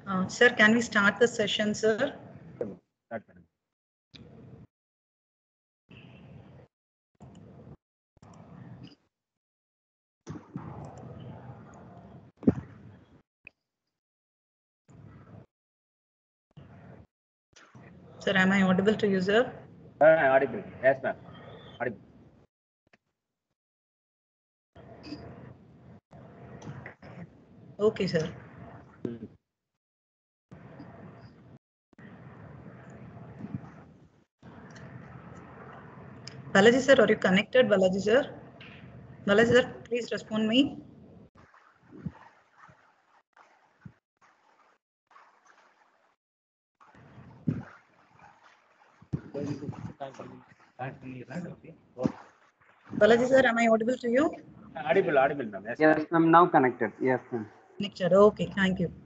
Uh, Sir, can we start the session, sir? Start பண்ணுங்க. Sir, am I audible to you, sir? Ah, audible. Yes, ma'am. Audible. Okay, sir. Balaji, sir, are you connected, Balaji, sir? Balaji, sir, please respond me. Balaji, sir, am I audible to you? Audible, audible, ma'am. Yes. Yes, I'm now connected. Yes, ma'am. Connected. Okay, thank you.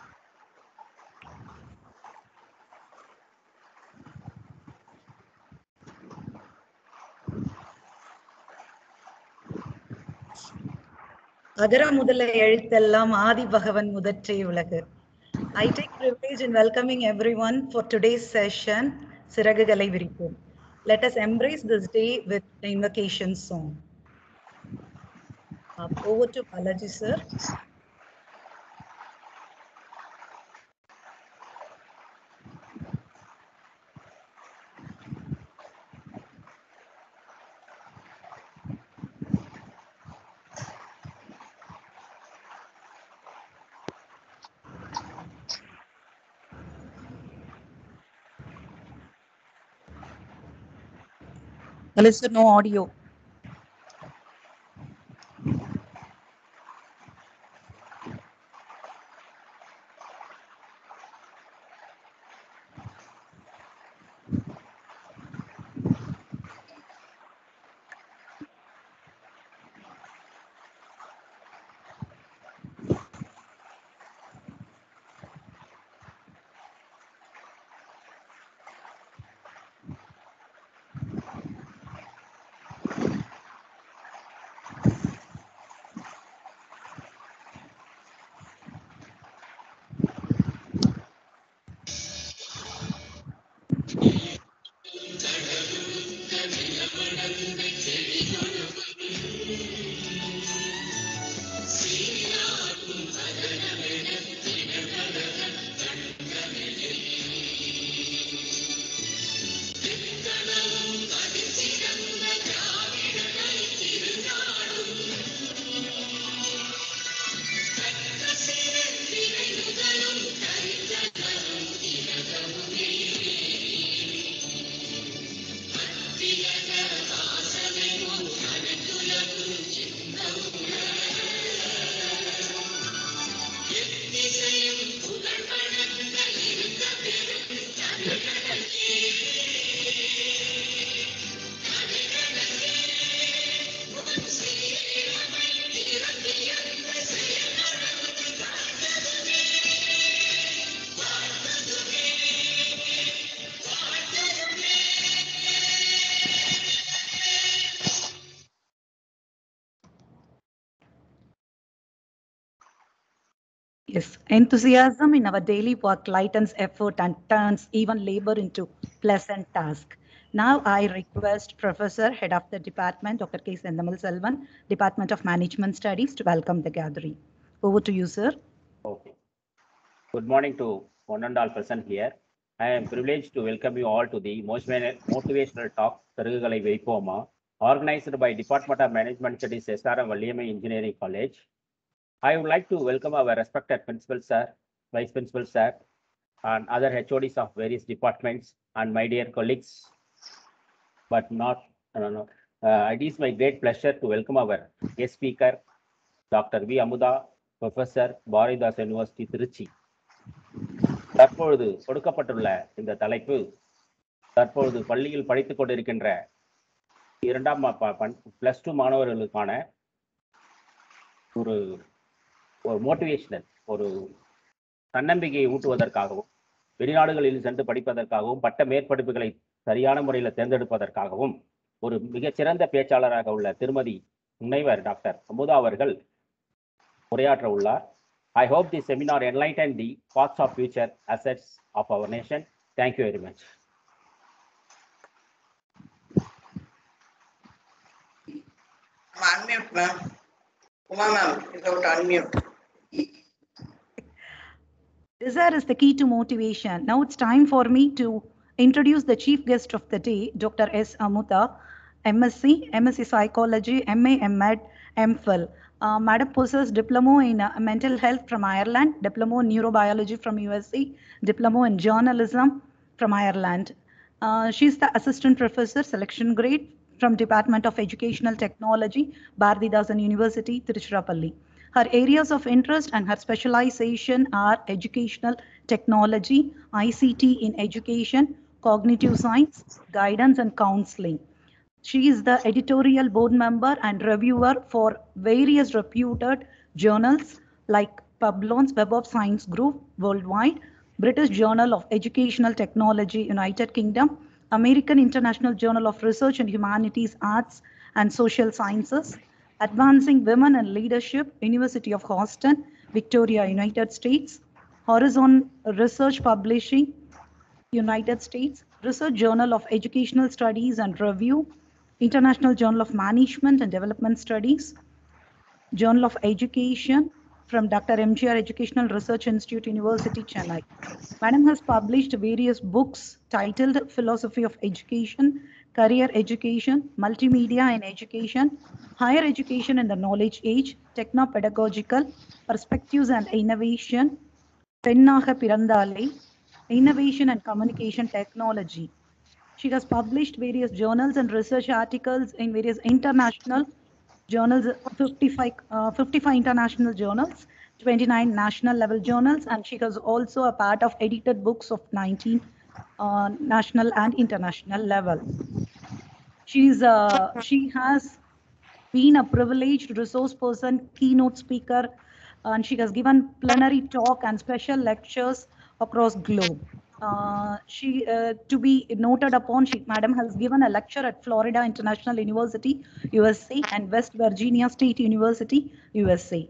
அகர முதல எழுத்தெல்லாம் ஆதி பகவன் முதற்றே உலகு I take privilege in welcoming everyone for today's session, சிறகுகளை விரிப்போம். Let us embrace this day with the invocation song. Uh, over to Balaji, sir. Balaji, sir, no audio. Yes, enthusiasm in our daily work lightens effort and turns even labor into pleasant task. Now I request Professor, Head of the Department, Dr. K. Sendamal Selvan, Department of Management Studies to welcome the gathering. Over to you, sir. Okay. Good morning to one and all present here. I am privileged to welcome you all to the motivational motivational talk, Tarugalai Veipoma, organized by Department of Management Studies, SRM Valliyamai Engineering College. I would like to welcome our respected principal, sir, vice principal, sir, and other HODs of various departments, and my dear colleagues. But not, no, no, uh, it is my great pleasure to welcome our guest speaker, Dr. V. Amuda, Professor, Bharathidas university Tiruchi தற்பொழுது கொடுக்கப்பட்டுள்ள இந்த தலைப்பு தற்பொழுது பள்ளியில் படித்துக் கொண்டிருக்கின்ற இரண்டாம் plus two மாணவர்களுக்கான ஒரு ஒரு மோட்டிவேஷனல் ஒரு தன்னம்பிக்கையை ஊட்டுவதற்காகவும் வெளிநாடுகளில் சென்று படிப்பதற்காகவும் பட்ட மேற்படிப்புகளை சரியான முறையில் தேர்ந்தெடுப்பதற்காகவும் ஒரு மிகச்சிறந்த பேச்சாளராக உள்ள திருமதி முனைவர் டாக்டர் அமுதா அவர்கள் உரையாற்ற உள்ளார் I hope this seminar enlightened the paths of future assets of our nation. Thank you very much. unmute, ma'am. Uma, ma'am, without unmute. Desire is the key to motivation. Now it's time for me to introduce the chief guest of the day, Dr. S. Amuta, MSc, MSc Psychology, MA, MEd, MPhil. Uh, Madam possesses diploma in uh, mental health from Ireland, diploma in neurobiology from USC, diploma in journalism from Ireland. Uh, she's the assistant professor, selection grade from Department of Educational Technology, Bharatidasan University, Tiruchirappalli. Her areas of interest and her specialization are educational technology, ICT in education, cognitive science, guidance and counseling. She is the editorial board member and reviewer for various reputed journals like Publon's Web of Science Group worldwide, British Journal of Educational Technology, United Kingdom, American International Journal of Research and Humanities, Arts and Social Sciences, Advancing Women in Leadership, University of Houston, Victoria, United States, Horizon Research Publishing, United States, Research Journal of Educational Studies and Review, International Journal of Management and Development Studies, Journal of Education from Dr. MGR Educational Research Institute, University, Chennai. Madam has published various books titled Philosophy of Education, Career Education, Multimedia in Education, Higher Education in the Knowledge Age, Techno-Pedagogical, Perspectives and Innovation, Pennaga Pirandale, Innovation and Communication Technology. She has published various journals and research articles in various international journals, 55, uh, 55 international journals, 29 national level journals, and she was also a part of edited books of 19 uh, national and international level. She's uh, she has been a privileged resource person, keynote speaker, and she has given plenary talk and special lectures across globe. Uh, she uh, to be noted upon she madam has given a lecture at florida international university usa and west virginia state university usa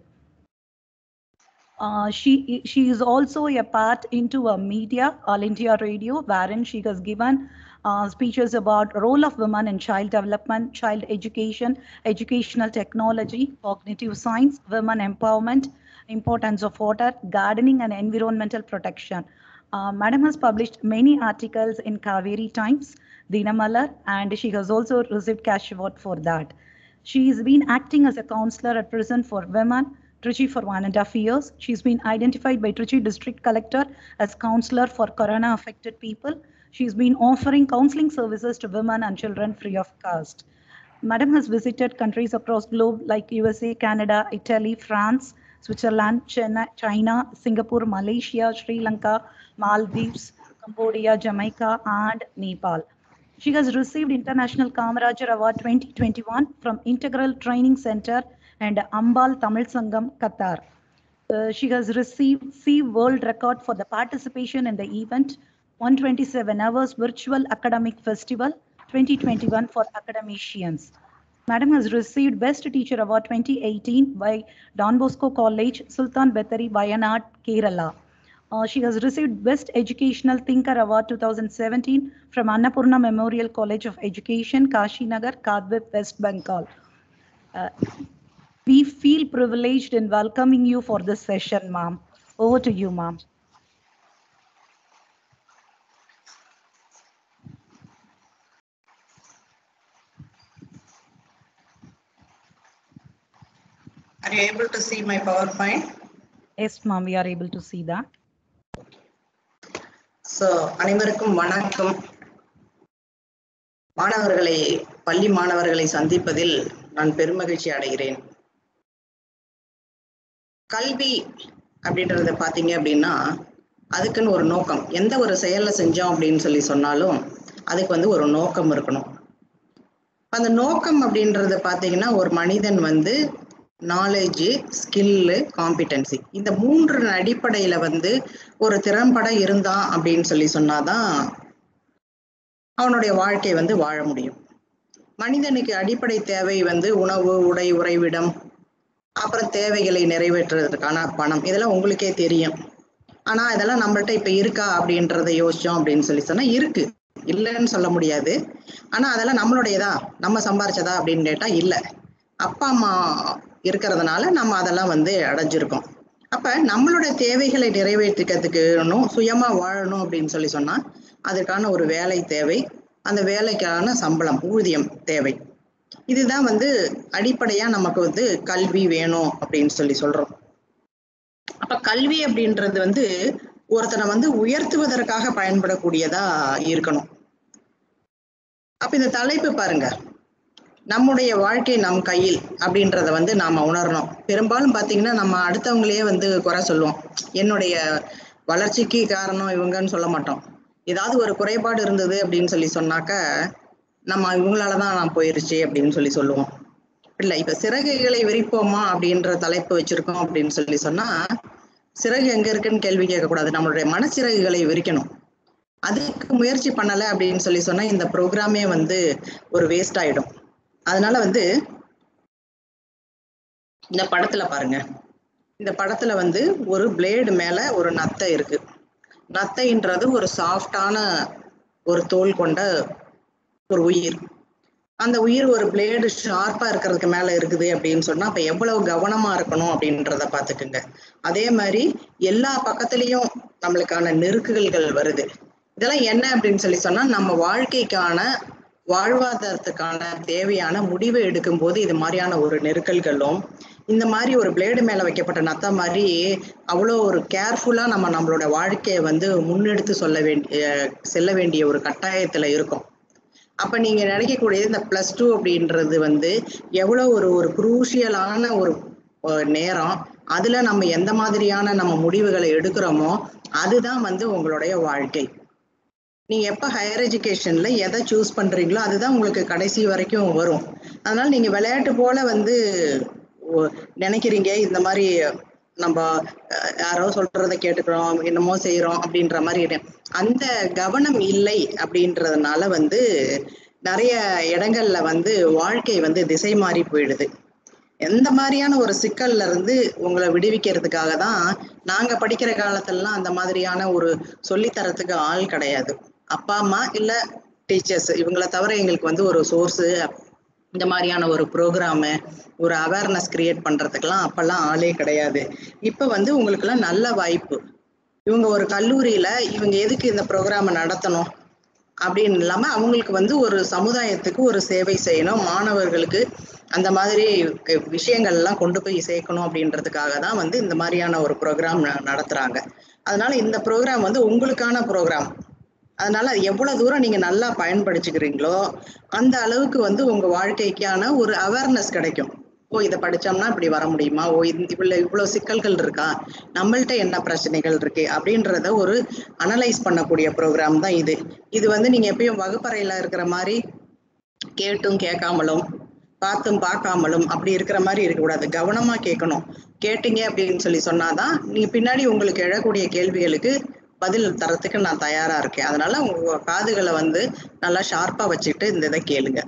uh, she she is also a part into a media all india radio wherein she has given uh, speeches about role of women in child development child education educational technology cognitive science women empowerment importance of water gardening and environmental protection uh, Madam has published many articles in Kaveri Times, Dinamalar, and she has also received cash award for that. She has been acting as a counselor at present for women, Trichy for one and a half years. She's been identified by Trichy District Collector as counselor for Corona affected people. She's been offering counseling services to women and children free of cost. Madam has visited countries across globe like USA, Canada, Italy, France, Switzerland, China, China, Singapore, Malaysia, Sri Lanka, Maldives, Cambodia, Jamaica, and Nepal. She has received International Kamarajar Award 2021 from Integral Training Center and Ambal Tamil Sangam, Qatar. Uh, she has received C World Record for the participation in the event 127 Hours Virtual Academic Festival 2021 for academicians. Madam has received Best Teacher Award 2018 by Don Bosco College, Sultan Bethari, Wayanad, Kerala. Uh, she has received Best Educational Thinker Award 2017 from Annapurna Memorial College of Education, Kashinagar, Kadwip, West Bengal. Uh, we feel privileged in welcoming you for this session, ma'am. Over to you, ma'am. Are you able to see my PowerPoint? Yes, ma'am, we are able to see that. So அனைவருக்கும் வணக்கம் மாணவர்களை பள்ளி மாணவர்களை சந்திப்பதில் நான் பெருமகிழ்ச்சி அடைகிறேன் கல்வி அப்படின்றத பார்த்தீங்க அப்படின்னா அதுக்குன்னு ஒரு நோக்கம் எந்த ஒரு செயலை செஞ்சோம் அப்படின்னு சொல்லி சொன்னாலும் அதுக்கு வந்து ஒரு நோக்கம் இருக்கணும் அந்த நோக்கம் அப்படின்றத பார்த்தீங்கன்னா ஒரு மனிதன் வந்து நாலேஜு ஸ்கில்லு காம்பிடன்சி இந்த மூன்று அடிப்படையில வந்து ஒரு திறம்பட இருந்தான் அப்படின்னு சொல்லி சொன்னாதான் அவனுடைய வாழ்க்கை வந்து வாழ முடியும் மனிதனுக்கு அடிப்படை தேவை வந்து உணவு உடை உறைவிடம் அப்புறம் தேவைகளை நிறைவேற்றுறதுக்கான பணம் இதெல்லாம் உங்களுக்கே தெரியும் ஆனா இதெல்லாம் நம்மள்ட்ட இப்ப இருக்கா அப்படின்றத யோசிச்சோம் அப்படின்னு சொல்லி சொன்னா இருக்கு இல்லைன்னு சொல்ல முடியாது ஆனா அதெல்லாம் நம்மளுடையதா நம்ம சம்பாரிச்சதா அப்படின்னு கேட்டா இல்ல அப்பா அம்மா இருக்கிறதுனால நம்ம அதெல்லாம் வந்து அடைஞ்சிருக்கோம் அப்ப நம்மளோட தேவைகளை நிறைவேற்றிக்கிறதுக்குனும் சுயமா வாழணும் அப்படின்னு சொல்லி சொன்னா அதுக்கான ஒரு வேலை தேவை அந்த வேலைக்கான சம்பளம் ஊதியம் தேவை இதுதான் வந்து அடிப்படையா நமக்கு வந்து கல்வி வேணும் அப்படின்னு சொல்லி சொல்றோம் அப்ப கல்வி அப்படின்றது வந்து ஒருத்தனை வந்து உயர்த்துவதற்காக பயன்படக்கூடியதா இருக்கணும் அப்ப இந்த தலைப்பு பாருங்க நம்முடைய வாழ்க்கை நம் கையில் அப்படின்றத வந்து நாம உணரணும் பெரும்பாலும் பாத்தீங்கன்னா நம்ம அடுத்தவங்களையே வந்து குறை சொல்லுவோம் என்னுடைய வளர்ச்சிக்கு காரணம் இவங்கன்னு சொல்ல மாட்டோம் ஏதாவது ஒரு குறைபாடு இருந்தது அப்படின்னு சொல்லி சொன்னாக்க நம்ம இவங்களாலதான் நான் போயிருச்சு அப்படின்னு சொல்லி சொல்லுவோம் இல்ல இப்ப சிறகுகளை விரிப்போமா அப்படின்ற தலைப்பு வச்சிருக்கோம் அப்படின்னு சொல்லி சொன்னா சிறகு எங்க இருக்குன்னு கேள்வி கேட்கக்கூடாது நம்மளுடைய மனச்சிறகுகளை விரிக்கணும் அதுக்கு முயற்சி பண்ணல அப்படின்னு சொல்லி சொன்னா இந்த ப்ரோக்ராமே வந்து ஒரு வேஸ்ட் ஆயிடும் அதனால வந்து இந்த படத்துல பாருங்க இந்த படத்துல வந்து ஒரு பிளேடு மேல ஒரு நத்தை இருக்கு நத்தைன்றது ஒரு சாஃப்டான ஒரு தோல் கொண்ட ஒரு உயிர் அந்த உயிர் ஒரு பிளேடு ஷார்ப்பா இருக்கிறதுக்கு மேல இருக்குது அப்படின்னு சொன்னா அப்ப எவ்வளவு கவனமா இருக்கணும் அப்படின்றத பாத்துக்குங்க அதே மாதிரி எல்லா பக்கத்துலயும் நம்மளுக்கான நெருக்குகள்கள் வருது இதெல்லாம் என்ன அப்படின்னு சொல்லி சொன்னா நம்ம வாழ்க்கைக்கான வாழ்வாதாரத்துக்கான தேவையான முடிவை எடுக்கும் போது இது மாதிரியான ஒரு நெருக்கல்களும் இந்த மாதிரி ஒரு பிளேடு மேல வைக்கப்பட்ட நத்த மாதிரி அவ்வளோ ஒரு கேர்ஃபுல்லா நம்ம நம்மளோட வாழ்க்கையை வந்து முன்னெடுத்து சொல்ல வேண்டிய செல்ல வேண்டிய ஒரு கட்டாயத்துல இருக்கும் அப்ப நீங்க நினைக்கக்கூடியது இந்த பிளஸ் டூ அப்படின்றது வந்து எவ்வளவு ஒரு ஒரு குரூஷியலான ஒரு ஒரு நேரம் அதுல நம்ம எந்த மாதிரியான நம்ம முடிவுகளை எடுக்கிறோமோ அதுதான் வந்து உங்களுடைய வாழ்க்கை நீங்க எப்ப ஹையர் எஜுகேஷன்ல எதை சூஸ் பண்றீங்களோ அதுதான் உங்களுக்கு கடைசி வரைக்கும் வரும் அதனால நீங்க விளையாட்டு போல வந்து ஒ- நினைக்கிறீங்க இந்த மாதிரி நம்ம அஹ், யாரோ சொல்றதை கேட்டுக்கிறோம் என்னமோ செய்யறோம் அப்படின்ற மாதிரி இரு- அந்த கவனம் இல்லை அப்படின்றதுனால வந்து நிறைய இடங்கள்ல வந்து வாழ்க்கை வந்து திசை மாறி போயிடுது எந்த மாதிரியான ஒரு சிக்கல்ல இருந்து உங்களை விடுவிக்கிறதுக்காக தான் நாங்க படிக்கிற காலத்துலலாம் அந்த மாதிரியான ஒரு சொல்லித்தரத்துக்கு ஆள் கிடையாது அப்பா அம்மா இல்ல டீச்சர்ஸ் இவங்கள தவிர எங்களுக்கு வந்து ஒரு சோர்ஸ் இந்த மாதிரியான ஒரு ப்ரோக்ராமு ஒரு அவேர்னஸ் கிரியேட் பண்றதுக்கெல்லாம் அப்பெல்லாம் ஆளே கிடையாது இப்ப வந்து உங்களுக்கெல்லாம் நல்ல வாய்ப்பு இவங்க ஒரு கல்லூரியில இவங்க எதுக்கு இந்த ப்ரோக்ராமை நடத்தணும் அப்படின்னு இல்லாம அவங்களுக்கு வந்து ஒரு சமுதாயத்துக்கு ஒரு சேவை செய்யணும் மாணவர்களுக்கு அந்த மாதிரி க- விஷயங்கள் எல்லாம் கொண்டு போய் சேர்க்கணும் அப்படின்றதுக்காக தான் வந்து இந்த மாதிரியான ஒரு ப்ரோக்ராம் நடத்துறாங்க அதனால இந்த ப்ரோக்ராம் வந்து உங்களுக்கான ப்ரோக்ராம் அதனால அது எவ்வளவு தூரம் நீங்க நல்லா பயன்படுத்திக்கிறீங்களோ அந்த அளவுக்கு வந்து உங்க வாழ்க்கைக்கான ஒரு அவேர்னஸ் கிடைக்கும் ஓ இதை படிச்சோம்னா இப்படி வர முடியுமா ஓ இந்த இவ்வளவு இவ்வளவு சிக்கல்கள் இருக்கா நம்மள்ட்ட என்ன பிரச்சனைகள் இருக்கு அப்படின்றத ஒரு அனலைஸ் பண்ணக்கூடிய ப்ரோக்ராம் தான் இது இது வந்து நீங்க எப்பயும் வகுப்பறையில இருக்கிற மாதிரி கேட்டும் கேட்காமலும் பார்த்தும் பார்க்காமலும் அப்படி இருக்கிற மாதிரி இருக்கக்கூடாது கவனமா கேட்கணும் கேட்டீங்க அப்படின்னு சொல்லி சொன்னாதான் நீங்க பின்னாடி உங்களுக்கு எழக்கூடிய கேள்விகளுக்கு பதில் தரத்துக்கு நான் தயாரா இருக்கேன் அதனால உங்க காதுகளை வந்து நல்லா ஷார்ப்பா வச்சுட்டு இந்த இதை கேளுங்க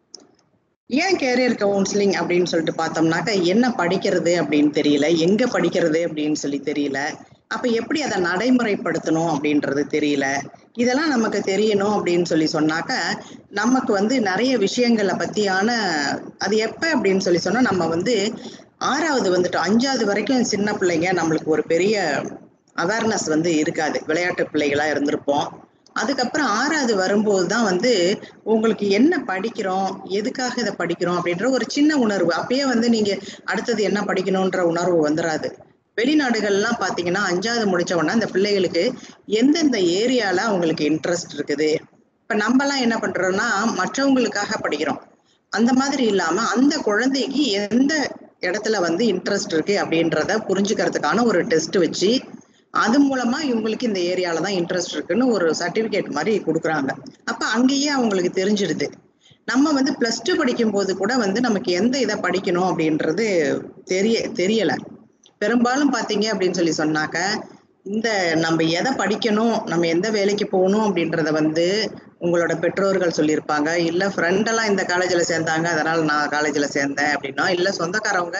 ஏன் கேரியர் கவுன்சிலிங் அப்படின்னு சொல்லிட்டு பார்த்தோம்னாக்கா என்ன படிக்கிறது அப்படின்னு தெரியல எங்க படிக்கிறது அப்படின்னு சொல்லி தெரியல அப்ப எப்படி அதை நடைமுறைப்படுத்தணும் அப்படின்றது தெரியல இதெல்லாம் நமக்கு தெரியணும் அப்படின்னு சொல்லி சொன்னாக்க நமக்கு வந்து நிறைய விஷயங்களை பத்தியான அது எப்ப அப்படின்னு சொல்லி சொன்னா நம்ம வந்து ஆறாவது வந்துட்டு அஞ்சாவது வரைக்கும் சின்ன பிள்ளைங்க நம்மளுக்கு ஒரு பெரிய அவேர்னஸ் வந்து இருக்காது விளையாட்டு பிள்ளைகளா இருந்திருப்போம் அதுக்கப்புறம் ஆறாவது வரும்போது தான் வந்து உங்களுக்கு என்ன படிக்கிறோம் எதுக்காக இதை படிக்கிறோம் அப்படின்ற ஒரு சின்ன உணர்வு அப்பயே வந்து நீங்க அடுத்தது என்ன படிக்கணும்ன்ற உணர்வு வந்துடாது வெளிநாடுகள்லாம் பாத்தீங்கன்னா அஞ்சாவது முடிச்ச உடனே அந்த பிள்ளைகளுக்கு எந்தெந்த ஏரியால அவங்களுக்கு இன்ட்ரெஸ்ட் இருக்குது இப்ப நம்மலாம் என்ன பண்றோம்னா மற்றவங்களுக்காக படிக்கிறோம் அந்த மாதிரி இல்லாம அந்த குழந்தைக்கு எந்த இடத்துல வந்து இன்ட்ரெஸ்ட் இருக்கு அப்படின்றத புரிஞ்சுக்கிறதுக்கான ஒரு டெஸ்ட் வச்சு அது மூலமா இவங்களுக்கு இந்த ஏரியால தான் இன்ட்ரெஸ்ட் இருக்குன்னு ஒரு சர்டிபிகேட் மாதிரி கொடுக்குறாங்க அப்ப அங்கேயே அவங்களுக்கு தெரிஞ்சிடுது நம்ம வந்து பிளஸ் டூ படிக்கும் போது கூட வந்து நமக்கு எந்த இதை படிக்கணும் அப்படின்றது தெரிய தெரியல பெரும்பாலும் பாத்தீங்க அப்படின்னு சொல்லி சொன்னாக்க இந்த நம்ம எதை படிக்கணும் நம்ம எந்த வேலைக்கு போகணும் அப்படின்றத வந்து உங்களோட பெற்றோர்கள் சொல்லியிருப்பாங்க இல்ல ஃப்ரெண்ட் எல்லாம் இந்த காலேஜ்ல சேர்ந்தாங்க அதனால நான் காலேஜ்ல சேர்ந்தேன் அப்படின்னா இல்ல சொந்தக்காரவங்க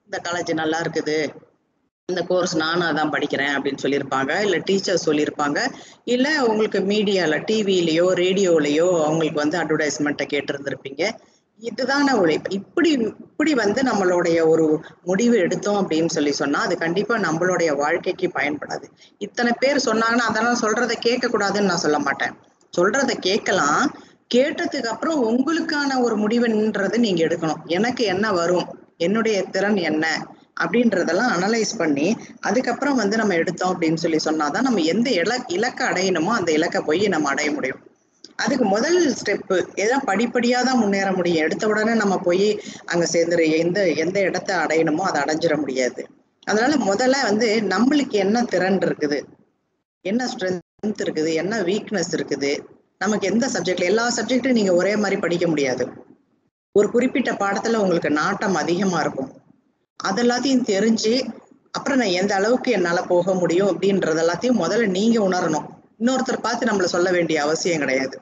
இந்த காலேஜ் நல்லா இருக்குது இந்த கோர்ஸ் நானும் அதான் படிக்கிறேன் அப்படின்னு சொல்லியிருப்பாங்க இல்லை டீச்சர் சொல்லியிருப்பாங்க இல்லை உங்களுக்கு மீடியாவில் டிவிலேயோ ரேடியோலேயோ அவங்களுக்கு வந்து அட்வர்டைஸ்மெண்ட்டை கேட்டிருந்திருப்பீங்க இதுதான உழைப்பு இப்படி இப்படி வந்து நம்மளுடைய ஒரு முடிவு எடுத்தோம் அப்படின்னு சொல்லி சொன்னா அது கண்டிப்பா நம்மளுடைய வாழ்க்கைக்கு பயன்படாது இத்தனை பேர் சொன்னாங்கன்னா அதெல்லாம் சொல்றதை கேட்க கூடாதுன்னு நான் சொல்ல மாட்டேன் சொல்றதை கேட்கலாம் கேட்டதுக்கு அப்புறம் உங்களுக்கான ஒரு முடிவுன்றது நீங்க எடுக்கணும் எனக்கு என்ன வரும் என்னுடைய திறன் என்ன அப்படின்றதெல்லாம் அனலைஸ் பண்ணி அதுக்கப்புறம் வந்து நம்ம எடுத்தோம் அப்படின்னு சொல்லி சொன்னாதான் நம்ம எந்த இல இலக்கை அடையணுமோ அந்த இலக்கை போய் நம்ம அடைய முடியும் அதுக்கு முதல் ஸ்டெப்பு ஏதோ படிப்படியா தான் முன்னேற முடியும் எடுத்த உடனே நம்ம போய் அங்க சேர்ந்துரு எந்த எந்த இடத்த அடையணுமோ அதை அடைஞ்சிட முடியாது அதனால முதல்ல வந்து நம்மளுக்கு என்ன திறன் இருக்குது என்ன ஸ்ட்ரென்த் இருக்குது என்ன வீக்னஸ் இருக்குது நமக்கு எந்த சப்ஜெக்ட்ல எல்லா சப்ஜெக்டும் நீங்க ஒரே மாதிரி படிக்க முடியாது ஒரு குறிப்பிட்ட பாடத்துல உங்களுக்கு நாட்டம் அதிகமா இருக்கும் அது எல்லாத்தையும் தெரிஞ்சு அப்புறம் நான் எந்த அளவுக்கு என்னால போக முடியும் அப்படின்றது எல்லாத்தையும் முதல்ல நீங்க உணரணும் இன்னொருத்தர் பார்த்து நம்மள சொல்ல வேண்டிய அவசியம் கிடையாது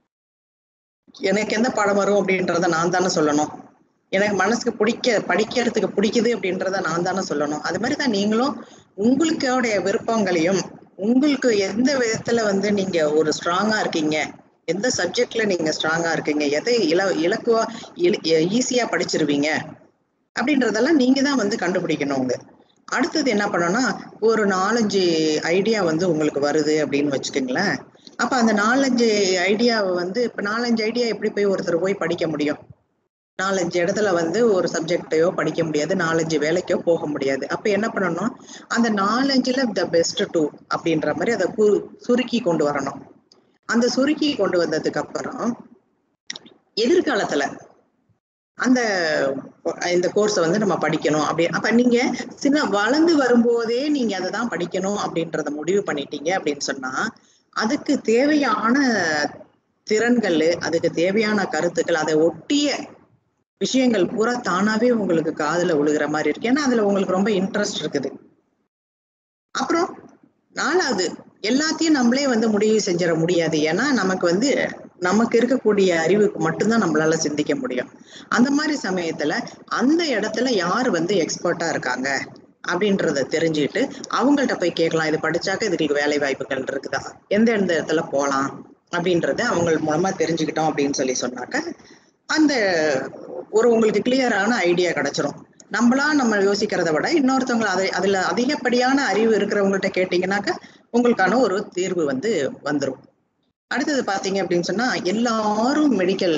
எனக்கு எந்த பாடம் வரும் அப்படின்றத நான் தானே சொல்லணும் எனக்கு மனசுக்கு பிடிக்க படிக்கிறதுக்கு பிடிக்குது அப்படின்றத நான் தானே சொல்லணும் அது மாதிரி தான் நீங்களும் உங்களுடைய விருப்பங்களையும் உங்களுக்கு எந்த விதத்துல வந்து நீங்க ஒரு ஸ்ட்ராங்கா இருக்கீங்க எந்த சப்ஜெக்ட்ல நீங்க ஸ்ட்ராங்கா இருக்கீங்க எதை இல இலக்குவா ஈஸியா படிச்சிருவீங்க அப்படின்றதெல்லாம் நீங்க தான் வந்து கண்டுபிடிக்கணும் உங்க அடுத்தது என்ன பண்ணணும்னா ஒரு நாலஞ்சு ஐடியா வந்து உங்களுக்கு வருது அப்படின்னு வச்சுக்கோங்களேன் அப்ப அந்த நாலஞ்சு ஐடியாவை வந்து இப்ப நாலஞ்சு ஐடியா எப்படி போய் ஒருத்தர் போய் படிக்க முடியும் நாலஞ்சு இடத்துல வந்து ஒரு சப்ஜெக்டையோ படிக்க முடியாது நாலஞ்சு வேலைக்கோ போக முடியாது அப்ப என்ன பண்ணணும் அந்த நாலஞ்சுல த பெஸ்ட் டூ அப்படின்ற மாதிரி அதை கு- சுருக்கி கொண்டு வரணும் அந்த சுருக்கி கொண்டு வந்ததுக்கு அப்புறம் எதிர்காலத்துல அந்த இந்த கோர்ஸை வந்து நம்ம படிக்கணும் அப்படி அப்ப நீங்க சின்ன வளர்ந்து வரும்போதே நீங்க அதை தான் படிக்கணும் அப்படின்றத முடிவு பண்ணிட்டீங்க அப்படின்னு சொன்னா அதுக்கு தேவையான திறன்கள் அதுக்கு தேவையான கருத்துக்கள் அதை ஒட்டிய விஷயங்கள் பூரா தானாவே உங்களுக்கு காதுல விழுகிற மாதிரி இருக்கு ஏன்னா அதுல உங்களுக்கு ரொம்ப இன்ட்ரெஸ்ட் இருக்குது அப்புறம் நாலாவது எல்லாத்தையும் நம்மளே வந்து முடிவு செஞ்சிட முடியாது ஏன்னா நமக்கு வந்து நமக்கு இருக்கக்கூடிய அறிவுக்கு மட்டும்தான் நம்மளால சிந்திக்க முடியும் அந்த மாதிரி சமயத்துல அந்த இடத்துல யார் வந்து எக்ஸ்பர்ட்டா இருக்காங்க அப்படின்றத தெரிஞ்சுக்கிட்டு அவங்கள்ட்ட போய் கேட்கலாம் இது படிச்சாக்க இதுக்கு வேலை வாய்ப்புகள் இருக்குதா எந்த எந்த இடத்துல போகலாம் அப்படின்றத அவங்க மூலமா தெரிஞ்சுக்கிட்டோம் அப்படின்னு சொல்லி சொன்னாக்க அந்த ஒரு உங்களுக்கு கிளியரான ஐடியா கிடைச்சிரும் நம்மளா நம்ம யோசிக்கிறத விட இன்னொருத்தவங்க அதை அதுல அதிகப்படியான அறிவு இருக்கிறவங்கள்ட்ட கேட்டீங்கன்னாக்க உங்களுக்கான ஒரு தீர்வு வந்து வந்துரும் அடுத்தது பாத்தீங்க அப்படின்னு சொன்னா எல்லாரும் மெடிக்கல்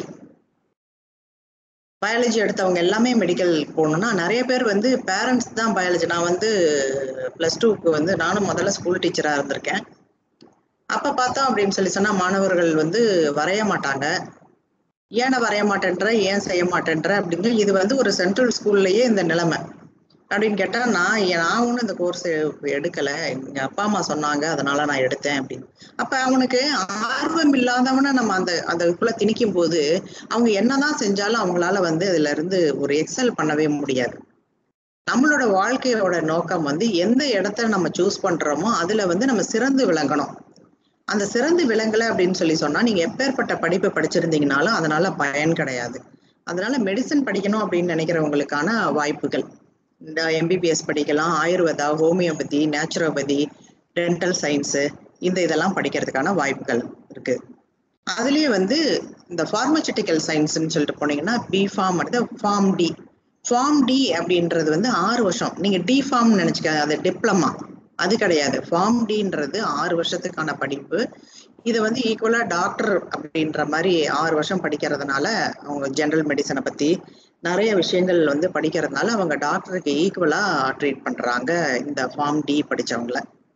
பயாலஜி எடுத்தவங்க எல்லாமே மெடிக்கல் போகணும்னா நிறைய பேர் வந்து பேரண்ட்ஸ் தான் பயாலஜி நான் வந்து ப்ளஸ் டூக்கு வந்து நானும் முதல்ல ஸ்கூல் டீச்சரா இருந்திருக்கேன் அப்ப பார்த்தோம் அப்படின்னு சொல்லி சொன்னா மாணவர்கள் வந்து வரைய மாட்டாங்க ஏன வரைய மாட்டேன்ற ஏன் செய்ய மாட்டேன்ற அப்படின்னு இது வந்து ஒரு சென்ட்ரல் ஸ்கூல்லயே இந்த நிலைமை அப்படின்னு கேட்டா நான் ஏன் நான் ஒன்றும் இந்த கோர்ஸ் எடுக்கல எங்க அப்பா அம்மா சொன்னாங்க அதனால நான் எடுத்தேன் அப்படின்னு அப்ப அவனுக்கு ஆர்வம் இல்லாதவனை நம்ம அந்த அந்த இதுக்குள்ள திணிக்கும் போது அவங்க என்னதான் செஞ்சாலும் அவங்களால வந்து அதுல இருந்து ஒரு எக்ஸல் பண்ணவே முடியாது நம்மளோட வாழ்க்கையோட நோக்கம் வந்து எந்த இடத்த நம்ம சூஸ் பண்றோமோ அதுல வந்து நம்ம சிறந்து விளங்கணும் அந்த சிறந்து விளங்கல அப்படின்னு சொல்லி சொன்னா நீங்க எப்பேற்பட்ட படிப்பு படிச்சிருந்தீங்கனாலும் அதனால பயன் கிடையாது அதனால மெடிசன் படிக்கணும் அப்படின்னு நினைக்கிறவங்களுக்கான வாய்ப்புகள் இந்த எம்பிபிஎஸ் படிக்கலாம் Ayurveda homeopathy naturopathy dental science இந்த இதெல்லாம் படிக்கிறதுக்கான வாய்ப்புகள் இருக்கு அதுலயே வந்து இந்த ஃபார்மசூட்டிக்கல் சயின்ஸ்னு சொல்லிட்டு போனீங்கன்னா பி ஃபார்ம் அடுத்து ஃபார்ம் டி ஃபார்ம் டி அப்படின்றது வந்து ஆறு வருஷம் நீங்க டி ஃபார்ம் நினைச்சுக்க அது டிப்ளமா அது கிடையாது ஃபார்ம் டின்றது ஆறு வருஷத்துக்கான படிப்பு இது வந்து ஈக்குவலா டாக்டர் அப்படின்ற மாதிரி ஆறு வருஷம் படிக்கிறதுனால அவங்க ஜெனரல் மெடிசனை பத்தி நிறைய விஷயங்கள் வந்து படிக்கிறதுனால அவங்க டாக்டருக்கு ஈக்குவலா ட்ரீட் பண்றாங்க இந்த ஃபார்ம் டி படிச்சவங்கள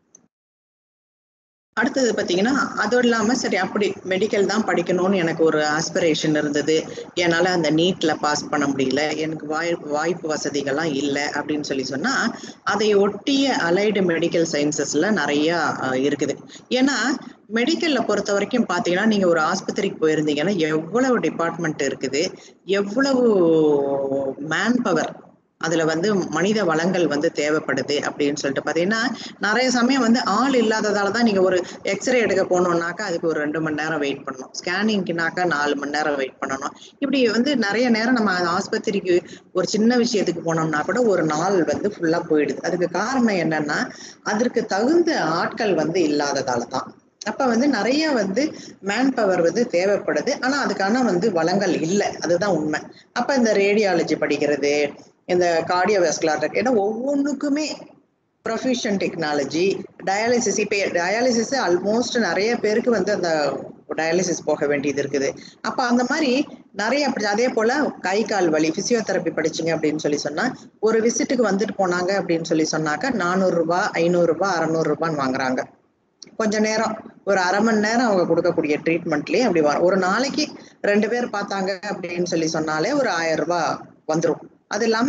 அடுத்தது பார்த்தீங்கன்னா அதுவும் இல்லாமல் சரி அப்படி மெடிக்கல் தான் படிக்கணும்னு எனக்கு ஒரு ஆஸ்பிரேஷன் இருந்தது என்னால் அந்த நீட்டில் பாஸ் பண்ண முடியல எனக்கு வாய் வாய்ப்பு வசதிகள்லாம் இல்லை அப்படின்னு சொல்லி சொன்னால் அதை ஒட்டிய அலைடு மெடிக்கல் சயின்சஸில் நிறையா அஹ், இருக்குது ஏன்னா மெடிக்கல்ல பொறுத்த வரைக்கும் பார்த்தீங்கன்னா நீங்கள் ஒரு ஆஸ்பத்திரிக்கு போயிருந்தீங்கன்னா எவ்வளவு டிபார்ட்மெண்ட் இருக்குது எவ்வளவு மேன் பவர் அதுல வந்து மனித வளங்கள் வந்து தேவைப்படுது அப்படின்னு சொல்லிட்டு பாத்தீங்கன்னா நிறைய சமயம் வந்து ஆள் இல்லாததால தான் நீங்க ஒரு எக்ஸ்ரே எடுக்க போனோம்னாக்கா அதுக்கு ஒரு ரெண்டு மணி நேரம் வெயிட் பண்ணணும் ஸ்கேனிங்க்குனாக்கா நாலு மணி நேரம் வெயிட் பண்ணணும் இப்படி வந்து நிறைய நேரம் நம்ம ஆஸ்பத்திரிக்கு ஒரு சின்ன விஷயத்துக்கு போனோம்னா கூட ஒரு நாள் வந்து ஃபுல்லா போயிடுது அதுக்கு காரணம் என்னன்னா அதற்கு தகுந்த ஆட்கள் வந்து இல்லாததால தான் அப்ப வந்து நிறைய வந்து மேன் பவர் வந்து தேவைப்படுது ஆனா அதுக்கான வந்து வளங்கள் இல்லை அதுதான் உண்மை அப்ப இந்த ரேடியாலஜி படிக்கிறது இந்த கார்டியோவாஸ்குலார் ஏன்னா ஒவ்வொன்றுக்குமே ப்ரொஃபிஷன் டெக்னாலஜி டயாலிசிஸ் இப்போ டயாலிசிஸ் ஆல்மோஸ்ட் நிறைய பேருக்கு வந்து அந்த டயாலிசிஸ் போக வேண்டியது இருக்குது அப்போ அந்த மாதிரி நிறைய அப்படி அதே போல கை கால் வலி பிசியோதெரப்பி படிச்சீங்க அப்படின்னு சொல்லி சொன்னா ஒரு விசிட்டுக்கு வந்துட்டு போனாங்க அப்படின்னு சொல்லி சொன்னாக்க நானூறு ரூபாய் ஐநூறு ரூபாய் அறநூறு ரூபான்னு வாங்குறாங்க கொஞ்ச நேரம் ஒரு அரை மணி நேரம் அவங்க கொடுக்கக்கூடிய ட்ரீட்மெண்ட்லயே அப்படி வரும் ஒரு நாளைக்கு ரெண்டு பேர் பார்த்தாங்க அப்படின்னு சொல்லி சொன்னாலே ஒரு ஆயிரம் ரூபாய் வந்துடும் அது இல்லாம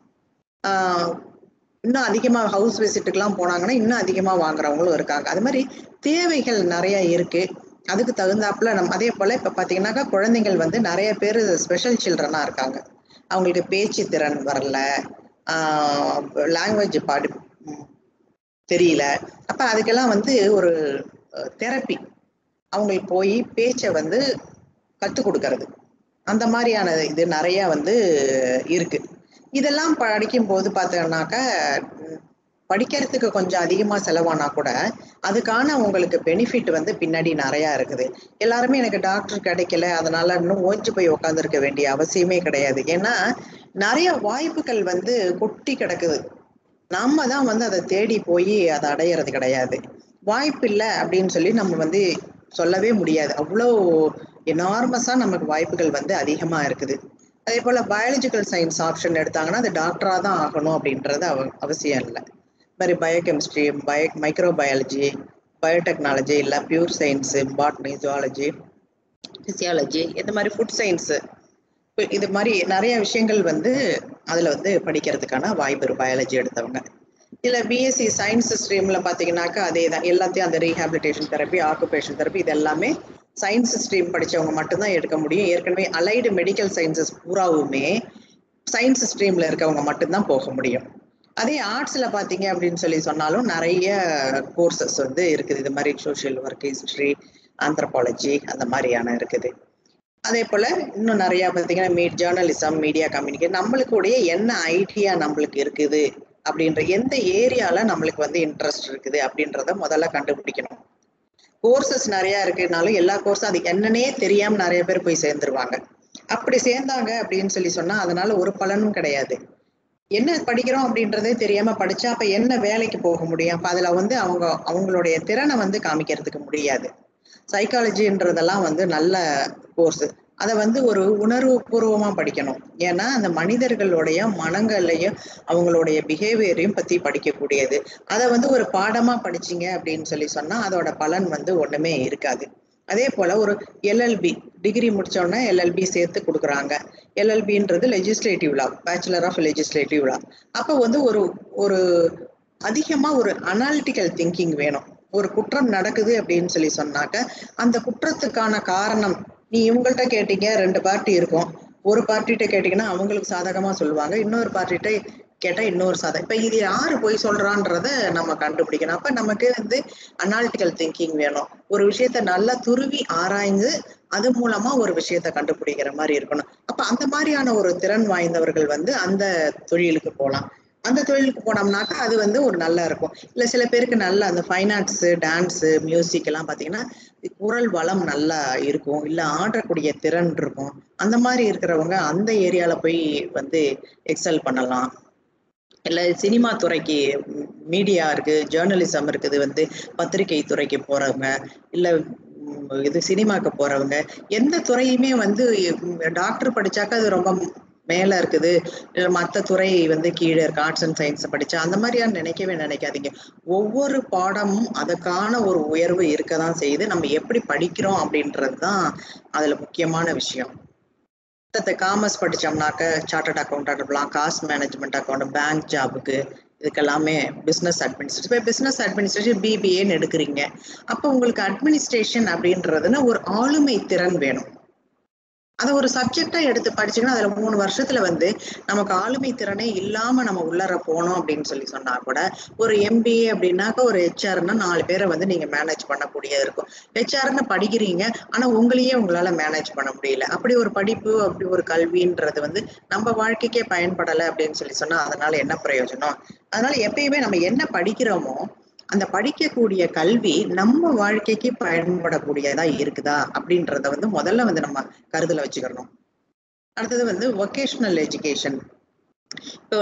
ஆஹ் இன்னும் அதிகமா ஹவுஸ் விசிட்டுக்கெல்லாம் போனாங்கன்னா இன்னும் அதிகமா வாங்குறவங்களும் இருக்காங்க அது மாதிரி தேவைகள் நிறைய இருக்கு அதுக்கு தகுந்தாப்புல நம்ம அதே போல இப்ப பாத்தீங்கன்னாக்கா குழந்தைகள் வந்து நிறைய பேர் ஸ்பெஷல் சில்ட்ரனா இருக்காங்க அவங்களுக்கு பேச்சு திறன் வரல லாங்குவேஜ் பாடு ம், தெரியல அப்ப அதுக்கெல்லாம் வந்து ஒரு தெரப்பி அவங்களுக்கு போய் பேச்சை வந்து கற்றுக் கொடுக்கறது அந்த மாதிரியான இது நிறைய வந்து இருக்கு இதெல்லாம் படிக்கும் போது பார்த்தோம்னாக்கா ம், படிக்கிறதுக்கு கொஞ்சம் அதிகமா செலவானா கூட அதுக்கான உங்களுக்கு பெனிஃபிட் வந்து பின்னாடி நிறைய இருக்குது எல்லாருமே எனக்கு டாக்டர் கிடைக்கல அதனால இன்னும் ஓய்ஞ்சு போய் உட்காந்துருக்க வேண்டிய அவசியமே கிடையாது ஏன்னா நிறைய வாய்ப்புகள் வந்து கொட்டி கிடக்குது நம்ம தான் வந்து அதை தேடி போய் அதை அடையிறது கிடையாது வாய்ப்பு இல்லை அப்படின்னு சொல்லி நம்ம வந்து சொல்லவே முடியாது அவ்வளோ எனார்மஸா நமக்கு வாய்ப்புகள் வந்து அதிகமா இருக்குது அதே போல பயாலஜிக்கல் சயின்ஸ் ஆப்ஷன் எடுத்தாங்கன்னா அது டாக்டரா தான் ஆகணும் அப்படின்றது அவ அவசியம் இல்லை மாதிரி பயோகெமிஸ்ட்ரி பயோ மைக்ரோபயாலஜி பயோடெக்னாலஜி இல்லை pure science botany zoology physiology இந்த மாதிரி ஃபுட் சயின்ஸு இது மாதிரி நிறைய விஷயங்கள் வந்து அதுல வந்து படிக்கிறதுக்கான வாய்ப்பு இருக்கு பயாலஜி எடுத்தவங்க இல்ல பிஎஸ்சி சயின்ஸ் ஸ்ட்ரீம்ல பாத்தீங்கன்னாக்கா அதே தான் எல்லாத்தையும் அந்த ரீஹாபிலிட்டேஷன் தெரப்பி ஆக்குபேஷன் தெரப்பி இது எல்லாமே சயின்ஸ் ஸ்ட்ரீம் படிச்சவங்க மட்டும்தான் எடுக்க முடியும் ஏற்கனவே அலைடு மெடிக்கல் சயின்சஸ் பூராவுமே சயின்ஸ் ஸ்ட்ரீம்ல இருக்கவங்க மட்டும்தான் போக முடியும் அதே ஆர்ட்ஸ்ல பாத்தீங்க அப்படின்னு சொல்லி சொன்னாலும் நிறைய கோர்சஸ் வந்து இருக்குது இது மாதிரி சோஷியல் ஒர்க் ஹிஸ்டரி ஆந்த்ரபாலஜி அந்த மாதிரியான இருக்குது அதே போல இன்னும் நிறைய பார்த்தீங்கன்னா மீ ஜேர்னலிசம் மீடியா கம்யூனிகேட் நம்மளுக்குடைய என்ன ஐடியா நம்மளுக்கு இருக்குது அப்படின்ற எந்த ஏரியால நம்மளுக்கு வந்து இன்ட்ரெஸ்ட் இருக்குது அப்படின்றத முதல்ல கண்டுபிடிக்கணும் கோர்சஸ் நிறைய இருக்குனாலும் எல்லா கோர்ஸும் அது என்னன்னே தெரியாம நிறைய பேர் போய் சேர்ந்துருவாங்க அப்படி சேர்ந்தாங்க அப்படின்னு சொல்லி சொன்னா அதனால ஒரு பலனும் கிடையாது என்ன படிக்கிறோம் அப்படின்றதே தெரியாம படிச்சா அப்ப என்ன வேலைக்கு போக முடியும் அப்ப அதுல வந்து அவங்க அவங்களுடைய திறனை வந்து காமிக்கிறதுக்கு முடியாது சைக்காலஜின்றதெல்லாம் வந்து நல்ல கோர்ஸ் அதை வந்து ஒரு உணர்வு பூர்வமா படிக்கணும் ஏன்னா அந்த மனிதர்களுடைய மனங்களையும் அவங்களுடைய பிஹேவியரையும் பத்தி படிக்கக்கூடியது அதை வந்து ஒரு பாடமா படிச்சீங்க அப்படின்னு சொல்லி சொன்னா அதோட பலன் வந்து ஒண்ணுமே இருக்காது அதே போல ஒரு எல்எல்பி டிகிரி முடிச்சோடனே எல்எல்பி சேர்த்து கொடுக்குறாங்க எல்எல்பின்றது legislative law bachelor of legislative law அப்போ வந்து ஒரு ஒரு அதிகமா ஒரு அனாலிட்டிக்கல் திங்கிங் வேணும் ஒரு குற்றம் நடக்குது அப்படின்னு சொல்லி சொன்னாக்க அந்த குற்றத்துக்கான காரணம் நீ இவங்கள்ட்ட கேட்டீங்க ரெண்டு பார்ட்டி இருக்கும் ஒரு பார்ட்டிகிட்ட கேட்டீங்கன்னா அவங்களுக்கு சாதகமா சொல்லுவாங்க இன்னொரு பார்ட்டிகிட்ட கேட்டா இன்னொரு சாதகம் இப்ப இது யாரு போய் சொல்றான்றத நம்ம கண்டுபிடிக்கணும் அப்ப நமக்கு வந்து அனாலிட்டிக்கல் திங்கிங் வேணும் ஒரு விஷயத்த நல்லா துருவி ஆராய்ந்து அது மூலமா ஒரு விஷயத்த கண்டுபிடிக்கிற மாதிரி இருக்கணும் அப்ப அந்த மாதிரியான ஒரு திறன் வாய்ந்தவர்கள் வந்து அந்த தொழிலுக்கு போகலாம் அந்த தொழிலுக்கு போனோம்னாக்கா அது வந்து ஒரு நல்லா இருக்கும் இல்ல சில பேருக்கு நல்ல அந்த ஃபைனான்ஸ் டான்ஸ் மியூசிக் எல்லாம் பாத்தீங்கன்னா குரல் வளம் நல்லா இருக்கும் இல்ல ஆடக்கூடிய திறன் இருக்கும் அந்த மாதிரி இருக்கிறவங்க அந்த ஏரியால போய் வந்து எக்ஸல் பண்ணலாம் இல்ல சினிமா துறைக்கு மீடியா இருக்கு ஜேர்னலிசம் இருக்குது வந்து பத்திரிகை துறைக்கு போறவங்க இல்ல உம், இது சினிமாக்கு போறவங்க எந்த துறையுமே வந்து டாக்டர் படிச்சாக்கா அது ரொம்ப மேல இருக்குது இல்ல மத்த துறை வந்து கீழே இருக்கு ஆர்ட்ஸ் அண்ட் சயின்ஸ் படிச்சா அந்த மாதிரியான நினைக்கவே நினைக்காதீங்க ஒவ்வொரு பாடமும் அதுக்கான ஒரு உயர்வு இருக்கதான் செய்யுது நம்ம எப்படி படிக்கிறோம் அப்படின்றது தான் அதுல முக்கியமான விஷயம் காமர்ஸ் படிச்சோம்னாக்க சார்ட்டர்ட் அக்கௌண்டன்ட் இருக்கலாம் காஸ்ட் மேனேஜ்மெண்ட் அக்கௌண்ட் பேங்க் ஜாபுக்கு இதுக்கெல்லாமே பிசினஸ் அட்மினிஸ்ட்ரேஷன் இப்போ பிசினஸ் அட்மினிஸ்ட்ரேஷன் பிபிஏன்னு எடுக்கிறீங்க அப்போ உங்களுக்கு அட்மினிஸ்ட்ரேஷன் அப்படின்றதுன்னா ஒரு ஆளுமை திறன் வேணும் அதை ஒரு சப்ஜெக்டா எடுத்து படிச்சீங்கன்னா அதுல மூணு வருஷத்துல வந்து நமக்கு ஆளுமை திறனே இல்லாம நம்ம உள்ளர போனோம் அப்படின்னு சொல்லி சொன்னா கூட ஒரு எம்பிஏ அப்படின்னாக்க ஒரு ஹெச்ஆர்னா நாலு பேரை வந்து நீங்க மேனேஜ் பண்ணக்கூடிய இருக்கும் ஹெச்ஆர்னு படிக்கிறீங்க ஆனா உங்களையே உங்களால மேனேஜ் பண்ண முடியல அப்படி ஒரு படிப்பு அப்படி ஒரு கல்வின்றது வந்து நம்ம வாழ்க்கைக்கே பயன்படலை அப்படின்னு சொல்லி சொன்னா அதனால என்ன பிரயோஜனம் அதனால எப்பயுமே நம்ம என்ன படிக்கிறோமோ அந்த படிக்கக்கூடிய கல்வி நம்ம வாழ்க்கைக்கு பயன்படக்கூடியதா இருக்குதா அப்படின்றத வந்து முதல்ல வந்து நம்ம கருதுல வச்சுக்கணும் அடுத்தது வந்து ஒகேஷனல் எஜுகேஷன் இப்போ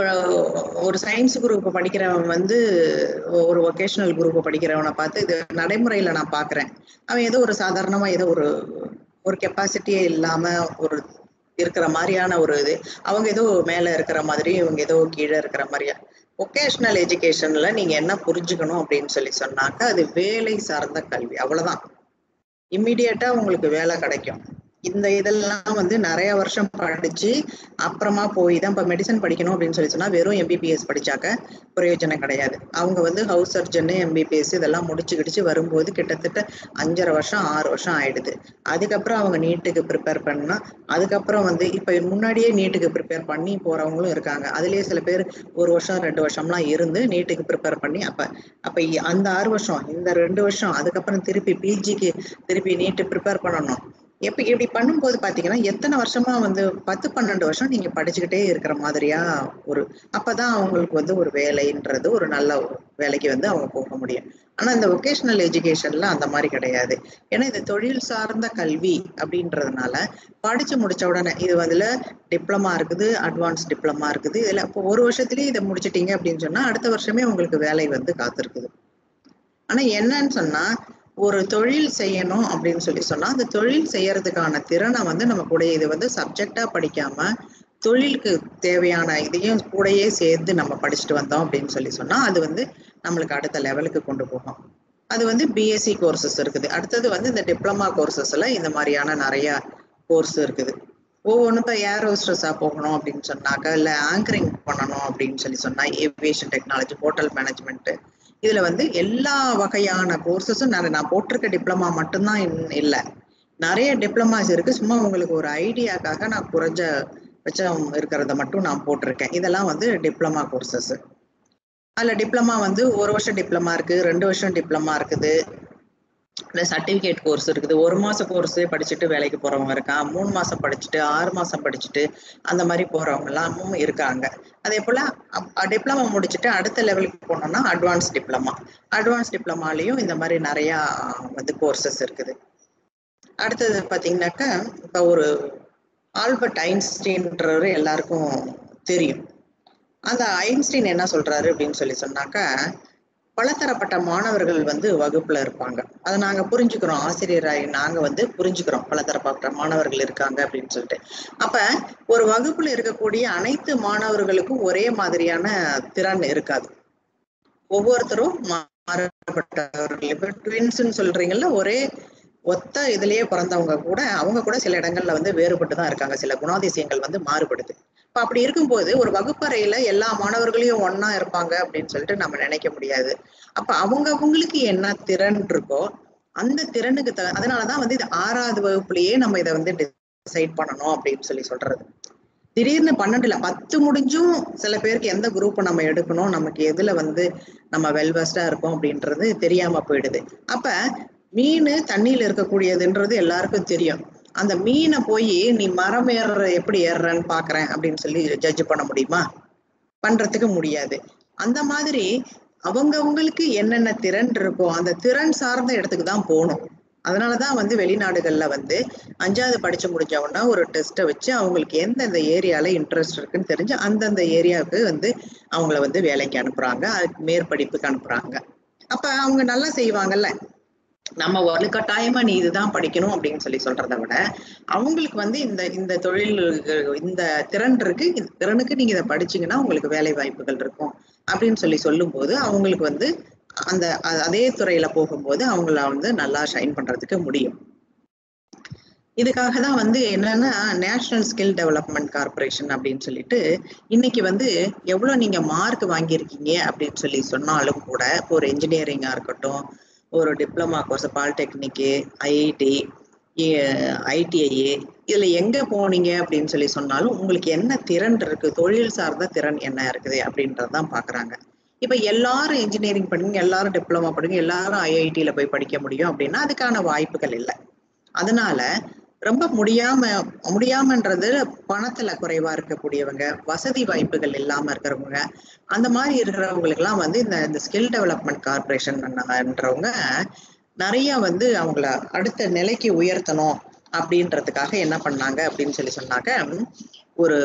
ஒரு சயின்ஸ் குரூப் படிக்கிறவன் வந்து ஒரு ஒகேஷனல் குரூப் படிக்கிறவனை பார்த்து இது நடைமுறையில நான் பாக்குறேன் அவன் ஏதோ ஒரு சாதாரணமா ஏதோ ஒரு ஒரு கெப்பாசிட்டியே இல்லாம ஒரு இருக்கிற மாதிரியான ஒரு இது அவங்க ஏதோ மேல இருக்கிற மாதிரி இவங்க ஏதோ கீழே இருக்கிற மாதிரியா ஒகேஷனல் எஜுகேஷன்ல நீங்க என்ன புரிஞ்சுக்கணும் அப்படின்னு சொல்லி சொன்னாக்க அது வேலை சார்ந்த கல்வி அவ்வளவுதான் இம்மிடியட்டா உங்களுக்கு வேலை கிடைக்கும் இந்த இதெல்லாம் வந்து நிறைய வருஷம் படிச்சு அப்புறமா போய் தான் இப்போ மெடிசன் படிக்கணும் அப்படின்னு சொல்லி சொன்னா வெறும் எம்பிபிஎஸ் படிச்சாக்க பிரயோஜனம் கிடையாது அவங்க வந்து ஹவுஸ் சர்ஜன் எம்பிபிஎஸ் இதெல்லாம் முடிச்சு கிடிச்சு வரும்போது கிட்டத்தட்ட அஞ்சரை வருஷம் ஆறு வருஷம் ஆயிடுது அதுக்கப்புறம் அவங்க நீட்டுக்கு ப்ரிப்பேர் பண்ணா அதுக்கப்புறம் வந்து இப்போ முன்னாடியே நீட்டுக்கு ப்ரிப்பேர் பண்ணி போறவங்களும் இருக்காங்க அதுலயே சில பேர் ஒரு வருஷம் ரெண்டு வருஷம்லாம் இருந்து நீட்டுக்கு ப்ரிப்பேர் பண்ணி அப்ப அப்ப அந்த ஆறு வருஷம் இந்த ரெண்டு வருஷம் அதுக்கப்புறம் திருப்பி பிஜிக்கு திருப்பி நீட்டு ப்ரிப்பேர் பண்ணணும் எப்ப இப்படி பண்ணும்போது பாத்தீங்கன்னா எத்தனை வருஷமா வந்து பத்து பன்னெண்டு வருஷம் நீங்க படிச்சுக்கிட்டே இருக்கிற மாதிரியா ஒரு அப்பதான் அவங்களுக்கு வந்து ஒரு வேலைன்றது ஒரு நல்ல வேலைக்கு வந்து அவங்க போக முடியும் ஆனா இந்த ஒகேஷனல் எஜுகேஷன்ல அந்த மாதிரி கிடையாது ஏன்னா இது தொழில் சார்ந்த கல்வி அப்படின்றதுனால படிச்சு முடிச்ச உடனே இது வந்துல டிப்ளமா இருக்குது அட்வான்ஸ் டிப்ளமா இருக்குது இதுல இப்போ ஒரு வருஷத்துலயே இதை முடிச்சிட்டீங்க அப்படின்னு சொன்னா அடுத்த வருஷமே உங்களுக்கு வேலை வந்து காத்திருக்குது ஆனா என்னன்னு சொன்னா ஒரு தொழில் செய்யணும் அப்படின்னு சொல்லி சொன்னா அந்த தொழில் செய்யறதுக்கான திறனை வந்து நம்ம கூட இது வந்து சப்ஜெக்டா படிக்காம தொழிலுக்கு தேவையான இதையும் கூடயே சேர்த்து நம்ம படிச்சுட்டு வந்தோம் அப்படின்னு சொல்லி சொன்னா அது வந்து நம்மளுக்கு அடுத்த லெவலுக்கு கொண்டு போகும் அது வந்து பிஎஸ்சி கோர்சஸ் இருக்குது அடுத்தது வந்து இந்த டிப்ளமா கோர்சஸ்ல இந்த மாதிரியான நிறைய கோர்ஸ் இருக்குது ஒவ்வொன்றும் இப்போ ஏர் ஹோஸ்டஸாக போகணும் அப்படின்னு சொன்னாக்க இல்லை ஆங்கரிங் பண்ணணும் அப்படின்னு சொல்லி சொன்னா ஏவியேஷன் டெக்னாலஜி ஹோட்டல் மேனேஜ்மெண்ட் இதுல வந்து எல்லா வகையான கோர்சஸும் நிறைய நான் போட்டிருக்க டிப்ளமா மட்டும்தான் இல்லை நிறைய டிப்ளமாஸ் இருக்கு சும்மா உங்களுக்கு ஒரு ஐடியாக்காக நான் குறைஞ்ச பட்சம் இருக்கிறத மட்டும் நான் போட்டிருக்கேன் இதெல்லாம் வந்து டிப்ளமா கோர்சஸ் அதுல டிப்ளமா வந்து ஒரு வருஷம் டிப்ளமா இருக்கு ரெண்டு வருஷம் டிப்ளமா இருக்குது இந்த சர்டிபிகேட் கோர்ஸ் இருக்குது ஒரு மாச கோர்ஸே படிச்சுட்டு வேலைக்கு போறவங்க இருக்கான் மூணு மாசம் படிச்சுட்டு ஆறு மாசம் படிச்சுட்டு அந்த மாதிரி போறவங்க எல்லாமும் இருக்காங்க அதே போல டிப்ளமா முடிச்சுட்டு அடுத்த லெவலுக்கு போனோம்னா அட்வான்ஸ் டிப்ளமா அட்வான்ஸ் டிப்ளமாலையும் இந்த மாதிரி நிறைய வந்து கோர்சஸ் இருக்குது அடுத்தது பாத்தீங்கன்னாக்கா இப்ப ஒரு ஆல்பர்ட் ஐன்ஸ்டீன்றவர் எல்லாருக்கும் தெரியும் அந்த ஐன்ஸ்டீன் என்ன சொல்றாரு அப்படின்னு சொல்லி சொன்னாக்கா பலதரப்பட்ட மாணவர்கள் வந்து வகுப்புல இருப்பாங்க அதை நாங்க புரிஞ்சுக்கிறோம் ஆசிரியராய் நாங்க வந்து புரிஞ்சுக்கிறோம் பலதரப்பட்ட மாணவர்கள் இருக்காங்க அப்படின்னு சொல்லிட்டு அப்ப ஒரு வகுப்புல இருக்கக்கூடிய அனைத்து மாணவர்களுக்கும் ஒரே மாதிரியான திறன் இருக்காது ஒவ்வொருத்தரும் மாறுபட்டவர்கள் இப்ப ட்வின்ஸ்ன்னு சொல்றீங்கல்ல ஒரே ஒத்த இதுலயே பிறந்தவங்க கூட அவங்க கூட சில இடங்கள்ல வந்து வேறுபட்டு தான் இருக்காங்க சில குணாதிசயங்கள் வந்து மாறுபடுது இப்ப அப்படி இருக்கும்போது ஒரு வகுப்பறையில எல்லா மாணவர்களையும் ஒன்னா இருப்பாங்க அப்படின்னு சொல்லிட்டு நம்ம நினைக்க முடியாது அப்ப அவங்க அவங்களுக்கு என்ன திறன் இருக்கோ அந்த திறனுக்கு த அதனாலதான் வந்து இது ஆறாவது வகுப்புலயே நம்ம இதை வந்து டிசைட் பண்ணணும் அப்படின்னு சொல்லி சொல்றது திடீர்னு பன்னெண்டுல பத்து முடிஞ்சும் சில பேருக்கு எந்த குரூப் நம்ம எடுக்கணும் நமக்கு எதுல வந்து நம்ம வெல்வெஸ்டா இருக்கோம் அப்படின்றது தெரியாம போயிடுது அப்ப மீன் தண்ணியில இருக்கக்கூடியதுன்றது எல்லாருக்கும் தெரியும் அந்த மீனை போய் நீ மரம் ஏறுற எப்படி ஏறுறன்னு பாக்குறேன் அப்படின்னு சொல்லி ஜட்ஜ் பண்ண முடியுமா பண்றதுக்கு முடியாது அந்த மாதிரி அவங்கவுங்களுக்கு என்னென்ன திறன் இருக்கோ அந்த திறன் சார்ந்த இடத்துக்கு தான் போகணும் அதனாலதான் வந்து வெளிநாடுகள்ல வந்து அஞ்சாவது படிச்சு முடிஞ்சவொன்னா ஒரு டெஸ்ட்டை வச்சு அவங்களுக்கு எந்தெந்த ஏரியால இன்ட்ரெஸ்ட் இருக்குன்னு தெரிஞ்சு அந்தந்த ஏரியாவுக்கு வந்து அவங்கள வந்து வேலைக்கு அனுப்புறாங்க அதுக்கு மேற்படிப்புக்கு அனுப்புறாங்க அப்ப அவங்க நல்லா செய்வாங்கல்ல நம்ம வலுக்கட்டாயமா நீ இதுதான் படிக்கணும் அப்படின்னு சொல்லி சொல்றதை விட அவங்களுக்கு வந்து இந்த இந்த தொழில் இந்த திறன் இருக்கு இந்த திறனுக்கு நீங்க இதை படிச்சீங்கன்னா உங்களுக்கு வேலை வாய்ப்புகள் இருக்கும் அப்படின்னு சொல்லி சொல்லும் போது அவங்களுக்கு வந்து அந்த அதே துறையில போகும்போது அவங்கள வந்து நல்லா ஷைன் பண்றதுக்கு முடியும் இதுக்காக தான் வந்து என்னன்னா நேஷனல் ஸ்கில் டெவலப்மெண்ட் கார்பரேஷன் அப்படின்னு சொல்லிட்டு இன்னைக்கு வந்து எவ்வளவு நீங்க மார்க் வாங்கியிருக்கீங்க அப்படின்னு சொல்லி சொன்னாலும் கூட இப்போ ஒரு இன்ஜினியரிங்கா இருக்கட்டும் ஒரு டிப்ளமா கோர்ஸ் பாலிடெக்னிக்கு ஐஐடி ஐடிஐஏ இதுல எங்க போனீங்க அப்படின்னு சொல்லி சொன்னாலும் உங்களுக்கு என்ன திறன் இருக்கு தொழில் சார்ந்த திறன் என்ன இருக்குது அப்படின்றதான் பாக்குறாங்க இப்ப எல்லாரும் இன்ஜினியரிங் பண்ணுங்க எல்லாரும் டிப்ளமா பண்ணுங்க எல்லாரும் ஐஐடியில போய் படிக்க முடியும் அப்படின்னா அதுக்கான வாய்ப்புகள் இல்லை அதனால ரொம்ப முடியாம முடியாமன்றது பணத்துல குறைவா இருக்கக்கூடியவங்க வசதி வாய்ப்புகள் இல்லாம இருக்கிறவங்க அந்த மாதிரி இருக்கிறவங்களுக்கு எல்லாம் வந்து இந்த இந்த ஸ்கில் டெவலப்மெண்ட் கார்பரேஷன்ன்றவங்க நிறைய வந்து அவங்கள அடுத்த நிலைக்கு உயர்த்தணும் அப்படின்றதுக்காக என்ன பண்ணாங்க அப்படின்னு சொல்லி சொன்னாக்க ஒரு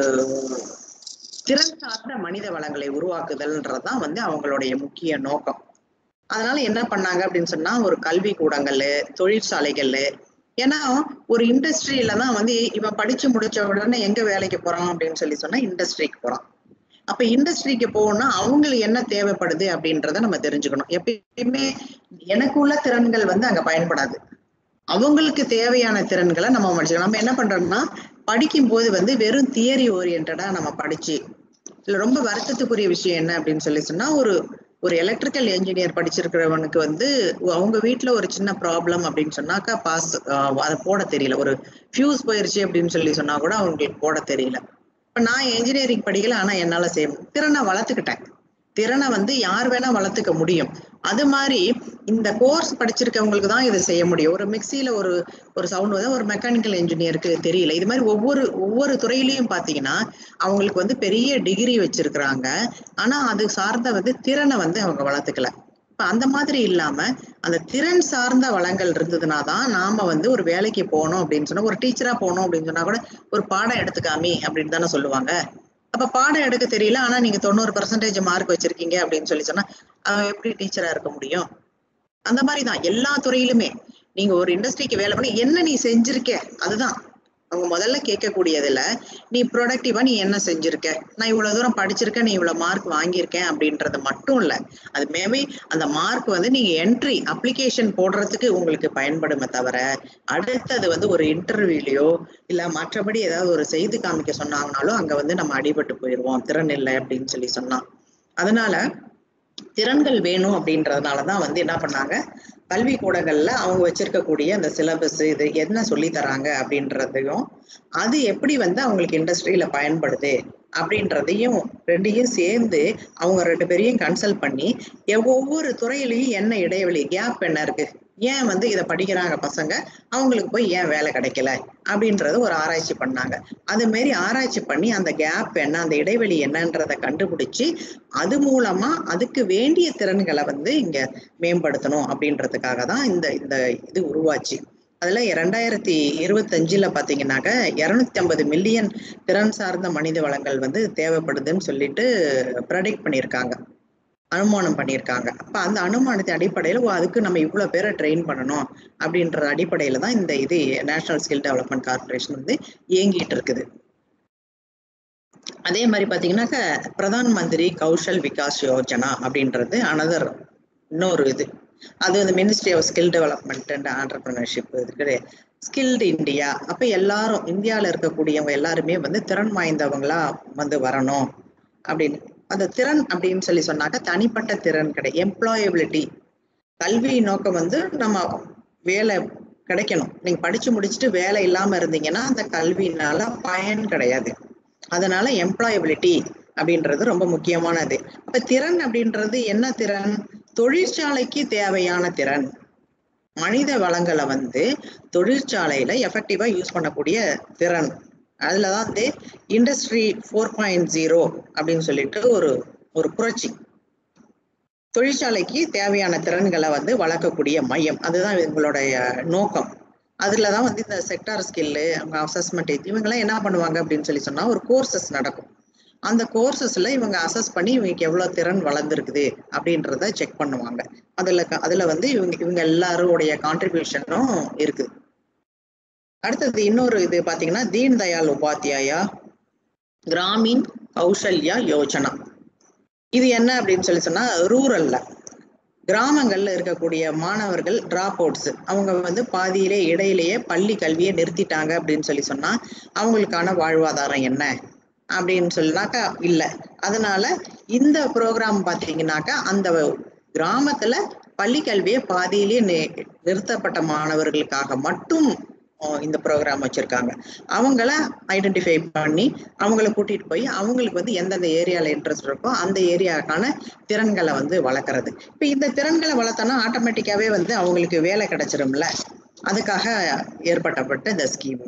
திறன் சார்ந்த மனித வளங்களை உருவாக்குதல்ன்றதுதான் வந்து அவங்களுடைய முக்கிய நோக்கம் அதனால என்ன பண்ணாங்க அப்படின்னு சொன்னா ஒரு கல்வி கூடங்கள் தொழிற்சாலைகள் ஏன்னா ஒரு இண்டஸ்ட்ரியில தான் வந்து இவன் படிச்சு முடிச்ச உடனே எங்க வேலைக்கு போறான் அப்படின்னு சொல்லி சொன்னா இண்டஸ்ட்ரிக்கு போறான் அப்ப இண்டஸ்ட்ரிக்கு போகணும்னா அவங்களுக்கு என்ன தேவைப்படுது அப்படின்றத நம்ம தெரிஞ்சுக்கணும் எப்பயுமே எனக்குள்ள திறன்கள் வந்து அங்க பயன்படாது அவங்களுக்கு தேவையான திறன்களை நம்ம படிச்சுக்கணும் நம்ம என்ன பண்றோம்னா படிக்கும் போது வந்து வெறும் தியரி ஓரியன்டா நம்ம படிச்சு இதுல ரொம்ப வருத்தத்துக்குரிய விஷயம் என்ன அப்படின்னு சொல்லி சொன்னா ஒரு ஒரு எலக்ட்ரிக்கல் என்ஜினியர் படிச்சிருக்கிறவனுக்கு வந்து அவங்க வீட்டுல ஒரு சின்ன ப்ராப்ளம் அப்படின்னு சொன்னாக்கா பாஸ் அதை போட தெரியல ஒரு ஃபியூஸ் போயிருச்சு அப்படின்னு சொல்லி சொன்னா கூட அவங்களுக்கு போட தெரியல இப்ப நான் என்ஜினியரிங் படிக்கல ஆனா என்னால செய்ய திறனை வளர்த்துக்கிட்டேன் திறனை வந்து யார் வேணா வளர்த்துக்க முடியும் அது மாதிரி இந்த கோர்ஸ் படிச்சிருக்கவங்களுக்கு தான் இதை செய்ய முடியும் ஒரு மிக்சியில ஒரு ஒரு சவுண்ட் வந்து ஒரு மெக்கானிக்கல் இன்ஜினியருக்கு தெரியல இது மாதிரி ஒவ்வொரு ஒவ்வொரு துறையிலையும் பாத்தீங்கன்னா அவங்களுக்கு வந்து பெரிய டிகிரி வச்சிருக்கிறாங்க ஆனா அது சார்ந்த வந்து திறனை வந்து அவங்க வளர்த்துக்கல இப்ப அந்த மாதிரி இல்லாம அந்த திறன் சார்ந்த வளங்கள் இருந்ததுனா தான் நாம வந்து ஒரு வேலைக்கு போகணும் அப்படின்னு சொன்னா ஒரு டீச்சரா போகணும் அப்படின்னு சொன்னா கூட ஒரு பாடம் எடுத்துக்காமி அப்படின்னு தானே சொல்லுவாங்க அப்ப பாடம் எடுக்க தெரியல ஆனா நீங்க தொண்ணூறு பர்சன்டேஜ் மார்க் வச்சிருக்கீங்க அப்படின்னு சொல்லி சொன்னா அவன் எப்படி டீச்சரா இருக்க முடியும் அந்த மாதிரிதான் எல்லா துறையிலுமே நீங்க ஒரு இண்டஸ்ட்ரிக்கு வேலை பண்ணி என்ன நீ செஞ்சிருக்க அதுதான் அவங்க முதல்ல கேட்கக்கூடியதுல நீ ப்ரொடக்டிவா நீ என்ன செஞ்சிருக்க நான் இவ்வளவு தூரம் படிச்சிருக்கேன் நீ இவ்வளவு மார்க் வாங்கியிருக்கேன் அப்படின்றது மட்டும் இல்ல அது மேபி அந்த மார்க் வந்து நீங்க என்ட்ரி அப்ளிகேஷன் போடுறதுக்கு உங்களுக்கு பயன்படுமே தவிர அடுத்தது வந்து ஒரு இன்டர்வியூலயோ இல்ல மற்றபடி ஏதாவது ஒரு செய்தி காமிக்க சொன்னாங்கனாலும் அங்க வந்து நம்ம அடிபட்டு போயிடுவோம் திறன் இல்லை அப்படின்னு சொல்லி சொன்னா அதனால திறன்கள் வேணும் அப்படின்றதுனாலதான் வந்து என்ன பண்ணாங்க கல்வி கூடங்கள்ல அவங்க வச்சிருக்கக்கூடிய அந்த சிலபஸ் இது என்ன சொல்லி தராங்க அப்படின்றதையும் அது எப்படி வந்து அவங்களுக்கு இண்டஸ்ட்ரியில பயன்படுது அப்படின்றதையும் ரெண்டையும் சேர்ந்து அவங்க ரெண்டு பேரையும் கன்சல்ட் பண்ணி ஒவ்வொரு துறையிலையும் என்ன இடைவெளி கேப் என்ன இருக்கு ஏன் வந்து இதை படிக்கிறாங்க பசங்க அவங்களுக்கு போய் ஏன் வேலை கிடைக்கல அப்படின்றது ஒரு ஆராய்ச்சி பண்ணாங்க அது மாரி ஆராய்ச்சி பண்ணி அந்த கேப் என்ன அந்த இடைவெளி என்னன்றதை கண்டுபிடிச்சு அது மூலமா அதுக்கு வேண்டிய திறன்களை வந்து இங்க மேம்படுத்தணும் அப்படின்றதுக்காக தான் இந்த இந்த இது உருவாச்சு அதுல இரண்டாயிரத்தி இருபத்தஞ்சுல பாத்தீங்கன்னாக்க இருநூத்தி ஐம்பது மில்லியன் திறன் சார்ந்த மனித வளங்கள் வந்து தேவைப்படுதுன்னு சொல்லிட்டு ப்ரெடிக்ட் பண்ணியிருக்காங்க அனுமானம் பண்ணியிருக்காங்க அப்ப அந்த அனுமானத்தின் அடிப்படையில் அதுக்கு நம்ம இவ்வளவு பேரை ட்ரெயின் பண்ணணும் அப்படின்ற அடிப்படையில தான் இந்த இது நேஷனல் ஸ்கில் டெவலப்மெண்ட் கார்பரேஷன் வந்து இயங்கிட்டு இருக்குது அதே மாதிரி பாத்தீங்கன்னாக்க பிரதான் மந்திரி கௌஷல் விகாஸ் யோஜனா அப்படின்றது அனதர் இன்னொரு இது அது வந்து ministry of skill development and entrepreneurship இருக்குது ஸ்கில்டு இந்தியா அப்ப எல்லாரும் இந்தியாவில் இருக்கக்கூடியவங்க எல்லாருமே வந்து திறன் வாய்ந்தவங்களா வந்து வரணும் அப்படின்னு அந்த திறன் அப்படின்னு சொல்லி சொன்னாக்க தனிப்பட்ட திறன் கிடையாது எம்ப்ளாயபிலிட்டி கல்வி நோக்கம் வந்து நம்ம வேலை கிடைக்கணும் நீங்க படிச்சு முடிச்சுட்டு வேலை இல்லாம இருந்தீங்கன்னா அந்த கல்வினால பயன் கிடையாது அதனால எம்ப்ளாயபிலிட்டி அப்படின்றது ரொம்ப முக்கியமானது அப்ப திறன் அப்படின்றது என்ன திறன் தொழிற்சாலைக்கு தேவையான திறன் மனித வளங்களை வந்து தொழிற்சாலையில எஃபெக்டிவா யூஸ் பண்ணக்கூடிய திறன் அதுலதான் வந்து இண்டஸ்ட்ரி ஃபோர் பாயிண்ட் ஜீரோ அப்படின்னு சொல்லிட்டு ஒரு ஒரு புரட்சி தொழிற்சாலைக்கு தேவையான திறன்களை வந்து வளர்க்கக்கூடிய மையம் அதுதான் இவங்களுடைய நோக்கம் அதுலதான் வந்து இந்த செக்டார் ஸ்கில்லு அவங்க அசஸ்மெண்ட் இவங்கெல்லாம் என்ன பண்ணுவாங்க அப்படின்னு சொல்லி சொன்னா ஒரு கோர்சஸ் நடக்கும் அந்த கோர்சஸ்ல இவங்க அசஸ் பண்ணி இவங்களுக்கு எவ்வளவு திறன் வளர்ந்துருக்குது அப்படின்றத செக் பண்ணுவாங்க அதுல அதுல வந்து இவங்க இவங்க எல்லாருடைய கான்ட்ரிபியூஷனும் இருக்குது அடுத்தது இன்னொரு இது பாத்தீங்கன்னா தீன் தயாள் உபாத்யாயா கிராமீன் கௌசல்யா யோஜனா இது என்ன அப்படின்னு சொல்லி சொன்னா ரூரல்ல கிராமங்கள்ல இருக்கக்கூடிய மாணவர்கள் டிராப் அவுட்ஸ் அவங்க வந்து பாதியிலே இடையிலேயே பள்ளி கல்வியை நிறுத்திட்டாங்க அப்படின்னு சொல்லி சொன்னா அவங்களுக்கான வாழ்வாதாரம் என்ன அப்படின்னு சொல்லினாக்கா இல்லை அதனால இந்த ப்ரோக்ராம் பார்த்தீங்கன்னாக்கா அந்த கிராமத்துல பள்ளி கல்வியை பாதியிலேயே நிறுத்தப்பட்ட மாணவர்களுக்காக மட்டும் அஹ், இந்த ப்ரோக்ராம் வச்சிருக்காங்க அவங்கள ஐடென்டிஃபை பண்ணி அவங்கள கூட்டிட்டு போய் அவங்களுக்கு வந்து எந்தெந்த ஏரியால இன்ட்ரெஸ்ட் இருக்கோ அந்த ஏரியாக்கான திறன்களை வந்து வளர்க்கறது இப்போ இந்த திறன்களை வளர்த்தோன்னா ஆட்டோமேட்டிக்காவே வந்து அவங்களுக்கு வேலை கிடைச்சிரும்ல அதுக்காக ஏற்பட்டப்பட்ட இந்த ஸ்கீம்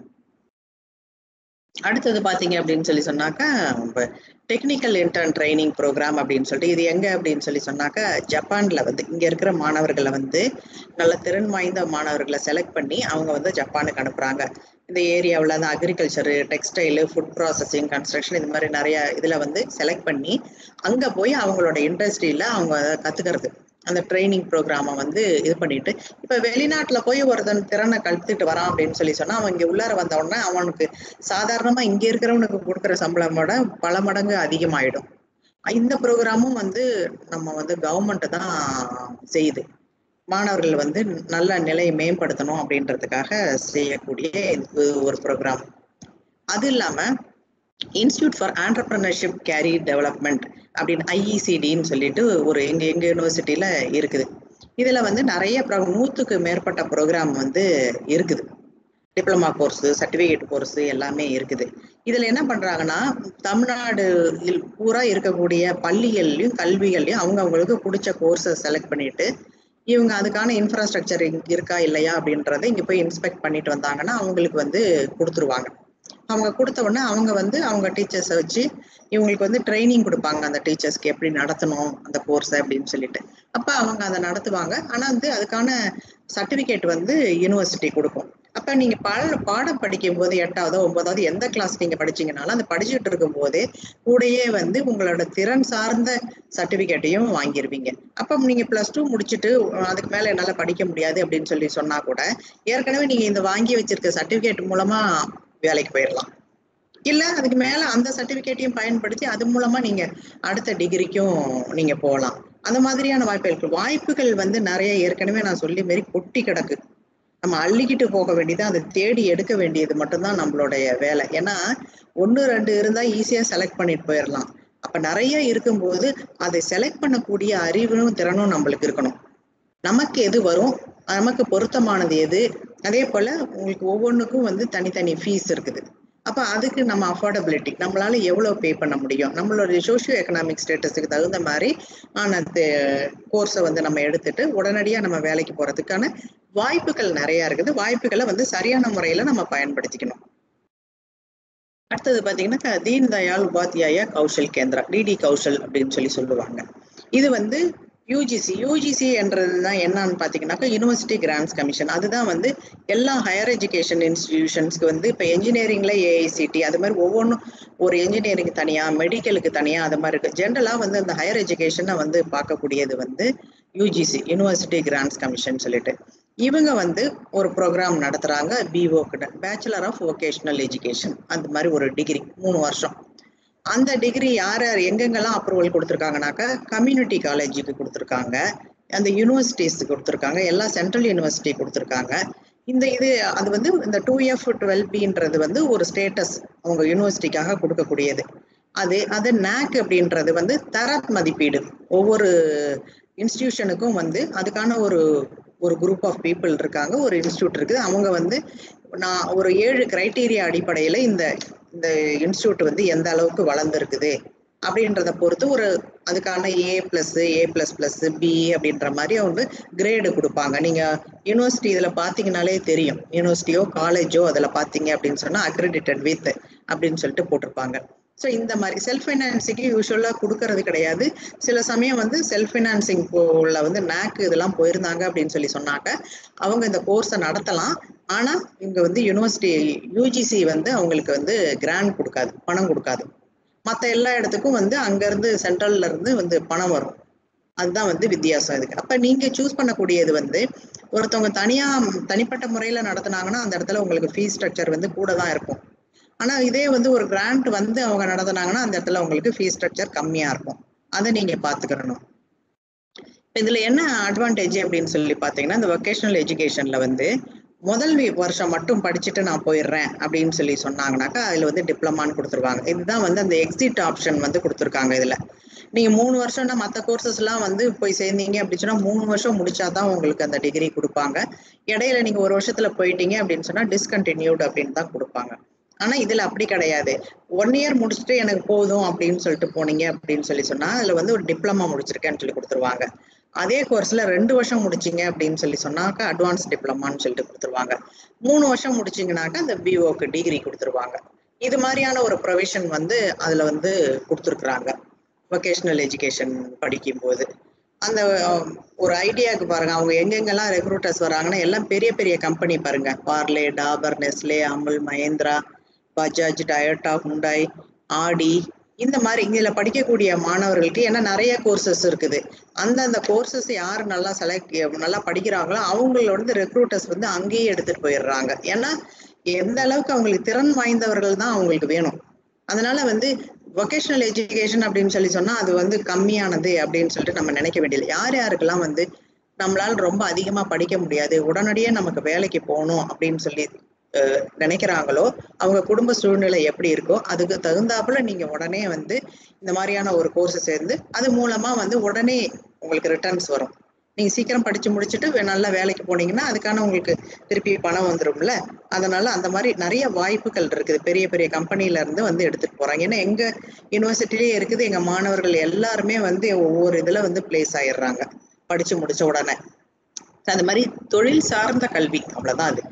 அடுத்தது பாத்தீங்க அப்படின்னு சொல்லி சொன்னாக்கா டெக்னிக்கல் இன்டர்ன் ட்ரைனிங் ப்ரோக்ராம் அப்படின்னு சொல்லிட்டு இது எங்க அப்படின்னு சொல்லி சொன்னாக்கா ஜப்பான்ல வந்து இங்க இருக்கிற மாணவர்களை வந்து நல்ல திறன் வாய்ந்த மாணவர்களை செலக்ட் பண்ணி அவங்க வந்து ஜப்பானுக்கு அனுப்புறாங்க இந்த ஏரியாவில் அந்த agriculture textile food processing construction இது மாதிரி நிறைய இதில் வந்து செலக்ட் பண்ணி அங்கே போய் அவங்களோட இண்டஸ்ட்ரியில் அவங்க அதை கற்றுக்கிறது அந்த ட்ரைனிங் ப்ரோக்ராமை வந்து இது பண்ணிட்டு இப்போ வெளிநாட்டில் போய் ஒருத்தன் திறனை கற்றுட்டு வரான் அப்படின்னு சொல்லி சொன்னால் அவன் இங்கே உள்ளார வந்த உடனே அவனுக்கு சாதாரணமாக இங்கே இருக்கிறவனுக்கு கொடுக்குற சம்பளமோட பல மடங்கு அதிகமாயிடும் இந்த ப்ரோக்ராமும் வந்து நம்ம வந்து கவர்மெண்ட் தான் செய்யுது மாணவர்கள் வந்து நல்ல நிலையை மேம்படுத்தணும் அப்படின்றதுக்காக செய்யக்கூடிய இது ஒரு ப்ரோக்ராம் அது இல்லாம இன்ஸ்டியூட் ஃபார் ஆண்டர்பிரினர்ஷிப் கேரி டெவலப்மெண்ட் அப்படின்னு ஐஇசிடின்னு சொல்லிட்டு ஒரு எங்க எங்க யூனிவர்சிட்டியில இருக்குது இதுல வந்து நிறைய pro- நூத்துக்கு மேற்பட்ட ப்ரோக்ராம் வந்து இருக்குது டிப்ளமா கோர்ஸ் சர்டிஃபிகேட் கோர்ஸ் எல்லாமே இருக்குது இதுல என்ன பண்றாங்கன்னா தமிழ்நாடு இல் பூரா இருக்கக்கூடிய பள்ளிகள்லயும் கல்விகள்லயும் அவங்க அவங்களுக்கு பிடிச்ச கோர்ஸை செலக்ட் பண்ணிட்டு இவங்க அதுக்கான இன்ஃப்ராஸ்ட்ரக்சர் இருக்கா இல்லையா அப்படின்றத இங்க போய் இன்ஸ்பெக்ட் பண்ணிட்டு வந்தாங்கன்னா அவங்களுக்கு வந்து கொடுத்துருவாங்க அவங்க கொடுத்த உடனே அவங்க வந்து அவங்க டீச்சர்ஸை வச்சு இவங்களுக்கு வந்து ட்ரைனிங் கொடுப்பாங்க அந்த டீச்சர்ஸ்க்கு எப்படி நடத்தணும் அந்த கோர்ஸை அப்படின்னு சொல்லிட்டு அப்ப அவங்க அதை நடத்துவாங்க ஆனா வந்து அதுக்கான சர்டிபிகேட் வந்து யூனிவர்சிட்டி கொடுக்கும் அப்ப நீங்க பாட பாடம் படிக்கும் போது எட்டாவதோ ஒன்பதாவது எந்த கிளாஸ் நீங்க படிச்சீங்கனாலும் அந்த படிச்சுட்டு இருக்கும் போதே கூடயே வந்து உங்களோட திறன் சார்ந்த சர்டிபிகேட்டையும் வாங்கிருவீங்க அப்ப நீங்க பிளஸ் டூ முடிச்சுட்டு அஹ் அதுக்கு மேல என்னால படிக்க முடியாது அப்படின்னு சொல்லி சொன்னா கூட ஏற்கனவே நீங்க இந்த வாங்கி வச்சிருக்க சர்டிபிகேட் மூலமா வேலைக்கு போயிடலாம் இல்ல அதுக்கு மேல அந்த சர்டிபிகேட்டையும் பயன்படுத்தி அது மூலமா நீங்க அடுத்த டிகிரிக்கும் நீங்க போகலாம் அந்த மாதிரியான வாய்ப்பு இருக்கு வாய்ப்புகள் வந்து நிறைய ஏற்கனவே நான் சொல்லி மாரி கொட்டி கிடக்கு நம்ம அள்ளிக்கிட்டு போக வேண்டியது அதை தேடி எடுக்க வேண்டியது மட்டும்தான் நம்மளுடைய வேலை ஏன்னா ஒன்று ரெண்டு இருந்தா ஈஸியா செலக்ட் பண்ணிட்டு போயிடலாம் அப்ப நிறைய இருக்கும்போது அதை செலக்ட் பண்ணக்கூடிய அறிவும் திறனும் நம்மளுக்கு இருக்கணும் நமக்கு எது வரும் நமக்கு பொருத்தமானது எது அதே போல உங்களுக்கு ஒவ்வொன்றுக்கும் வந்து தனித்தனி ஃபீஸ் இருக்குது அப்ப அதுக்கு நம்ம அஃபோர்டபிலிட்டி நம்மளால எவ்வளவு பே பண்ண முடியும் நம்மளுடைய சோஷியோ எக்கனாமிக் ஸ்டேட்டஸுக்கு தகுந்த மாதிரி ஆன கோர்ஸை வந்து நம்ம எடுத்துட்டு உடனடியா நம்ம வேலைக்கு போறதுக்கான வாய்ப்புகள் நிறைய இருக்குது வாய்ப்புகளை வந்து சரியான முறையில நம்ம பயன்படுத்திக்கணும் அடுத்தது பாத்தீங்கன்னா க- தீன் தயாள் உபாத்யாயா கௌஷல் கேந்திரா டிடி கௌஷல் அப்படின்னு சொல்லி சொல்லுவாங்க இது வந்து யூஜிசி யூஜிசி என்றதுதான் என்னன்னு பாத்தீங்கன்னாக்கா யூனிவர்சிட்டி கிராண்ட்ஸ் கமிஷன் அதுதான் வந்து எல்லா ஹையர் எஜுகேஷன் இன்ஸ்டிடியூஷன்ஸ்க்கு வந்து இப்போ என்ஜினியரிங்ல ஏஐசிடி அது மாதிரி ஒவ்வொன்றும் ஒரு என்ஜினியரிங் தனியா மெடிக்கலுக்கு தனியா அது மாதிரி இருக்கு ஜென்ரலா வந்து இந்த ஹையர் எஜுகேஷனை வந்து பார்க்கக்கூடியது வந்து யூஜிசி யூனிவர்சிட்டி கிராண்ட்ஸ் கமிஷன் சொல்லிட்டு இவங்க வந்து ஒரு ப்ரோக்ராம் நடத்துறாங்க பிஓ கிட்ட பேச்சுலர் ஆஃப் வொகேஷனல் எஜுகேஷன் அந்த மாதிரி ஒரு டிகிரி மூணு வருஷம் அந்த டிகிரி யார் யார் எங்கெங்கெல்லாம் அப்ரூவல் கொடுத்துருக்காங்கனாக்கா கம்யூனிட்டி காலேஜுக்கு கொடுத்துருக்காங்க அந்த யூனிவர்சிட்டிஸ் கொடுத்துருக்காங்க எல்லா சென்ட்ரல் யூனிவர்சிட்டி கொடுத்துருக்காங்க இந்த இது அது வந்து இந்த டூ எஃப் டுவெல் பின்றது வந்து ஒரு ஸ்டேட்டஸ் அவங்க யூனிவர்சிட்டிக்காக கொடுக்கக்கூடியது அது அது நேக் அப்படின்றது வந்து தர மதிப்பீடு ஒவ்வொரு இன்ஸ்டிடியூஷனுக்கும் வந்து அதுக்கான ஒரு ஒரு குரூப் ஆஃப் பீப்புள் இருக்காங்க ஒரு இன்ஸ்டியூட் இருக்குது அவங்க வந்து நான் ஒரு ஏழு கிரைட்டீரியா அடிப்படையில இந்த இந்த இன்ஸ்டியூட் வந்து எந்த அளவுக்கு வளர்ந்துருக்குது அப்படின்றத பொறுத்து ஒரு அதுக்கான A plus A plus plus B அப்படின்ற மாதிரி அவங்க கிரேடு கொடுப்பாங்க நீங்க யூனிவர்சிட்டி இதுல பாத்தீங்கன்னாலே தெரியும் யூனிவர்சிட்டியோ காலேஜோ அதுல பாத்தீங்க அப்படின்னு சொன்னா அக்ரெடிட்டட் வித் அப்படின்னு சொல்லிட்டு போட்டிருப்பாங்க ஸோ இந்த மாதிரி செல்ஃப் ஃபைனான்சிங்க்கு யூஸ்வலாக கொடுக்கறது கிடையாது சில சமயம் வந்து செல்ஃப் ஃபைனான்சிங் உள்ள வந்து நேக் இதெல்லாம் போயிருந்தாங்க அப்படின்னு சொல்லி சொன்னாக்க அவங்க இந்த கோர்ஸை நடத்தலாம் ஆனால் இங்கே வந்து யூனிவர்சிட்டி யூஜிசி வந்து அவங்களுக்கு வந்து கிராண்ட் கொடுக்காது பணம் கொடுக்காது மற்ற எல்லா இடத்துக்கும் வந்து அங்கேருந்து சென்ட்ரல்ல இருந்து வந்து பணம் வரும் அதுதான் வந்து வித்தியாசம் இதுக்கு அப்ப நீங்க சூஸ் பண்ணக்கூடியது வந்து ஒருத்தவங்க தனியா தனிப்பட்ட முறையில நடத்துனாங்கன்னா அந்த இடத்துல உங்களுக்கு ஃபீஸ் ஸ்ட்ரக்சர் வந்து கூட தான் இருக்கும் ஆனா இதே வந்து ஒரு கிராண்ட் வந்து அவங்க நடத்துனாங்கன்னா அந்த இடத்துல உங்களுக்கு ஃபீஸ் ஸ்ட்ரக்சர் கம்மியா இருக்கும் அதை நீங்க பாத்துக்கிறணும் இதுல என்ன அட்வான்டேஜ் அப்படின்னு சொல்லி பாத்தீங்கன்னா இந்த வொகேஷனல் எஜுகேஷன்ல வந்து முதல் வி- வருஷம் மட்டும் படிச்சுட்டு நான் போயிடுறேன் அப்படின்னு சொல்லி சொன்னாங்கனாக்கா அதுல வந்து டிப்ளமான்னு கொடுத்துருவாங்க இதுதான் வந்து அந்த எக்ஸிட் ஆப்ஷன் வந்து கொடுத்துருக்காங்க இதுல நீங்க மூணு வருஷம்னா மற்ற கோர்சஸ் எல்லாம் வந்து போய் சேர்ந்தீங்க அப்படின்னு சொன்னா மூணு வருஷம் முடிச்சாதான் உங்களுக்கு அந்த டிகிரி கொடுப்பாங்க இடையில நீங்க ஒரு வருஷத்துல போயிட்டீங்க அப்படின்னு சொன்னா டிஸ்கண்டினியூட் அப்படின்னு தான் கொடுப்பாங்க ஆனா இதுல அப்படி கிடையாது ஒன் இயர் முடிச்சுட்டு எனக்கு போதும் அப்படின்னு சொல்லிட்டு போனீங்க அப்படின்னு சொல்லி சொன்னா அதுல வந்து ஒரு டிப்ளமா முடிச்சிருக்கேன்னு சொல்லி கொடுத்துருவாங்க அதே கோர்ஸ்ல ரெண்டு வருஷம் முடிச்சீங்க அப்படின்னு சொல்லி சொன்னாக்கா அட்வான்ஸ் டிப்ளமான்னு சொல்லிட்டு கொடுத்துருவாங்க மூணு வருஷம் முடிச்சீங்கன்னாக்கா அந்த பிஓக்கு டிகிரி கொடுத்துருவாங்க இது மாதிரியான ஒரு ப்ரொவிஷன் வந்து அதுல வந்து கொடுத்துருக்குறாங்க வொகேஷனல் எஜுகேஷன் படிக்கும்போது அந்த அஹ், ஒரு ஐடியாவுக்கு பாருங்க அவங்க எங்கெங்கெல்லாம் ரெக்ரூட்டர்ஸ் வராங்கன்னா எல்லாம் பெரிய பெரிய கம்பெனி பாருங்க Parle Dabur Nestle Amul Mahindra Bajaj Toyota Hyundai Audi இந்த மாதிரி இதுல படிக்கக்கூடிய மாணவர்களுக்கு ஏன்னா நிறைய கோர்சஸ் இருக்குது அந்தந்த கோர்சஸ் யார் நல்லா செலக்ட் நல்லா படிக்கிறாங்களோ அவங்களோட வந்து ரெக்ரூட்டர்ஸ் வந்து அங்கேயே எடுத்துட்டு போயிடுறாங்க ஏன்னா எந்த அளவுக்கு அவங்களுக்கு திறன் வாய்ந்தவர்கள் தான் அவங்களுக்கு வேணும் அதனால வந்து வொகேஷனல் எஜுகேஷன் அப்படின்னு சொல்லி சொன்னா அது வந்து கம்மியானது அப்படின்னு சொல்லிட்டு நம்ம நினைக்க வேண்டியது யார் யாருக்கெல்லாம் வந்து நம்மளால ரொம்ப அதிகமா படிக்க முடியாது உடனடியே நமக்கு வேலைக்கு போகணும் அப்படின்னு சொல்லி அஹ், நினைக்கிறாங்களோ அவங்க குடும்ப சூழ்நிலை எப்படி இருக்கோ அதுக்கு தகுந்தாப்புல நீங்க உடனே வந்து இந்த மாதிரியான ஒரு கோர்ஸ் சேர்ந்து அது மூலமா வந்து உடனே உங்களுக்கு ரிட்டர்ன்ஸ் வரும் நீங்க சீக்கிரம் படிச்சு முடிச்சுட்டு வே- நல்ல வேலைக்கு போனீங்கன்னா அதுக்கான உங்களுக்கு திருப்பி பணம் வந்துரும்ல அதனால அந்த மாதிரி நிறைய வாய்ப்புகள் இருக்குது பெரிய பெரிய கம்பெனில இருந்து வந்து எடுத்துட்டு போறாங்க ஏன்னா எங்க யூனிவர்சிட்டிலேயே இருக்குது எங்க மாணவர்கள் எல்லாருமே வந்து ஒவ்வொரு இதுல வந்து பிளேஸ் ஆயிடுறாங்க படிச்சு முடிச்ச உடனே அந்த மாதிரி தொழில் சார்ந்த கல்வி அவ்வளவுதான் அது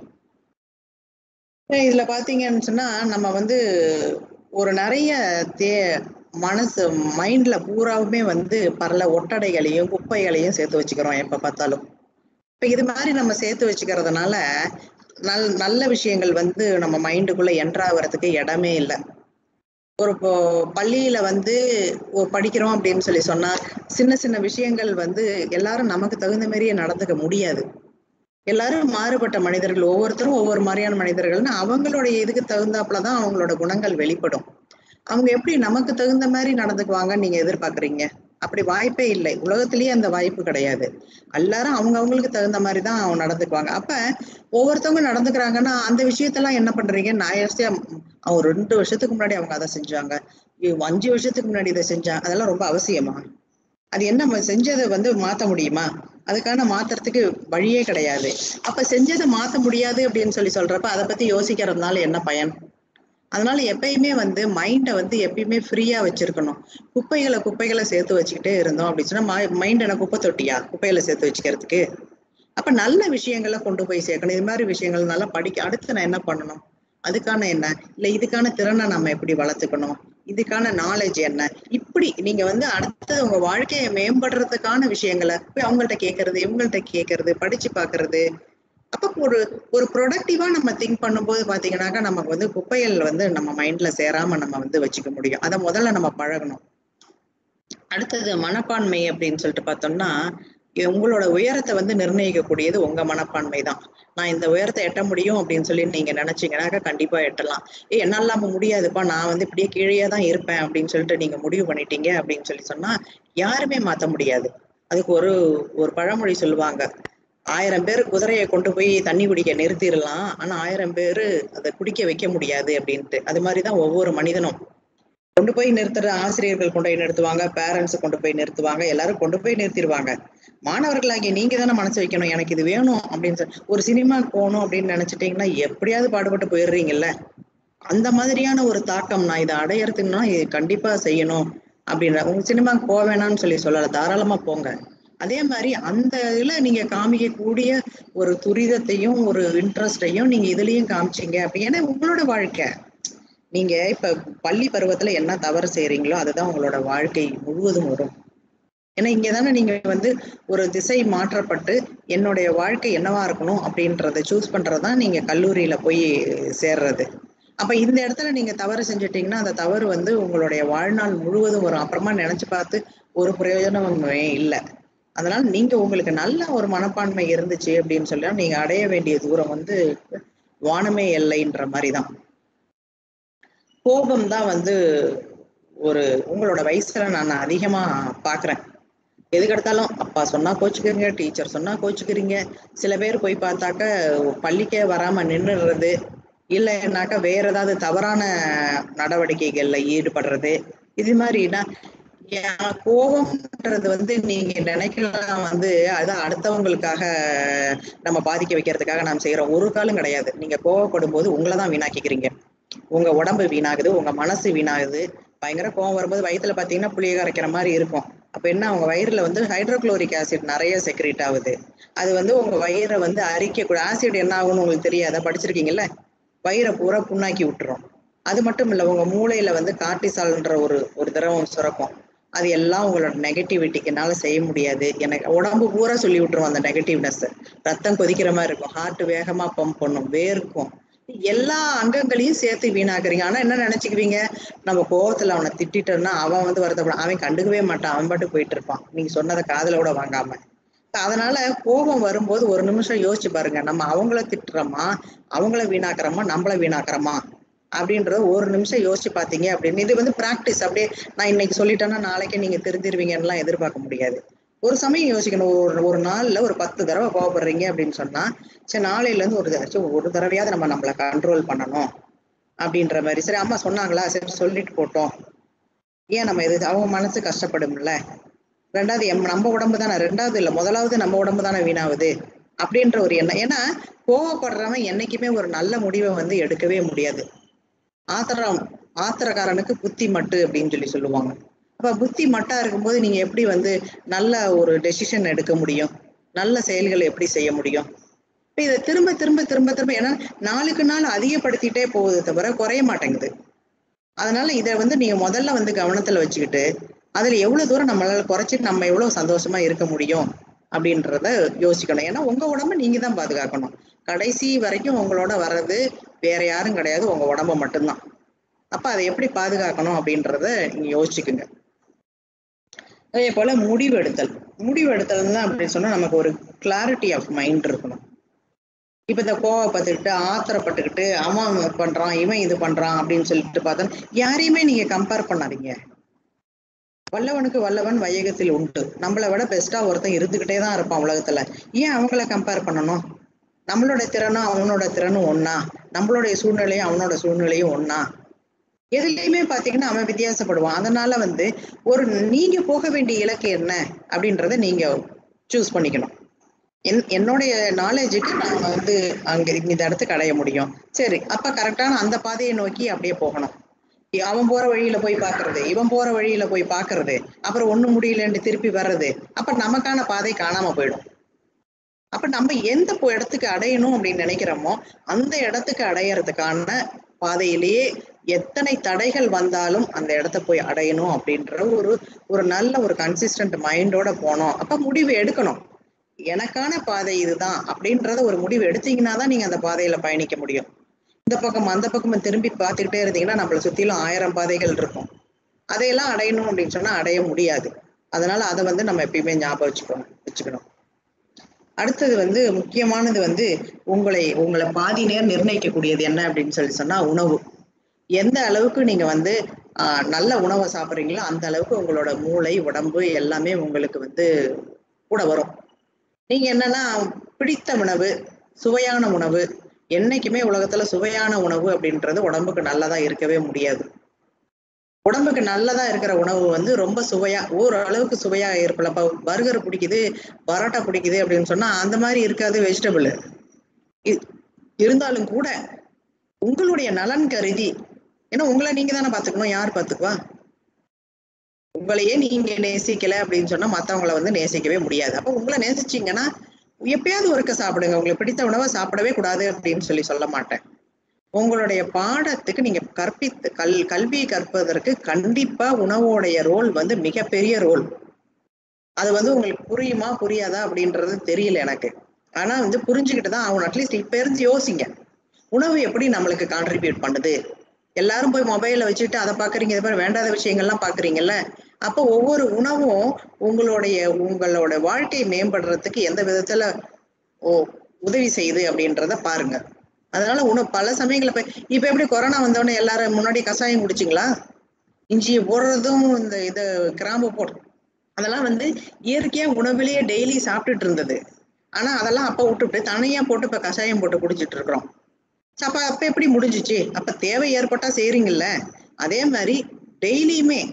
அஹ் இதுல பாத்தீங்கன்னு சொன்னா நம்ம வந்து ஒரு நிறைய தே மனசு மைண்ட்ல பூராவுமே வந்து பரல ஒட்டடைகளையும் குப்பைகளையும் சேர்த்து வச்சுக்கிறோம் எப்ப பார்த்தாலும் இப்ப இது மாதிரி நம்ம சேர்த்து வச்சுக்கிறதுனால நல் நல்ல விஷயங்கள் வந்து நம்ம மைண்டுக்குள்ள என்ட்ராகிறதுக்கு இடமே இல்லை ஒரு இப்போ பள்ளியில வந்து ஒ- படிக்கிறோம் அப்படின்னு சொல்லி சொன்னா சின்ன சின்ன விஷயங்கள் வந்து எல்லாரும் நமக்கு தகுந்த மாதிரியே நடந்துக்க முடியாது எல்லாரும் மாறுபட்ட மனிதர்கள் ஒவ்வொருத்தரும் ஒவ்வொரு மாதிரியான மனிதர்கள்னு அவங்களுடைய இதுக்கு தகுந்தாப்புல தான் அவங்களோட குணங்கள் வெளிப்படும் அவங்க எப்படி நமக்கு தகுந்த மாதிரி நடந்துக்குவாங்கன்னு நீங்க எதிர்பார்க்கறீங்க அப்படி வாய்ப்பே இல்லை உலகத்திலேயே அந்த வாய்ப்பு கிடையாது எல்லாரும் அவங்க அவங்களுக்கு தகுந்த மாதிரி தான் அவங்க நடந்துக்குவாங்க அப்ப ஒவ்வொருத்தவங்க நடந்துக்கிறாங்கன்னா அந்த விஷயத்தெல்லாம் என்ன பண்றீங்க நான் யோசிச்சா, ம், அவங்க ரெண்டு வருஷத்துக்கு முன்னாடி அவங்க அதை செஞ்சாங்க இவ் அஞ்சு வருஷத்துக்கு முன்னாடி இதை செஞ்சாங்க அதெல்லாம் ரொம்ப அவசியமா அது என்ன ம- செஞ்சதை வந்து மாத்த முடியுமா அதுக்கான மாத்துறதுக்கு வழியே கிடையாது அப்ப செஞ்சதை மாத்த முடியாது அப்படின்னு சொல்லி சொல்றப்ப அதை பத்தி யோசிக்கிறதுனால என்ன பயன் அதனால எப்பயுமே வந்து மைண்டை வந்து எப்பயுமே ஃப்ரீயா வச்சிருக்கணும் குப்பைகளை குப்பைகளை சேர்த்து வச்சுக்கிட்டே இருந்தோம் அப்படின்னு சொன்னா மைண்ட் என்ன குப்பை தொட்டியா குப்பைகளை சேர்த்து வச்சுக்கிறதுக்கு அப்ப நல்ல விஷயங்களை கொண்டு போய் சேர்க்கணும் இது மாதிரி விஷயங்கள் நல்லா படிக்க அடுத்து நான் என்ன பண்ணணும் அதுக்கான என்ன இல்ல இதுக்கான திறனை நம்ம எப்படி வளர்த்துக்கணும் இதுக்கான நாலேஜ் என்ன இப்படி நீங்க வந்து அடுத்தது உங்க வாழ்க்கையை மேம்படுறதுக்கான விஷயங்களை போய் அவங்கள்ட்ட கேட்கறது இவங்கள்ட்ட கேட்கறது படிச்சு பாக்குறது அப்ப ஒரு ஒரு ப்ரொடக்டிவா நம்ம திங்க் பண்ணும்போது பாத்தீங்கன்னாக்கா நமக்கு வந்து குப்பைகள் வந்து நம்ம மைண்ட்ல சேராம நம்ம வந்து வச்சுக்க முடியும் அதை முதல்ல நம்ம பழகணும் அடுத்தது மனப்பான்மை அப்படின்னு சொல்லிட்டு பார்த்தோம்னா இ- உங்களோட உயரத்தை வந்து நிர்ணயிக்கக்கூடியது உங்க மனப்பான்மை தான் நான் இந்த உயரத்தை எட்ட முடியும் அப்படின்னு சொல்லி நீங்க நினைச்சீங்கன்னாக்கா கண்டிப்பா எட்டலாம் ஏ என்னால முடியாதுப்பா நான் வந்து இப்படியே கீழே தான் இருப்பேன் அப்படின்னு சொல்லிட்டு நீங்க முடிவு பண்ணிட்டீங்க அப்படின்னு சொல்லி சொன்னா யாருமே மாத்த முடியாது அதுக்கு ஒரு ஒரு பழமொழி சொல்லுவாங்க ஆயிரம் பேர் குதிரையை கொண்டு போய் தண்ணி குடிக்க நிறுத்திடலாம் ஆனா ஆயிரம் பேர் அதை குடிக்க வைக்க முடியாது அப்படின்ட்டு அது மாதிரிதான் ஒவ்வொரு மனிதனும் கொண்டு போய் நிறுத்துற ஆசிரியர்கள் கொண்டு போய் நிறுத்துவாங்க பேரண்ட்ஸ் கொண்டு போய் நிறுத்துவாங்க எல்லாரும் கொண்டு போய் நிறுத்திடுவாங்க மாணவர்களாகிய நீங்க தானே மனசு வைக்கணும் எனக்கு இது வேணும் அப்படின்னு சொல்லி ஒரு சினிமாக்கு போகணும் அப்படின்னு நினைச்சிட்டீங்கன்னா எப்படியாவது பாடுபட்டு போயிடுறீங்கல்ல அந்த மாதிரியான ஒரு தாக்கம் நான் இதை அடையறதுன்னா இது கண்டிப்பா செய்யணும் அப்படின்ற உங்க சினிமாக்கு போக வேணாம்னு சொல்லி சொல்லல தாராளமா போங்க அதே மாதிரி அந்த இதுல நீங்க காமிக்கக்கூடிய ஒரு துரிதத்தையும் ஒரு இன்ட்ரெஸ்டையும் நீங்க இதுலயும் காமிச்சீங்க அப்படி ஏன்னா உங்களோட வாழ்க்கை நீங்க இப்ப பள்ளி பருவத்துல என்ன தவறு செய்றீங்களோ அதுதான் உங்களோட வாழ்க்கை முழுவதும் வரும் ஏன்னா இங்க தானே நீங்க வந்து ஒரு திசை மாற்றப்பட்டு என்னுடைய வாழ்க்கை என்னவா இருக்கணும் அப்படின்றத சூஸ் பண்றதுதான் நீங்க கல்லூரியில போய் சேர்றது அப்ப இந்த இடத்துல நீங்க தவறு செஞ்சுட்டீங்கன்னா அந்த தவறு வந்து உங்களுடைய வாழ்நாள் முழுவதும் வரும் அப்புறமா நினைச்சு பார்த்து ஒரு பிரயோஜனமுமே இல்லை அதனால நீங்க உங்களுக்கு நல்ல ஒரு மனப்பான்மை இருந்துச்சு அப்படின்னு சொல்லி நீங்க அடைய வேண்டிய தூரம் வந்து வானமே எல்லைன்ற மாதிரிதான் கோபம் தான் வந்து ஒரு உங்களோட வயசுல நான் அதிகமா பாக்குறேன் எதுக்கெடுத்தாலும் அப்பா சொன்னா கோச்சுக்கிறீங்க டீச்சர் சொன்னா கோச்சுக்கிறீங்க சில பேர் போய் பார்த்தாக்க பள்ளிக்கே வராம நின்னுடுறது இல்லைன்னாக்கா வேற ஏதாவது தவறான நடவடிக்கைகள்ல ஈடுபடுறது இது மாதிரினா ஏன் கோபம்ன்றது வந்து நீங்க நினைக்கலாம் வந்து அது அடுத்தவங்களுக்காக நம்ம பாதிக்க வைக்கிறதுக்காக நாம் செய்யறோம் ஒரு காலம் கிடையாது நீங்க கோவப்படும் போது உங்களை தான் வீணாக்கிக்கிறீங்க உங்க உடம்பு வீணாகுது உங்க மனசு வீணாகுது பயங்கர கோவம் வரும்போது வயித்துல பாத்தீங்கன்னா புளிய கரைக்கிற மாதிரி இருக்கும் அப்ப என்ன உங்க வயிறுல வந்து ஹைட்ரோகுளோரிக் ஆசிட் நிறைய செக்ரேட் ஆகுது அது வந்து உங்க வயிறை வந்து அரிக்க ஆசிட் என்ன ஆகும்னு உங்களுக்கு தெரியாதா படிச்சிருக்கீங்கல்ல வயிறை பூரா புண்ணாக்கி விட்டுரும் அது மட்டும் இல்ல உங்க மூளையில வந்து கார்டிசால்ன்ற ஒரு ஒரு திரவம் சுரக்கும் அது எல்லாம் உங்களோட நெகட்டிவிட்டிக்குனால செய்ய முடியாது எனக்கு உடம்பு பூரா சொல்லி விட்டுரும் அந்த நெகட்டிவ்னஸ் ரத்தம் கொதிக்கிற மாதிரி இருக்கும் ஹார்ட் வேகமா பம்ப் பண்ணும் வேர்க்கும் எல்லா அங்கங்களையும் சேர்த்து வீணாக்குறீங்க ஆனா என்ன நினைச்சுக்குவீங்க நம்ம கோவத்துல அவனை திட்டிட்டோம்னா அவன் வந்து வருத்தப்படும் அவன் கண்டுக்கவே மாட்டான் அவன் பாட்டு போயிட்டு இருப்பான் நீங்க சொன்னதை காதுல கூட வாங்காம அதனால கோபம் வரும்போது ஒரு நிமிஷம் யோசிச்சு பாருங்க நம்ம அவங்கள திட்டுறோமா அவங்கள வீணாக்குறோமா நம்மள வீணாக்குறோமா அப்படின்றத ஒரு நிமிஷம் யோசிச்சு பார்த்தீங்க அப்படின்னு இது வந்து பிராக்டிஸ் அப்படியே நான் இன்னைக்கு சொல்லிட்டேன்னா நாளைக்கே நீங்க தெரிஞ்சிருவீங்கன்னுலாம் எதிர்பார்க்க முடியாது ஒரு சமயம் யோசிக்கணும் ஒரு ஒரு நாள்ல ஒரு பத்து தடவை கோவப்படுறீங்க அப்படின்னு சொன்னா சரி நாளையில இருந்து ஒரு தடவை ஒரு தடவையாவது நம்ம நம்மளை கண்ட்ரோல் பண்ணணும் அப்படின்ற மாதிரி சரி அம்மா சொன்னாங்களா சரி சொல்லிட்டு போட்டோம் ஏன் நம்ம எது அவங்க மனசு கஷ்டப்படும்ல ரெண்டாவது எம் நம்ம உடம்பு தானே ரெண்டாவது இல்ல முதலாவது நம்ம உடம்பு தானே வீணாகுது அப்படின்ற ஒரு எண்ணம் ஏன்னா கோவப்படுறவன் என்னைக்குமே ஒரு நல்ல முடிவை வந்து எடுக்கவே முடியாது ஆத்திரம் ஆத்திரக்காரனுக்கு புத்தி மட்டு அப்படின்னு சொல்லி சொல்லுவாங்க அப்ப புத்தி மட்டா இருக்கும்போது நீங்க எப்படி வந்து நல்ல ஒரு டெசிஷன் எடுக்க முடியும் நல்ல செயல்களை எப்படி செய்ய முடியும் இப்ப இதை திரும்ப திரும்ப திரும்ப திரும்ப ஏன்னா நாளுக்கு நாள் அதிகப்படுத்திட்டே போகுது தவிர குறைய மாட்டேங்குது அதனால இதை வந்து நீங்க முதல்ல வந்து கவனத்துல வச்சுக்கிட்டு அதுல எவ்வளவு தூரம் நம்மளால குறைச்சிட்டு நம்ம எவ்வளவு சந்தோஷமா இருக்க முடியும் அப்படின்றத யோசிக்கணும் ஏன்னா உங்க உடம்ப நீங்க தான் பாதுகாக்கணும் கடைசி வரைக்கும் உங்களோட வர்றது வேற யாரும் கிடையாது உங்க உடம்ப மட்டும்தான் அப்ப அதை எப்படி பாதுகாக்கணும் அப்படின்றத நீங்க யோசிச்சுக்குங்க அதே போல முடிவு எடுத்தல் முடிவு எடுத்தல் தான் அப்படின்னு சொன்னா நமக்கு ஒரு கிளாரிட்டி ஆஃப் மைண்ட் இருக்கணும் இப்ப இந்த கோவப்பட்டுக்கிட்டு ஆத்திரப்பட்டுக்கிட்டு அவன் பண்றான் இவன் இது பண்றான் அப்படின்னு சொல்லிட்டு பார்த்தா யாரையுமே நீங்க கம்பேர் பண்ணாதீங்க வல்லவனுக்கு வல்லவன் வையகத்தில் உண்டு நம்மளை விட பெஸ்டா ஒருத்தன் இருந்துகிட்டே தான் இருப்பான் உலகத்துல ஏன் அவங்கள கம்பேர் பண்ணணும் நம்மளோட திறனும் அவனோட திறனும் ஒன்னா நம்மளுடைய சூழ்நிலையும் அவனோட சூழ்நிலையும் ஒன்னா எதுலையுமே பாத்தீங்கன்னா அவன் வித்தியாசப்படுவான் அதனால வந்து ஒரு நீங்க போக வேண்டிய இலக்கு என்ன அப்படின்றத நீங்க சூஸ் பண்ணிக்கணும் என் என்னுடைய நாலேஜுக்கு நான் வந்து அங்க இந்த இடத்துக்கு அடைய முடியும் சரி அப்ப கரெக்டான அந்த பாதையை நோக்கி அப்படியே போகணும் அவன் போற வழியில போய் பாக்குறது இவன் போற வழியில போய் பாக்குறது அப்புறம் ஒண்ணு முடியலன்னு திருப்பி வர்றது அப்ப நமக்கான பாதை காணாம போயிடும் அப்ப நம்ம எந்த போ- இடத்துக்கு அடையணும் அப்படின்னு நினைக்கிறோமோ அந்த இடத்துக்கு அடையறதுக்கான பாதையிலேயே எத்தனை தடைகள் வந்தாலும் அந்த இடத்த போய் அடையணும் அப்படின்ற ஒரு ஒரு நல்ல ஒரு கன்சிஸ்டன்ட் மைண்டோட போனோம் அப்ப முடிவு எடுக்கணும் எனக்கான பாதை இதுதான் அப்படின்றத ஒரு முடிவு எடுத்தீங்கன்னா தான் நீங்க அந்த பாதையில பயணிக்க முடியும் இந்த பக்கம் அந்த பக்கம் திரும்பி பார்த்துக்கிட்டே இருந்தீங்கன்னா நம்மளை சுத்திலும் ஆயிரம் பாதைகள் இருக்கும் அதையெல்லாம் அடையணும் அப்படின்னு சொன்னா அடைய முடியாது அதனால அதை வந்து நம்ம எப்பயுமே ஞாபகம் வச்சுக்கணும் வச்சுக்கணும் அடுத்தது வந்து முக்கியமானது வந்து உங்களை உங்களை பாதி நேரம் நிர்ணயிக்கக்கூடியது என்ன அப்படின்னு சொல்லி சொன்னா உணவு எந்த அளவுக்கு நீங்க வந்து ஆஹ், நல்ல உணவை சாப்பிட்றீங்களோ அந்த அளவுக்கு உங்களோட மூளை உடம்பு எல்லாமே உங்களுக்கு வந்து கூட வரும் நீங்க என்னன்னா பிடித்த உணவு சுவையான உணவு என்னைக்குமே உலகத்துல சுவையான உணவு அப்படின்றது உடம்புக்கு நல்லதா இருக்கவே முடியாது உடம்புக்கு நல்லதா இருக்கிற உணவு வந்து ரொம்ப சுவையா ஓரளவுக்கு சுவையா இருக்கலாம் இப்ப பர்கர் பிடிக்குது பரோட்டா பிடிக்குது அப்படின்னு சொன்னா அந்த மாதிரி இருக்காது வெஜிடபிள் இருந்தாலும் கூட உங்களுடைய நலன் கருதி ஏன்னா உங்களை நீங்க தானே பாத்துக்கணும் யார் பாத்துக்குவா உங்களையே நீங்க நேசிக்கல அப்படின்னு சொன்னா மத்தவங்கள வந்து நேசிக்கவே முடியாது அப்ப உங்களை நேசிச்சீங்கன்னா எப்பயாவது ஒருக்க சாப்பிடுங்க உங்களுக்கு பிடித்த உணவை சாப்பிடவே கூடாது அப்படின்னு சொல்லி சொல்ல மாட்டேன் உங்களுடைய பாடத்துக்கு நீங்க கற்பித்து கல் கல்வி கற்பதற்கு கண்டிப்பா உணவோடைய ரோல் வந்து மிகப்பெரிய ரோல் அது வந்து உங்களுக்கு புரியுமா புரியாதா அப்படின்றது தெரியல எனக்கு ஆனா வந்து புரிஞ்சுக்கிட்டு தான் ஆகணும் அட்லீஸ்ட் இப்ப இருந்து யோசிங்க உணவு எப்படி நம்மளுக்கு கான்ட்ரிபியூட் பண்ணுது எல்லாரும் போய் மொபைலை வச்சுட்டு அதை பாக்குறீங்க இது மாதிரி வேண்டாத விஷயங்கள்லாம் பாக்குறீங்கல்ல அப்போ ஒவ்வொரு உணவும் உங்களுடைய உங்களோட வாழ்க்கையை மேம்படுறதுக்கு எந்த விதத்துல ஓ உதவி செய்யுது அப்படின்றத பாருங்க அதனால உணவு பல சமயங்கள்ல இப்ப இப்ப எப்படி கொரோனா வந்தோடனே எல்லாரும் முன்னாடி கஷாயம் குடிச்சிங்களா இஞ்சியை போடுறதும் இந்த இது கிராம்பு போடுறது அதெல்லாம் வந்து இயற்கையா உணவிலேயே டெய்லி சாப்பிட்டுட்டு இருந்தது ஆனா அதெல்லாம் அப்ப விட்டுட்டு தனியா போட்டு இப்ப கஷாயம் போட்டு குடிச்சிட்டு இருக்கிறோம் சரி, அப்ப அப்ப எப்படி முடிஞ்சுச்சு அப்ப தேவை ஏற்பட்டா செய்றீங்கல்ல அதே மாதிரி டெய்லியுமே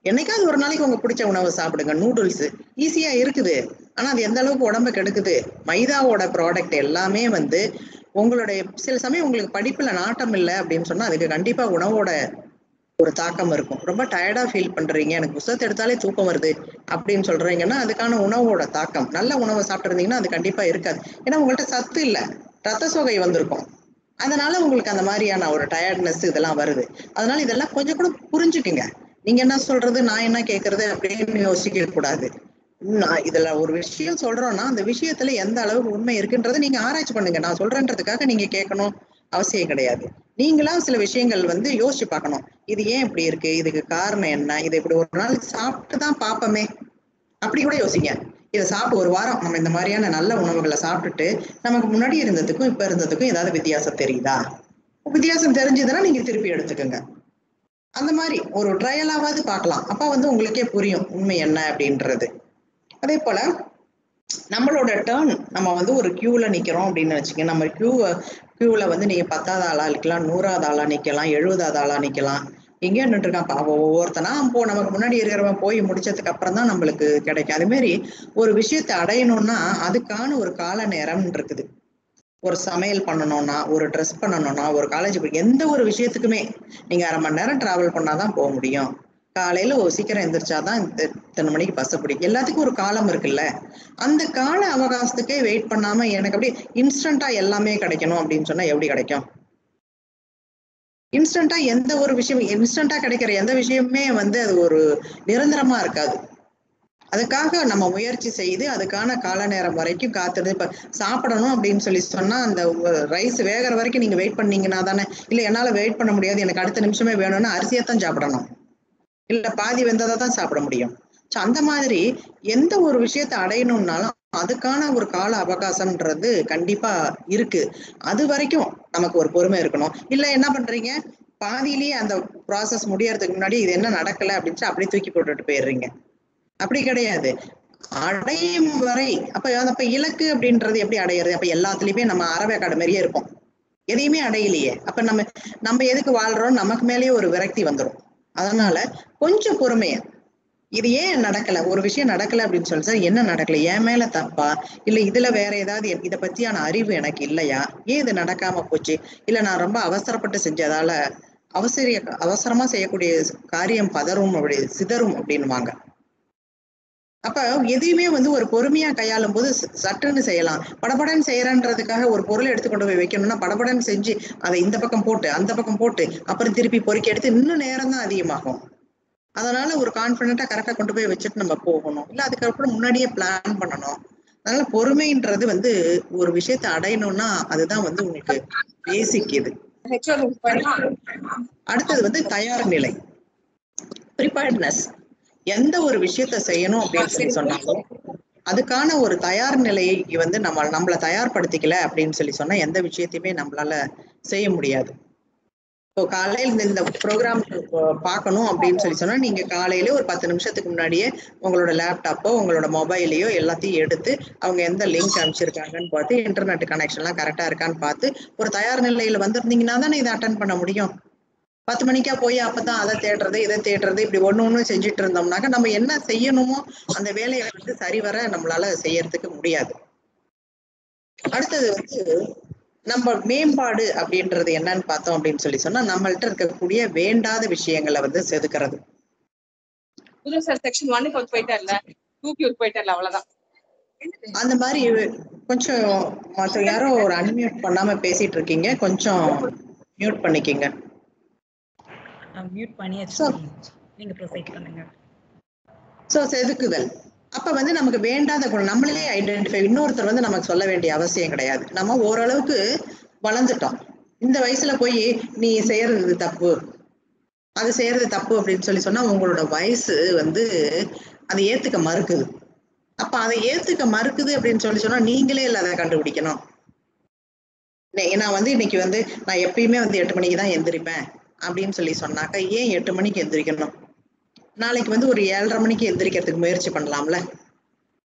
என்னைக்காவது ஒரு நாளைக்கு உங்க பிடிச்ச உணவை சாப்பிடுங்க நூடுல்ஸ் ஈஸியா இருக்குது ஆனா அது எந்த அளவுக்கு உடம்ப கெடுக்குது மைதாவோட ப்ராடக்ட் எல்லாமே வந்து உங்களுடைய சில சமயம் உங்களுக்கு படிப்புல நாட்டம் இல்லை அப்படின்னு சொன்னா அதுக்கு கண்டிப்பா உணவோட ஒரு தாக்கம் இருக்கும் ரொம்ப டயர்டா ஃபீல் பண்றீங்க எனக்கு புத்தகத்தை எடுத்தாலே தூக்கம் வருது அப்படின்னு சொல்றீங்கன்னா அதுக்கான உணவோட தாக்கம் நல்ல உணவை சாப்பிட்டுருந்தீங்கன்னா அது கண்டிப்பா இருக்காது ஏன்னா உங்கள்ட்ட சத்து இல்லை ரத்த சோகை வந்திருக்கும் அதனால உங்களுக்கு அந்த மாதிரியான ஒரு டயர்ட்னஸ் இதெல்லாம் வருது அதனால இதெல்லாம் கொஞ்சம் கூட புரிஞ்சுக்குங்க நீங்க என்ன சொல்றது நான் என்ன கேட்கறது அப்படின்னு யோசிக்க கூடாது நான் இதுல ஒரு விஷயம் சொல்றோம்னா அந்த விஷயத்துல எந்த அளவுக்கு உண்மை இருக்குன்றதை நீங்க ஆராய்ச்சி பண்ணுங்க நான் சொல்றேன்றதுக்காக நீங்க கேட்கணும் அவசியம் கிடையாது நீங்களா சில விஷயங்கள் வந்து யோசிச்சு பார்க்கணும் இது ஏன் இப்படி இருக்கு இதுக்கு காரணம் என்ன இதை இப்படி ஒரு நாள் சாப்பிட்டு தான் பார்ப்போமே அப்படி கூட யோசிங்க இதை சாப்பிட்டு ஒரு வாரம் நம்ம இந்த மாதிரியான நல்ல உணவுகளை சாப்பிட்டுட்டு நமக்கு முன்னாடி இருந்ததுக்கும் இப்ப இருந்ததுக்கும் ஏதாவது வித்தியாசம் தெரியுதா வித்தியாசம் தெரிஞ்சதுன்னா நீங்க திருப்பி எடுத்துக்கோங்க அந்த மாதிரி ஒரு ட்ரையலாவது பார்க்கலாம் அப்ப வந்து உங்களுக்கே புரியும் உண்மை என்ன அப்படின்றது அதே போல நம்மளோட டேர்ன் நம்ம வந்து ஒரு கியூல நிக்கிறோம் அப்படின்னு வச்சுக்க நம்ம கியூ கியூல வந்து நீங்க பத்தாவது ஆளா நிக்கலாம் நூறாவது ஆளா நிக்கலாம் எழுபதாவது ஆளா நிக்கலாம் எங்கேயோ நின்றுருக்கான் பாவம் ஒவ்வொருத்தனா போ நமக்கு முன்னாடி இருக்கிறவன் போய் முடிச்சதுக்கு அப்புறம் தான் நம்மளுக்கு கிடைக்கும் அது மாதிரி ஒரு விஷயத்தை அடையணும்னா அதுக்கான ஒரு கால நேரம் இருக்குது ஒரு சமையல் பண்ணணும்னா ஒரு ட்ரெஸ் பண்ணணும்னா ஒரு காலேஜ் எந்த ஒரு விஷயத்துக்குமே நீங்க அரை மணி நேரம் டிராவல் பண்ணாதான் போக முடியும் காலையில ஒரு சீக்கிரம் எந்திரிச்சாதான் இந்த இத்தனை மணிக்கு பஸ் பிடிக்கும் எல்லாத்துக்கும் ஒரு காலம் இருக்குல்ல அந்த கால அவகாசத்துக்கே வெயிட் பண்ணாம எனக்கு அப்படியே இன்ஸ்டன்டா எல்லாமே கிடைக்கணும் அப்படின்னு சொன்னா எப்படி கிடைக்கும் இன்ஸ்டன்டா எந்த ஒரு விஷயம் இன்ஸ்டன்டா கிடைக்கிற எந்த விஷயமுமே வந்து அது ஒரு நிரந்தரமா இருக்காது அதுக்காக நம்ம முயற்சி செய்து அதுக்கான கால நேரம் வரைக்கும் காத்துறது இப்ப சாப்பிடணும் அப்படின்னு சொல்லி சொன்னா அந்த ரைஸ் வேகிற வரைக்கும் நீங்க வெயிட் பண்ணீங்கன்னா தானே இல்ல என்னால வெயிட் பண்ண முடியாது எனக்கு அடுத்த நிமிஷமே வேணும்னா அரிசியை தான் சாப்பிடணும் இல்ல பாதி வெந்ததை தான் சாப்பிட முடியும் ஸோ அந்த மாதிரி எந்த ஒரு விஷயத்தை அடையணும்னாலும் அதுக்கான ஒரு கால அவகாசம்ன்றது கண்டிப்பா இருக்கு அது வரைக்கும் நமக்கு ஒரு பொறுமை இருக்கணும் இல்ல என்ன பண்றீங்க பாதியிலேயே அந்த ப்ராசஸ் முடியறதுக்கு முன்னாடி இது என்ன நடக்கல அப்படின்னு சொல்லி அப்படியே தூக்கி போட்டுட்டு போயிடுறீங்க அப்படி கிடையாது அடையும் வரை அப்ப அப்ப இலக்கு அப்படின்றது எப்படி அடையிறது அப்ப எல்லாத்துலயுமே நம்ம அறவேக்காடு மாதிரியே இருப்போம் எதையுமே அடையலையே அப்ப நம்ம நம்ம எதுக்கு வாழ்றோம் நமக்கு மேலேயே ஒரு விரக்தி வந்துடும் அதனால கொஞ்சம் பொறுமைய இது ஏன் நடக்கல ஒரு விஷயம் நடக்கல அப்படின்னு சொல்லி சார் என்ன நடக்கல என் மேல தப்பா இல்ல இதுல வேற ஏதாவது இத பத்தியான அறிவு எனக்கு இல்லையா ஏன் இது நடக்காம போச்சு இல்ல நான் ரொம்ப அவசரப்பட்டு செஞ்சதால அவசரிய அவசரமா செய்யக்கூடிய காரியம் பதறும் அப்படி சிதறும் அப்படின்வாங்க அப்ப எதையுமே வந்து ஒரு பொறுமையா கையாளும் போது சட்டுன்னு செய்யலாம் படபடன்னு செய்யறன்றதுக்காக ஒரு பொருளை எடுத்து கொண்டு போய் வைக்கணும்னா படபடன்னு செஞ்சு அதை இந்த பக்கம் போட்டு அந்த பக்கம் போட்டு அப்புறம் திருப்பி பொறுக்கி எடுத்து இன்னும் நேரம் தான் அதிகமாகும் அதனால ஒரு கான்பிடண்டா கரெக்டா கொண்டு போய் வச்சுட்டு நம்ம போகணும் இல்ல அதுக்கப்புறம் முன்னாடியே பிளான் பண்ணணும் அதனால பொறுமைன்றது வந்து ஒரு விஷயத்த அடையணும்னா அதுதான் வந்து உங்களுக்கு பேசிக் இது அடுத்தது வந்து தயார் நிலை ப்ரிப்பேர்ட்னஸ் எந்த ஒரு விஷயத்த செய்யணும் அப்படின்னு சொல்லி சொன்னாலும் அதுக்கான ஒரு தயார் நிலையை வந்து நம்ம நம்மள தயார்படுத்திக்கல அப்படின்னு சொல்லி சொன்னா எந்த விஷயத்தையுமே நம்மளால செய்ய முடியாது இப்போ காலையில இந்த ப்ரோக்ராம் பார்க்கணும் அப்படின்னு சொல்லி சொன்னா நீங்க காலையில ஒரு பத்து நிமிஷத்துக்கு முன்னாடியே உங்களோட லேப்டாப்போ உங்களோட மொபைலையோ எல்லாத்தையும் எடுத்து அவங்க எந்த லிங்க் அனுப்பிச்சிருக்காங்கன்னு பார்த்து இன்டர்நெட் கனெக்ஷன்லாம் கரெக்டா இருக்கான்னு பார்த்து ஒரு தயார் நிலையில வந்திருந்தீங்கன்னா தானே இதை அட்டன் பண்ண முடியும் பத்து மணிக்கா போய் அப்பதான் அதை தேடுறது இதை தேடுறது இப்படி ஒண்ணு ஒண்ணு செஞ்சுட்டு இருந்தோம்னாக்க நம்ம என்ன செய்யணுமோ அந்த வேலையை வந்து சரிவர நம்மளால செய்யறதுக்கு முடியாது அடுத்தது வந்து நம்ம மேம்பாடு அப்படின்றது என்னன்னு பார்த்தோம் அப்படின்னு சொல்லி சொன்னா நம்மள்ட்ட இருக்கக்கூடிய வேண்டாத விஷயங்களை வந்து செதுக்கிறது புது சார் செக்ஷன் ஒன்னுக்கு போயிட்டார்ல டூக்கு போயிட்டார்ல அவ்வளவுதான் அந்த மாதிரி கொஞ்சம் மற்ற யாரோ ஒரு அன்மியூட் பண்ணாம பேசிட்டு இருக்கீங்க கொஞ்சம் மியூட் பண்ணிக்கிங்க மியூட் பண்ணியாச்சு So- நீங்க ப்ரொசைட் பண்ணுங்க சோ செதுக்குதல் அப்ப வந்து நமக்கு வேண்டாத குணம் நம்மளே ஐடென்டிஃபை இன்னொருத்தர் வந்து நமக்கு சொல்ல வேண்டிய அவசியம் கிடையாது நம்ம ஓரளவுக்கு வளர்ந்துட்டோம் இந்த வயசுல போய் நீ செய்யறது இது தப்பு அது செய்யறது தப்பு அப்படின்னு சொல்லி சொன்னா உங்களோட வயசு வந்து அதை ஏத்துக்க மறுக்குது அப்ப அதை ஏத்துக்க மறுக்குது அப்படின்னு சொல்லி சொன்னா நீங்களே இல்ல அதை கண்டுபிடிக்கணும் நே- நான் வந்து இன்னைக்கு வந்து நான் எப்பயுமே வந்து எட்டு மணிக்கு தான் எந்திரிப்பேன் அப்படின்னு சொல்லி சொன்னாக்கா ஏன் எட்டு மணிக்கு எந்திரிக்கணும் நாளைக்கு வந்து ஒரு ஏழரை மணிக்கு எந்திரிக்கிறதுக்கு முயற்சி பண்ணலாம்ல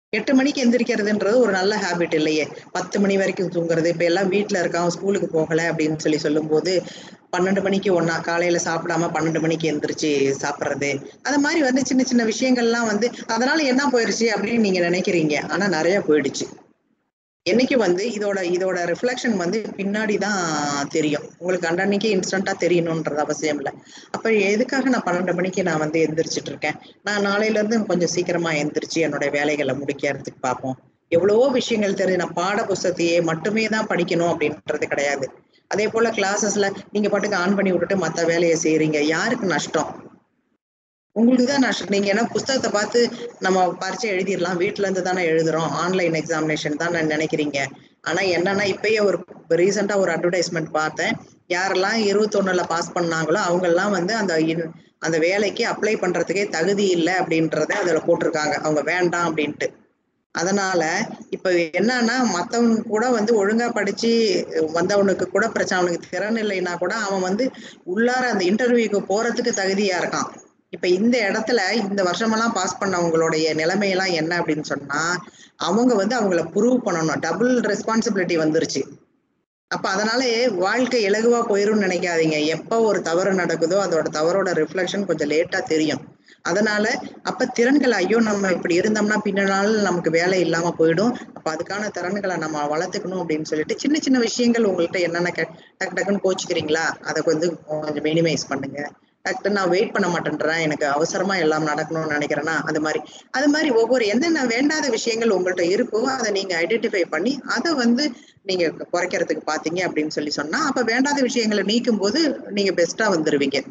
எட்டு மணிக்கு எந்திரிக்கிறதுன்றது ஒரு நல்ல ஹாபிட் இல்லையே பத்து மணி வரைக்கும் தூங்குறது இப்ப எல்லாம் வீட்டுல இருக்கான் ஸ்கூலுக்கு போகல அப்படின்னு சொல்லி சொல்லும்போது பன்னெண்டு மணிக்கு ஒன்னா காலையில சாப்பிடாம பன்னெண்டு மணிக்கு எந்திரிச்சு சாப்பிடுறது அந்த மாதிரி வந்து சின்ன சின்ன விஷயங்கள்லாம் வந்து அதனால என்ன போயிருச்சு அப்படின்னு நீங்க நினைக்கிறீங்க ஆனா நிறைய போயிடுச்சு என்னைக்கு வந்து இதோட இதோட ரிஃப்ளெக்ஷன் வந்து பின்னாடி தான் தெரியும் உங்களுக்கு அன்னன்னைக்கு இன்ஸ்டன்டா தெரியணுன்றது அவசியம் இல்லை அப்ப எதுக்காக நான் பன்னெண்டு மணிக்கு நான் வந்து எந்திரிச்சிட்டு இருக்கேன் நான் நாளையில இருந்து கொஞ்சம் சீக்கிரமா எந்திரிச்சு என்னோட வேலைகளை முடிக்கிறதுக்கு பார்ப்போம் எவ்வளவோ விஷயங்கள் தெரிஞ்சு நான் பாட புஸ்தத்தையே மட்டுமே தான் படிக்கணும் அப்படின்றது கிடையாது அதே போல கிளாஸஸ்ல நீங்க பாட்டுக்கு ஆன் பண்ணி விட்டுட்டு மத்த வேலையை செய்யறீங்க யாருக்கு நஷ்டம் உங்களுக்கு தான் நஷ்டம் நீங்க என்ன புஸ்தகத்தை பார்த்து நம்ம பரிச்சை எழுதிடலாம் வீட்ல இருந்து தானே எழுதுறோம் ஆன்லைன் எக்ஸாமினேஷன் தான் நினைக்கிறீங்க ஆனா என்னன்னா இப்பயே ஒரு ரீசெண்டா ஒரு அட்வர்டைஸ்மெண்ட் பார்த்தேன் யாரெல்லாம் இருபத்தொன்னுல பாஸ் பண்ணாங்களோ அவங்க எல்லாம் வந்து அந்த இன்- அந்த வேலைக்கு அப்ளை பண்றதுக்கே தகுதி இல்லை அப்படின்றத அதுல போட்டிருக்காங்க அவங்க வேண்டாம் அப்படின்ட்டு அதனால இப்ப என்னன்னா மத்தவங்க கூட வந்து ஒழுங்கா படிச்சு வந்தவனுக்கு கூட பிரச்சனை அவனுக்கு திறன் இல்லைன்னா கூட அவன் வந்து உள்ளார அந்த இன்டர்வியூக்கு போறதுக்கு தகுதியா இருக்கான் இப்ப இந்த இடத்துல இந்த வருஷமெல்லாம் பாஸ் பண்ணவங்களுடைய நிலைமையெல்லாம் என்ன அப்படின்னு சொன்னா அவங்க வந்து அவங்கள ப்ரூவ் பண்ணணும் டபுள் ரெஸ்பான்சிபிலிட்டி வந்துருச்சு அப்ப அதனாலே வாழ்க்கை இலகுவா போயிரும்னு நினைக்காதீங்க எப்ப ஒரு தவறு நடக்குதோ அதோட தவறோட ரிஃப்ளெக்ஷன் கொஞ்சம் லேட்டா தெரியும் அதனால அப்ப திறன்கள் ஐயோ நம்ம இப்படி இருந்தோம்னா பின்னால நமக்கு வேலை இல்லாம போயிடும் அப்ப அதுக்கான திறன்களை நம்ம வளர்த்துக்கணும் அப்படின்னு சொல்லிட்டு சின்ன சின்ன விஷயங்கள் உங்கள்கிட்ட என்னென்ன கே- டக்கு டக்குன்னு கோச்சுக்கிறீங்களா அதை வந்து கொஞ்சம் மினிமைஸ் பண்ணுங்க டக்கு நான் வெயிட் பண்ண மாட்டேன்றேன் எனக்கு அவசரமா எல்லாம் நடக்கணும்னு நினைக்கிறேன்னா அது மாதிரி அது மாதிரி ஒவ்வொரு என்னென்ன வேண்டாத விஷயங்கள் உங்கள்கிட்ட இருக்கோ அதை நீங்க ஐடென்டிஃபை பண்ணி அதை வந்து நீங்க குறைக்கிறதுக்கு பாத்தீங்க அப்படின்னு சொல்லி சொன்னா அப்ப வேண்டாத விஷயங்களை நீக்கும் போது நீங்க பெஸ்டா வந்துருவீங்க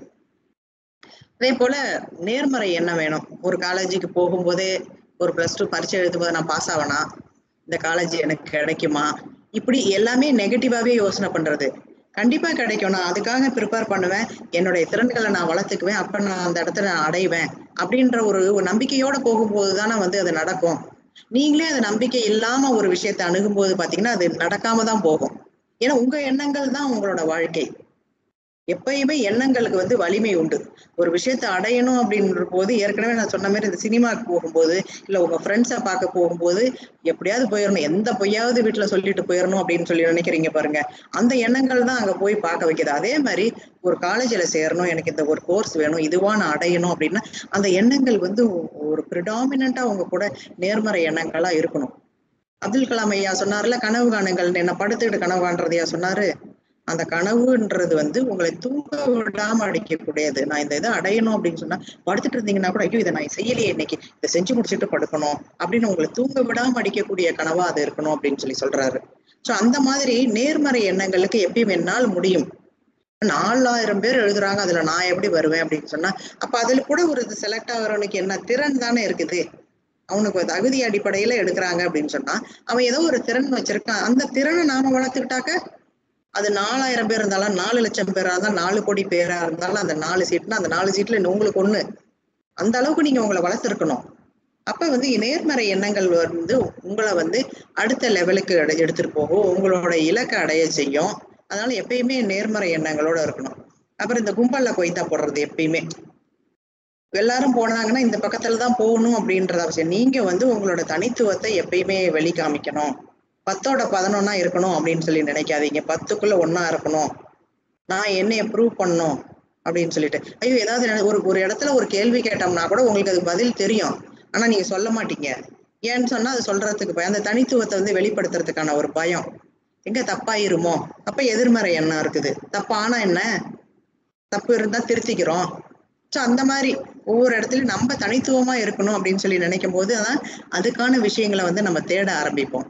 அதே போல நேர்மறை என்ன வேணும் ஒரு காலேஜுக்கு போகும்போதே ஒரு பிளஸ் டூ பரீட்சை எழுதும்போது நான் பாஸ் ஆவனா இந்த காலேஜ் எனக்கு கிடைக்குமா இப்படி எல்லாமே நெகட்டிவாவே யோசனை பண்றது கண்டிப்பா கிடைக்கும் நான் அதுக்காக ப்ரிப்பேர் பண்ணுவேன் என்னுடைய திறன்களை நான் வளர்த்துக்குவேன் அப்ப நான் அந்த இடத்துல நான் அடைவேன் அப்படின்ற ஒரு ஒரு நம்பிக்கையோட போகும்போது தானே வந்து அது நடக்கும் நீங்களே அது நம்பிக்கை இல்லாம ஒரு விஷயத்தை அணுகும்போது பாத்தீங்கன்னா அது நடக்காம தான் போகும் ஏன்னா உங்க எண்ணங்கள் தான் உங்களோட வாழ்க்கை எப்பயுமே எண்ணங்களுக்கு வந்து வலிமை உண்டு ஒரு விஷயத்தை அடையணும் அப்படின்ற போது ஏற்கனவே நான் சொன்ன மாதிரி இந்த சினிமாக்கு போகும்போது இல்ல உங்க ஃப்ரெண்ட்ஸை பார்க்க போகும்போது எப்படியாவது போயிடணும் எந்த பொய்யாவது வீட்டுல சொல்லிட்டு போயிடணும் அப்படின்னு சொல்லி நினைக்கிறீங்க பாருங்க அந்த எண்ணங்கள் தான் அங்க போய் பார்க்க வைக்குது அதே மாதிரி ஒரு காலேஜ்ல சேரணும் எனக்கு இந்த ஒரு கோர்ஸ் வேணும் இதுவா நான் அடையணும் அப்படின்னா அந்த எண்ணங்கள் வந்து ஒரு ப்ரிடாமினா உங்க கூட நேர்மறை எண்ணங்களா இருக்கணும் அப்துல் கலாம் ஐயா சொன்னார்ல கனவு காணுங்கள் என்ன படுத்துக்கிட்டு கனவு காண்றதையா சொன்னாரு அந்த கனவுன்றது வந்து உங்களை தூங்க விடாம அடிக்கக்கூடியது நான் இந்த இதை அடையணும் அப்படின்னு சொன்னா படுத்துட்டு இருந்தீங்கன்னா கூட ஐயோ இதை நான் செய்யலையே இன்னைக்கு இதை செஞ்சு முடிச்சுட்டு படுக்கணும் அப்படின்னு உங்களை தூங்க விடாம அடிக்கக்கூடிய கனவா அது இருக்கணும் அப்படின்னு சொல்லி சொல்றாரு சோ அந்த மாதிரி நேர்மறை எண்ணங்களுக்கு எப்பயும் என்னால் முடியும் நாலாயிரம் பேர் எழுதுறாங்க அதுல நான் எப்படி வருவேன் அப்படின்னு சொன்னா அப்ப அதுல கூட ஒரு செலக்ட் ஆகுறவனுக்கு என்ன திறன் தானே இருக்குது அவனுக்கு ஒரு தகுதி அடிப்படையில எடுக்கிறாங்க அப்படின்னு சொன்னா அவன் ஏதோ ஒரு திறன் வச்சிருக்கான் அந்த திறனை நாம வளர்த்துக்கிட்டாக்க அது நாலாயிரம் பேர் இருந்தாலும் நாலு லட்சம் பேரா இருந்தாலும் நாலு கோடி பேரா இருந்தாலும் அந்த நாலு சீட்னா அந்த நாலு சீட்ல உங்களுக்கு ஒண்ணு அந்த அளவுக்கு நீங்க உங்களை வளர்த்துருக்கணும் அப்ப வந்து நேர்மறை எண்ணங்கள் வந்து உங்களை வந்து அடுத்த லெவலுக்கு எடு- எடுத்துட்டு போகும் உங்களோட இலக்கை அடைய செய்யும் அதனால எப்பயுமே நேர்மறை எண்ணங்களோட இருக்கணும் அப்புறம் இந்த கும்பல்ல கொய்த்தா போடுறது எப்பயுமே எல்லாரும் போனாங்கன்னா இந்த பக்கத்துல தான் போகணும் அப்படின்றது அவசியம் நீங்க வந்து உங்களோட தனித்துவத்தை எப்பயுமே வெளி காமிக்கணும் பத்தோட பதினொன்னா இருக்கணும் அப்படின்னு சொல்லி நினைக்காதீங்க பத்துக்குள்ள ஒண்ணா இருக்கணும் நான் என்னைய ப்ரூவ் பண்ணணும் அப்படின்னு சொல்லிட்டு ஐயோ ஏதாவது நெ- ஒரு ஒரு இடத்துல ஒரு கேள்வி கேட்டோம்னா கூட உங்களுக்கு அது பதில் தெரியும் ஆனா நீங்க சொல்ல மாட்டீங்க ஏன்னு சொன்னா அது சொல்றதுக்கு பயம் அந்த தனித்துவத்தை வந்து வெளிப்படுத்துறதுக்கான ஒரு பயம் எங்க தப்பாயிருமோ அப்ப எதிர்மறை எண்ணம் இருக்குது தப்பானா என்ன தப்பு இருந்தா திருத்திக்கிறோம் ஸோ அந்த மாதிரி ஒவ்வொரு இடத்துலயும் நம்ம தனித்துவமா இருக்கணும் அப்படின்னு சொல்லி நினைக்கும் போது அதான் அதுக்கான விஷயங்களை வந்து நம்ம தேட ஆரம்பிப்போம்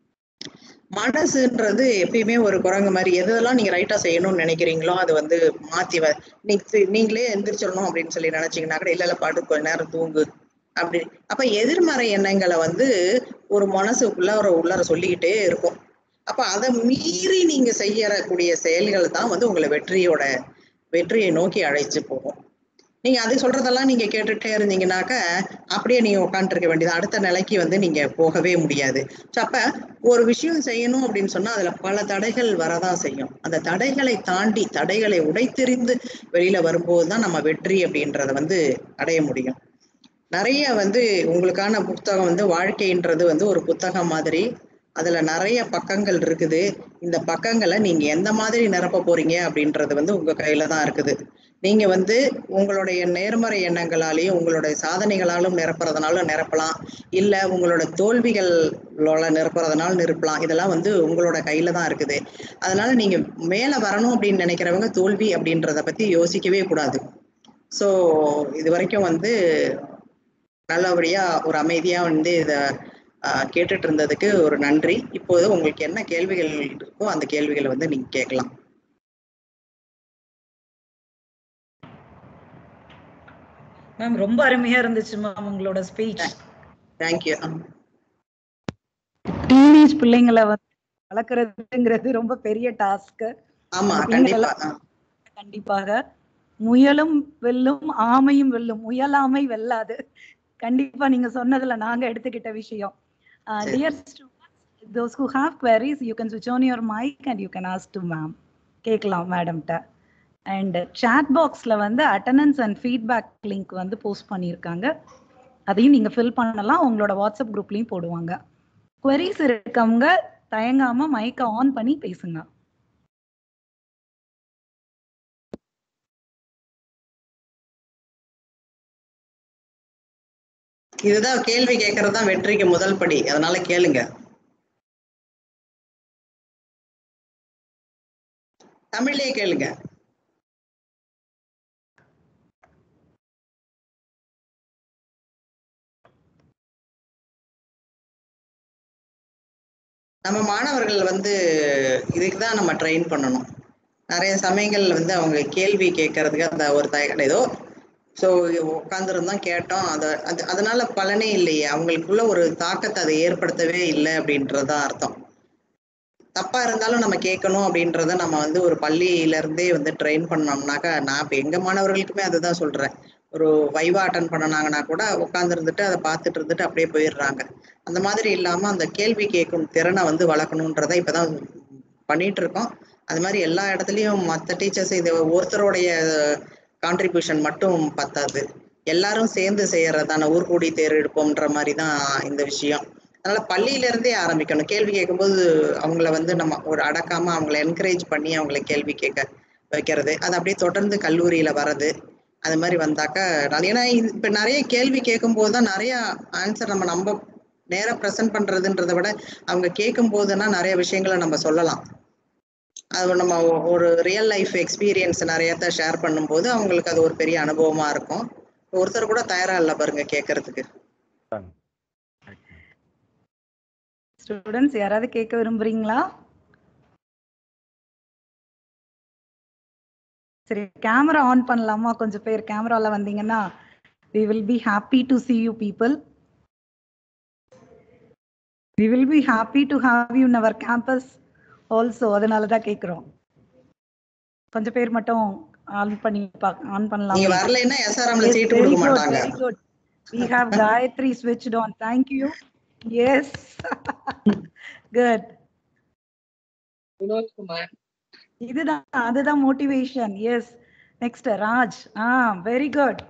மனசுன்றது எப்பயுமே ஒரு குரங்கு மாதிரி எதெல்லாம் நீங்க ரைட்டா செய்யணும்னு நினைக்கிறீங்களோ அது வந்து மாத்தி வ நீங்க தி- நீங்களே எந்திரிச்சிடணும் அப்படின்னு சொல்லி நினைச்சீங்கன்னா கூட இல்ல இல்ல பாட்டு கொஞ்ச நேரம் தூங்கு அப்படி அப்ப எதிர்மறை எண்ணங்களை வந்து ஒரு மனசுக்குள்ள ஒரு உள்ளார சொல்லிக்கிட்டே இருக்கும் அப்ப அதை மீறி நீங்க செய்யறக்கூடிய செயல்கள் தான் வந்து உங்களை வெற்றியோட வெற்றியை நோக்கி அழைச்சு போகும் நீங்க அது சொல்றதெல்லாம் நீங்க கேட்டுட்டே இருந்தீங்கன்னாக்க அப்படியே நீங்க உட்காந்துருக்க வேண்டியது அடுத்த நிலைக்கு வந்து நீங்க போகவே முடியாது ஸோ அப்ப ஒரு விஷயம் செய்யணும் அப்படின்னு சொன்னா அதுல பல தடைகள் வரதான் செய்யும் அந்த தடைகளை தாண்டி தடைகளை உடைத்தெறிந்து வெளியில வரும்போது தான் நம்ம வெற்றி அப்படின்றத வந்து அடைய முடியும் நிறைய வந்து உங்களுக்கான புத்தகம் வந்து வாழ்க்கைன்றது வந்து ஒரு புத்தகம் மாதிரி அதுல நிறைய பக்கங்கள் இருக்குது இந்த பக்கங்களை நீங்க எந்த மாதிரி நிரப்ப போறீங்க அப்படின்றது வந்து உங்க கையில தான் இருக்குது நீங்க வந்து உங்களுடைய நேர்மறை எண்ணங்களாலேயும் உங்களுடைய சாதனைகளாலும் நிரப்புறதுனாலும் நிரப்பலாம் இல்ல உங்களோட தோல்விகளோட நிரப்புறதுனால நிரப்பலாம் இதெல்லாம் வந்து உங்களோட கையில தான் இருக்குது அதனால நீங்க மேல வரணும் அப்படின்னு நினைக்கிறவங்க தோல்வி அப்படின்றத பத்தி யோசிக்கவே கூடாது ஸோ இது வரைக்கும் வந்து நல்லபடியா ஒரு அமைதியா வந்து இத ஆஹ், கேட்டுட்டு இருந்ததுக்கு ஒரு நன்றி இப்போது உங்களுக்கு என்ன கேள்விகள் இருக்கோ அந்த கேள்விகளை வந்து நீங்க கேட்கலாம் மேம் ரொம்ப அருமையா இருந்துச்சு மேம் உங்களோட ஸ்பீச் தேங்க்யூ டீனேஜ் பிள்ளைங்களை வந்து வளர்க்கறதுங்கிறது ரொம்ப பெரிய டாஸ்க் ஆமா அந்த கண்டிப்பா பிள்ளைங்களை கண்டிப்பாக முயலும் வெல்லும் ஆமையும் வெல்லும் முயலாமை வெல்லாது கண்டிப்பா நீங்க சொன்னதுல நாங்க எடுத்துக்கிட்ட விஷயம் சரி. Dear those who have queries you can switch on your mic and you can ask to ma'am கேட்கலாம் மேடம்கிட்ட அண்ட் chat பாக்ஸ்ல வந்து அட்டண்டன்ஸ் அண்ட் ஃபீட்பேக் லிங்க் வந்து போஸ்ட் பண்ணியிருக்காங்க அதையும் நீங்க ஃபில் பண்ணலாம் உங்களோட வாட்ஸ்அப் குரூப்லயும் போடுவாங்க queries இருக்கவங்க தயங்காம மைக்கை ஆன் பண்ணி பேசுங்க இதுதான் கேள்வி கேட்கறது தான் வெற்றிக்கு முதல் படி அதனால கேளுங்க தமிழ்லயே கேளுங்க நம்ம மாணவர்கள் வந்து இதுக்கு தான் நம்ம ட்ரெயின் பண்ணணும் நிறைய சமயங்கள்ல வந்து அவங்க கேள்வி கேட்கறதுக்கு அந்த ஒரு தயக்கம் ஏதோ ஸோ உட்காந்துருந்தோம் கேட்டோம் அதை அது அதனால பலனே இல்லையே அவங்களுக்குள்ள ஒரு தாக்கத்தை அதை ஏற்படுத்தவே இல்லை அப்படின்றதுதான் அர்த்தம் தப்பா இருந்தாலும் நம்ம கேட்கணும் அப்படின்றத நம்ம வந்து ஒரு பள்ளியில இருந்தே வந்து ட்ரெயின் பண்ணோம்னாக்கா நான் இப்போ எங்க மாணவர்களுக்குமே அதுதான் சொல்றேன் ஒரு வைவா அட்டன் பண்ணனாங்கன்னா கூட உட்கார்ந்து இருந்துட்டு அதை பார்த்துட்டு இருந்துட்டு அப்படியே போயிடுறாங்க அந்த மாதிரி இல்லாம அந்த கேள்வி கேட்கும் திறனை வந்து வளர்க்கணுன்றதை இப்பதான் பண்ணிட்டு இருக்கோம் அது மாதிரி எல்லா இடத்துலயும் மற்ற டீச்சர்ஸ் இது ஒருத்தருடைய கான்ட்ரிபியூஷன் மட்டும் பத்தாது எல்லாரும் சேர்ந்து செய்யறதான ஊர்கூடி தேர் எடுப்போம்ன்ற மாதிரி தான் இந்த விஷயம் அதனால பள்ளியில இருந்தே ஆரம்பிக்கணும் கேள்வி கேட்கும்போது அவங்கள வந்து நம்ம ஒரு அடக்காம அவங்கள என்கரேஜ் பண்ணி அவங்கள கேள்வி கேட்க வைக்கிறது அது அப்படியே தொடர்ந்து கல்லூரியில வர்றது அது மாதிரி வந்தாக்கா நான் ஏன்னா இது- இப்ப நிறைய கேள்வி கேட்கும்போது தான் நிறைய ஆன்சர் நம்ம நம்ம நேரா ப்ரெசென்ட் பண்றதுன்றதை விட அவங்க கேட்கும் போதுன்னா நிறைய விஷயங்களை நம்ம சொல்லலாம் அது நம்ம ஒ- ஒரு ரியல் லைஃப் எக்ஸ்பீரியன்ஸ் நிறையத்த ஷேர் பண்ணும்போது அவங்களுக்கு அது ஒரு பெரிய அனுபவமா இருக்கும் ஒருத்தர் கூட தயாரா இல்லை பாருங்க கேட்கறதுக்கு ஸ்டூடெண்ட்ஸ் யாராவது கேட்க விரும்புறீங்களா சரி கேமரா ஆன் பண்ணலாமா கொஞ்சம் பேர் கேமரால வந்தீங்கன்னா we will be happy to see you people we will be happy to have you in our campus also அதனால தான் கேக்குறோம் கொஞ்சம் பேர் மட்டும் ஆன் பண்ணி ஆன் பண்ணலாம் நீங்க வரலைன்னா எஸ்ஆர்எம்ல சீட்டு கொடுக்க மாட்டாங்க very good we have gayatri switched on thank you yes good Vinodkumar இதுதான் அதுதான் motivation yes next Raj ah very good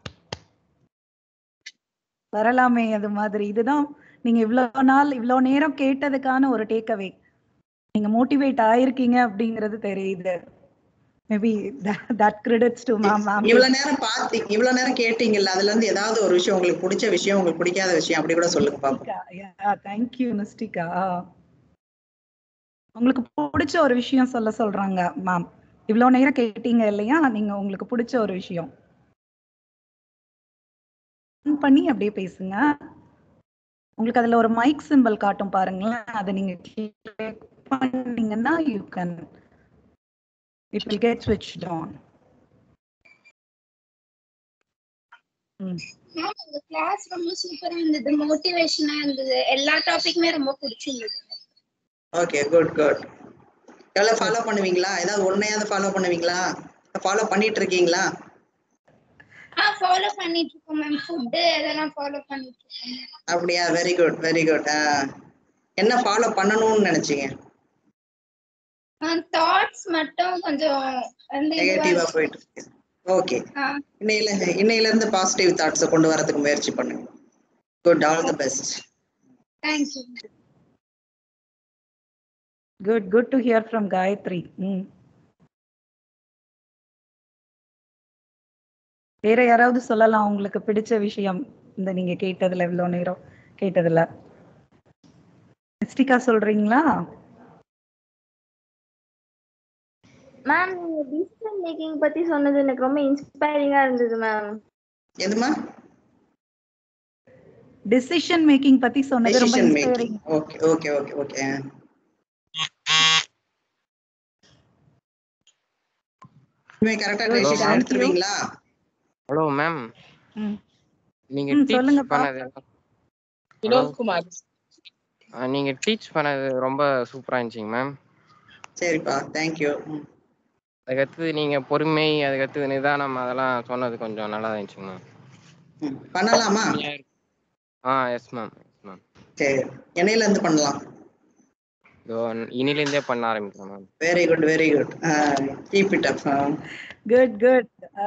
வரலாமே அது மாதிரி இதுதான் நீங்க இவ்வளவு நாள் இவ்வளவு நேரம் கேட்டதுக்கான ஒரு டேக்அவே நீங்க மோட்டிவேட் ஆயிருக்கீங்க அப்படிங்கிறது தெரியுது maybe that credits to ma'am ma'am இவ்வளவு நேரம் பாத்தி இவ்வளவு நேரம் கேட்டீங்கல்ல அதுல இருந்து ஏதாவது ஒரு விஷயம் உங்களுக்கு பிடிச்ச விஷயம் உங்களுக்கு பிடிக்காத விஷயம் அப்படி கூட சொல்லுங்க பாப்போம் தேங்க்யூ மிஸ்டிகா உங்களுக்கு பிடிச்ச ஒரு விஷயம் சொல்ல சொல்றாங்க மேம் இவ்வளவு நேரம் கேட்டீங்க இல்லையா நீங்க உங்களுக்கு பிடிச்ச ஒரு விஷயம் On பண்ணி அப்படியே பேசுங்க உங்களுக்கு அதுல ஒரு மைக் சிம்பிள் காட்டும் பாருங்களேன் அதை நீங்க click பண்ணீங்கன்னா you can it will get switched on ம் மேம் உங்க கிளாஸ் ரொம்ப சூப்பரா இருந்தது மோட்டிவேஷனா இருந்தது எல்லா டாபிக்குமே ரொம்ப பிடிச்சிருந்தது ஓகே குட் குட் எவ்வளவு ஃபாலோ பண்ணுவீங்களா ஏதாவது ஒன்னையாவது ஃபாலோ பண்ணுவீங்களா ஃபாலோ பண்ணிட்டு இருக்கீங்களா ஆ ஃபாலோ பண்ணிட்டு இருக்கோம் மேம் ஃபுட்டு அதெல்லாம் ஃபாலோ பண்ணிட்டு இருக்கோம் அப்படியா வெரி குட் வெரி குட் என்ன ஃபாலோ பண்ணணும்னு நினைச்சீங்க தாட்ஸ் மட்டும் கொஞ்சம் வந்து இதுவா நெகட்டிவா இருக்கு. போயிட்டு இருக்கு ஓகே ஆ இன்னையில இன்னையில இருந்து பாசிட்டிவ் தாட்ஸை கொண்டு வரதுக்கு முயற்சி பண்ணுங்க good all the best thank you good good to hear from Gayathri ம் வேற யாராவது சொல்லலாம் உங்களுக்கு பிடிச்ச விஷயம் இந்த நீங்க கேட்டதுல இவ்வளவு நேரம் கேட்டதுல மிஸ்டிகா சொல்றீங்களா மேம் நீங்க டிசிஷன் மேக்கிங் பத்தி சொன்னது எனக்கு ரொம்ப இன்ஸ்பைரிங்கா இருந்தது மேம் எதுமா டிசிஷன் மேக்கிங் பத்தி சொன்னது ரொம்ப decision inspiring making okay okay okay okay இனிமே கரெக்டா Hello, டெசிஷன் ma'am. எடுத்துருவீங்களா ஹலோ மேம் ம் நீங்க ம், டீச் சொல்லுங்கப்பா. பண்ணது வினோத் குமார் ஆ, நீங்க டீச் பண்ணது ரொம்ப சூப்பரா இருந்துச்சுங்க மேம் சரிப்பா தேங்க்யூ அதுக்கடுத்து நீங்க பொறுமை அதுக்கடுத்து நிதானம் அதெல்லாம் சொன்னது கொஞ்சம் நல்லா இருந்துச்சுங்க மேம் பண்ணலாமா ah yes ma'am yes ma'am சரி என்னையில இருந்து பண்ணலாம் இதோ இனிலேருந்தே பண்ண ஆரம்பிக்கிறேன் ma'am very good very good keep it up good good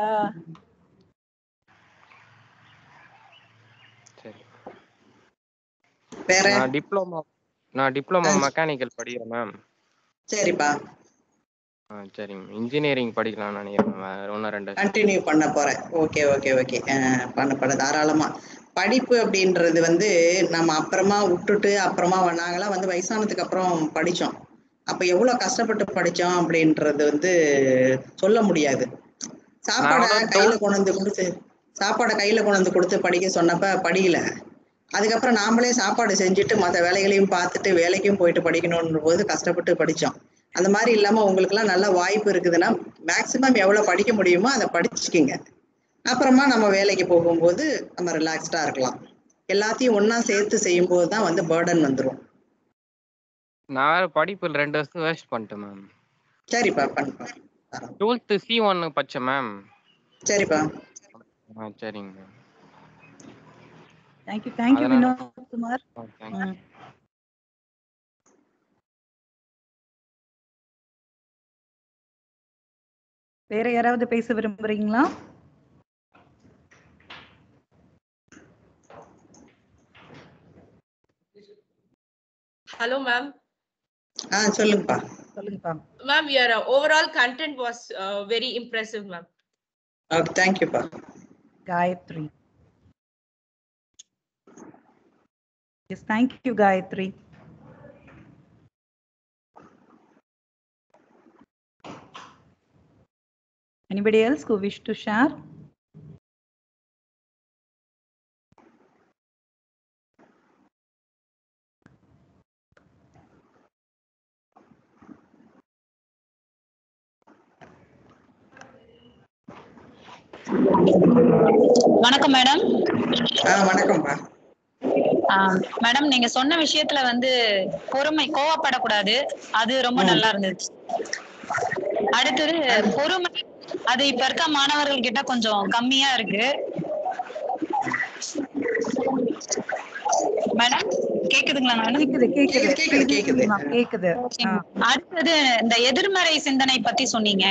சரி வேற நான் டிப்ளமோ நான் டிப்ளமோ ஆ. மெக்கானிக்கல் படிக்கிறேன் மேம் சரிப்பா ஆ சரிங்க இன்ஜினியரிங் படிக்கலாம்னு நினைக்கிறேன் வேற ஒன்று ரெண்டு வருஷம். கண்டினியூ பண்ண போறேன் ஓகே ஓகே ஓகே பண்ண பண்ண தாராளமா படிப்பு அப்படின்றது வந்து நம்ம அப்புறமா விட்டுட்டு அப்புறமா வ- நாங்கெல்லாம் வந்து வயசானதுக்கு அப்புறம் படிச்சோம் அப்ப எவ்வளவு கஷ்டப்பட்டு படிச்சோம் அப்படின்றது வந்து சொல்ல முடியாது சாப்பாடை நான் கூட கையில கொண்டு வந்து கொடுத்து சாப்பாடை கையில கொண்டு வந்து கொடுத்து படிக்க சொன்னப்ப படிக்கல அதுக்கப்புறம் நாமளே சாப்பாடு செஞ்சுட்டு மற்ற வேலைகளையும் பார்த்துட்டு வேலைக்கும் போயிட்டு படிக்கணும்ன்ற போது கஷ்டப்பட்டு படிச்சோம் அந்த மாதிரி இல்லாம உங்களுக்குலாம் நல்ல வாய்ப்பு இருக்குதுன்னா மேக்சிமம் எவ்வளவு படிக்க முடியுமோ அதை படிச்சுக்கிங்க அப்புறமா நம்ம வேலைக்கு போகும்போது நம்ம ரிலாக்ஸ்டா இருக்கலாம் எல்லாத்தையும் ஒண்ணா சேர்த்து செய்யும்போது தான் வந்து பேர்டன் வந்துரும் நான் வேற படிப்பில் ரெண்டு வருஷம் வேஸ்ட் பண்ணிட்டேன் மேம் சரிப்பா பண்ணுப்பா டுவெல்த்து சி ஒன்னு படிச்சேன் மேம் சரிப்பா ஆ சரிங்க மேம் தேங்க்யூ தேங்க்யூ அதனால- வினோத் குமார் தேங்க்ஸ் ம். வேற யாராவது பேச விரும்புறீங்களா Hello, ma'am. ஆ சொல்லுங்கப்பா சொல்லுங்கப்பா Ma'am, your uh, overall content was uh, very impressive, ma'am. Okay தேங்க்யூப்பா Gayathri yes thank you Gayathri Anybody else who wish to share? வணக்கம் மேடம் ஆ வணக்கம்ப்பா மேடம் நீங்க சொன்ன விஷயத்துல வந்து பொறுமை கோவப்படக்கூடாது அது ரொம்ப ம். நல்லா இருந்துச்சு அடுத்தது பொறுமை அது இப்ப இருக்க மாணவர்கள் கிட்ட கொஞ்சம் கம்மியா இருக்கு மேடம் கேக்குதுங்களா மேடம் கேக்குது கேக்குது கேக்குது, கேக்குது. ஆ, கேக்குது ஆ. அடுத்தது இந்த எதிர்மறை சிந்தனை பத்தி சொன்னீங்க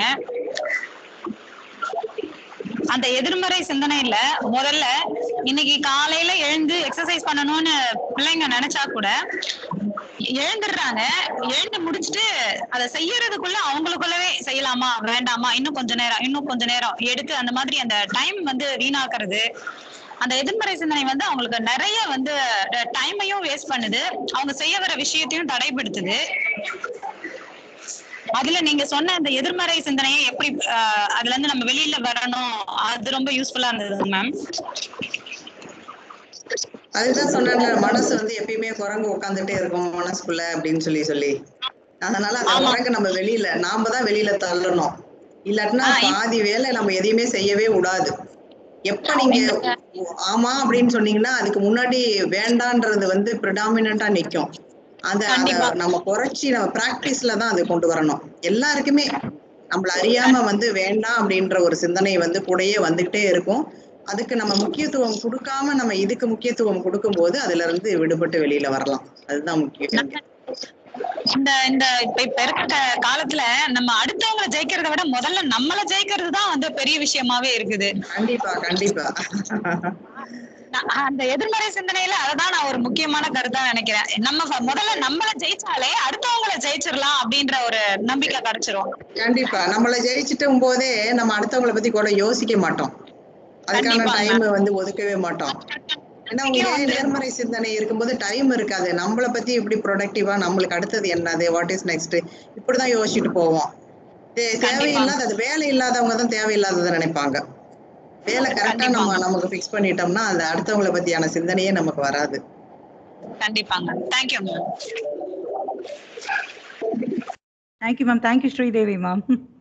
அந்த எதிர்மறை சிந்தனையில முதல்ல இன்னைக்கு காலையில எழுந்து எக்ஸசைஸ் பண்ணணும்னு பிள்ளைங்க நினைச்சா கூட எழுந்துடுறாங்க எழுந்து முடிச்சுட்டு அதை செய்யறதுக்குள்ள அவங்களுக்குள்ளவே செய்யலாமா வேண்டாமா இன்னும் கொஞ்ச நேரம் இன்னும் கொஞ்ச நேரம் எடுத்து அந்த மாதிரி அந்த டைம் வந்து வீணாக்குறது அந்த எதிர்மறை சிந்தனை வந்து அவங்களுக்கு நிறைய வந்து டைமையும் வேஸ்ட் பண்ணுது அவங்க செய்ய வர விஷயத்தையும் தடைப்படுத்துது அதுல நீங்க சொன்ன அந்த எதிர்மறை சிந்தனையை எப்படி ஆஹ், அதுல இருந்து நம்ம வெளியில வரணும் அது ரொம்ப யூஸ்ஃபுல்லா இருந்தது மேம் அதுதான் சொன்னேன்ல மனசு வந்து எப்பயுமே குரங்கு உட்காந்துட்டே இருக்கும் மனசுக்குள்ள அப்படின்னு சொல்லி சொல்லி அதனால அந்த ஆமா. குரங்கு நம்ம வெளியில நாம தான் வெளியில தள்ளணும் இல்லாட்டினா ஆ, இப்- பாதி வேலை நம்ம எதையுமே செய்யவே விடாது எப்ப நீங்க ஆமா அப்படின்னு சொன்னீங்கன்னா அதுக்கு முன்னாடி வேண்டான்றது வந்து ப்ரிடாமினா நிக்கும் அந்த அத கண்டிப்பா. நம்ம குறைச்சி நம்ம பிராக்டிஸ்ல தான் அதை கொண்டு வரணும் எல்லாருக்குமே நம்மள அறியாம வந்து வேண்டாம் அப்படின்ற ஒரு சிந்தனை வந்து கூடயே வந்துகிட்டே இருக்கும் அதுக்கு நம்ம முக்கியத்துவம் கொடுக்காம நம்ம இதுக்கு முக்கியத்துவம் கொடுக்கும்போது அதுல இருந்து விடுபட்டு வெளியில வரலாம் அதுதான் முக்கியம் இந்த இந்த இப்ப இப்ப இருக்க காலத்துல நம்ம அடுத்தவங்களை ஜெயிக்கிறதை விட முதல்ல நம்மள ஜெயிக்கிறது தான் வந்து பெரிய விஷயமாவே இருக்குது கண்டிப்பா கண்டிப்பா நான் அந்த எதிர்மறை சிந்தனையில அததான் நான் ஒரு முக்கியமான கருத்தா நினைக்கிறேன் நம்ம ஃப- முதல்ல நம்மள ஜெயிச்சாலே அடுத்தவங்களை ஜெயிச்சிடலாம் அப்படின்ற ஒரு நம்பிக்கை கிடைச்சிரும் கண்டிப்பா நம்மள ஜெயிச்சிட்டும் போதே நம்ம அடுத்தவங்கள பத்தி கூட யோசிக்க மாட்டோம் அதுக்கான கண்டிப்பா. டைம் வந்து ஒதுக்கவே மாட்டோம் ஏன்னா உங்களுக்கு நேர்மறை சிந்தனை இருக்கும்போது டைம் இருக்காது நம்மள பத்தி எப்படி ப்ரொடக்டிவா நம்மளுக்கு அடுத்தது என்னது வாட் இஸ் நெக்ஸ்ட் இப்படிதான் யோசிச்சுட்டு போவோம் தே- தேவையில்லாத அது வேலை இல்லாதவங்க தான் தேவையில்லாததை நினைப்பாங்க வேலை கரெக்டா நம்ம நமக்கு ஃபிக்ஸ் பண்ணிட்டோம்னா அந்த அடுத்தவங்கள பத்தியான சிந்தனையே நமக்கு வராது கண்டிப்பாங்க thank you ma'am Thank you, ma'am. Thank you, Sri Devi, ma'am.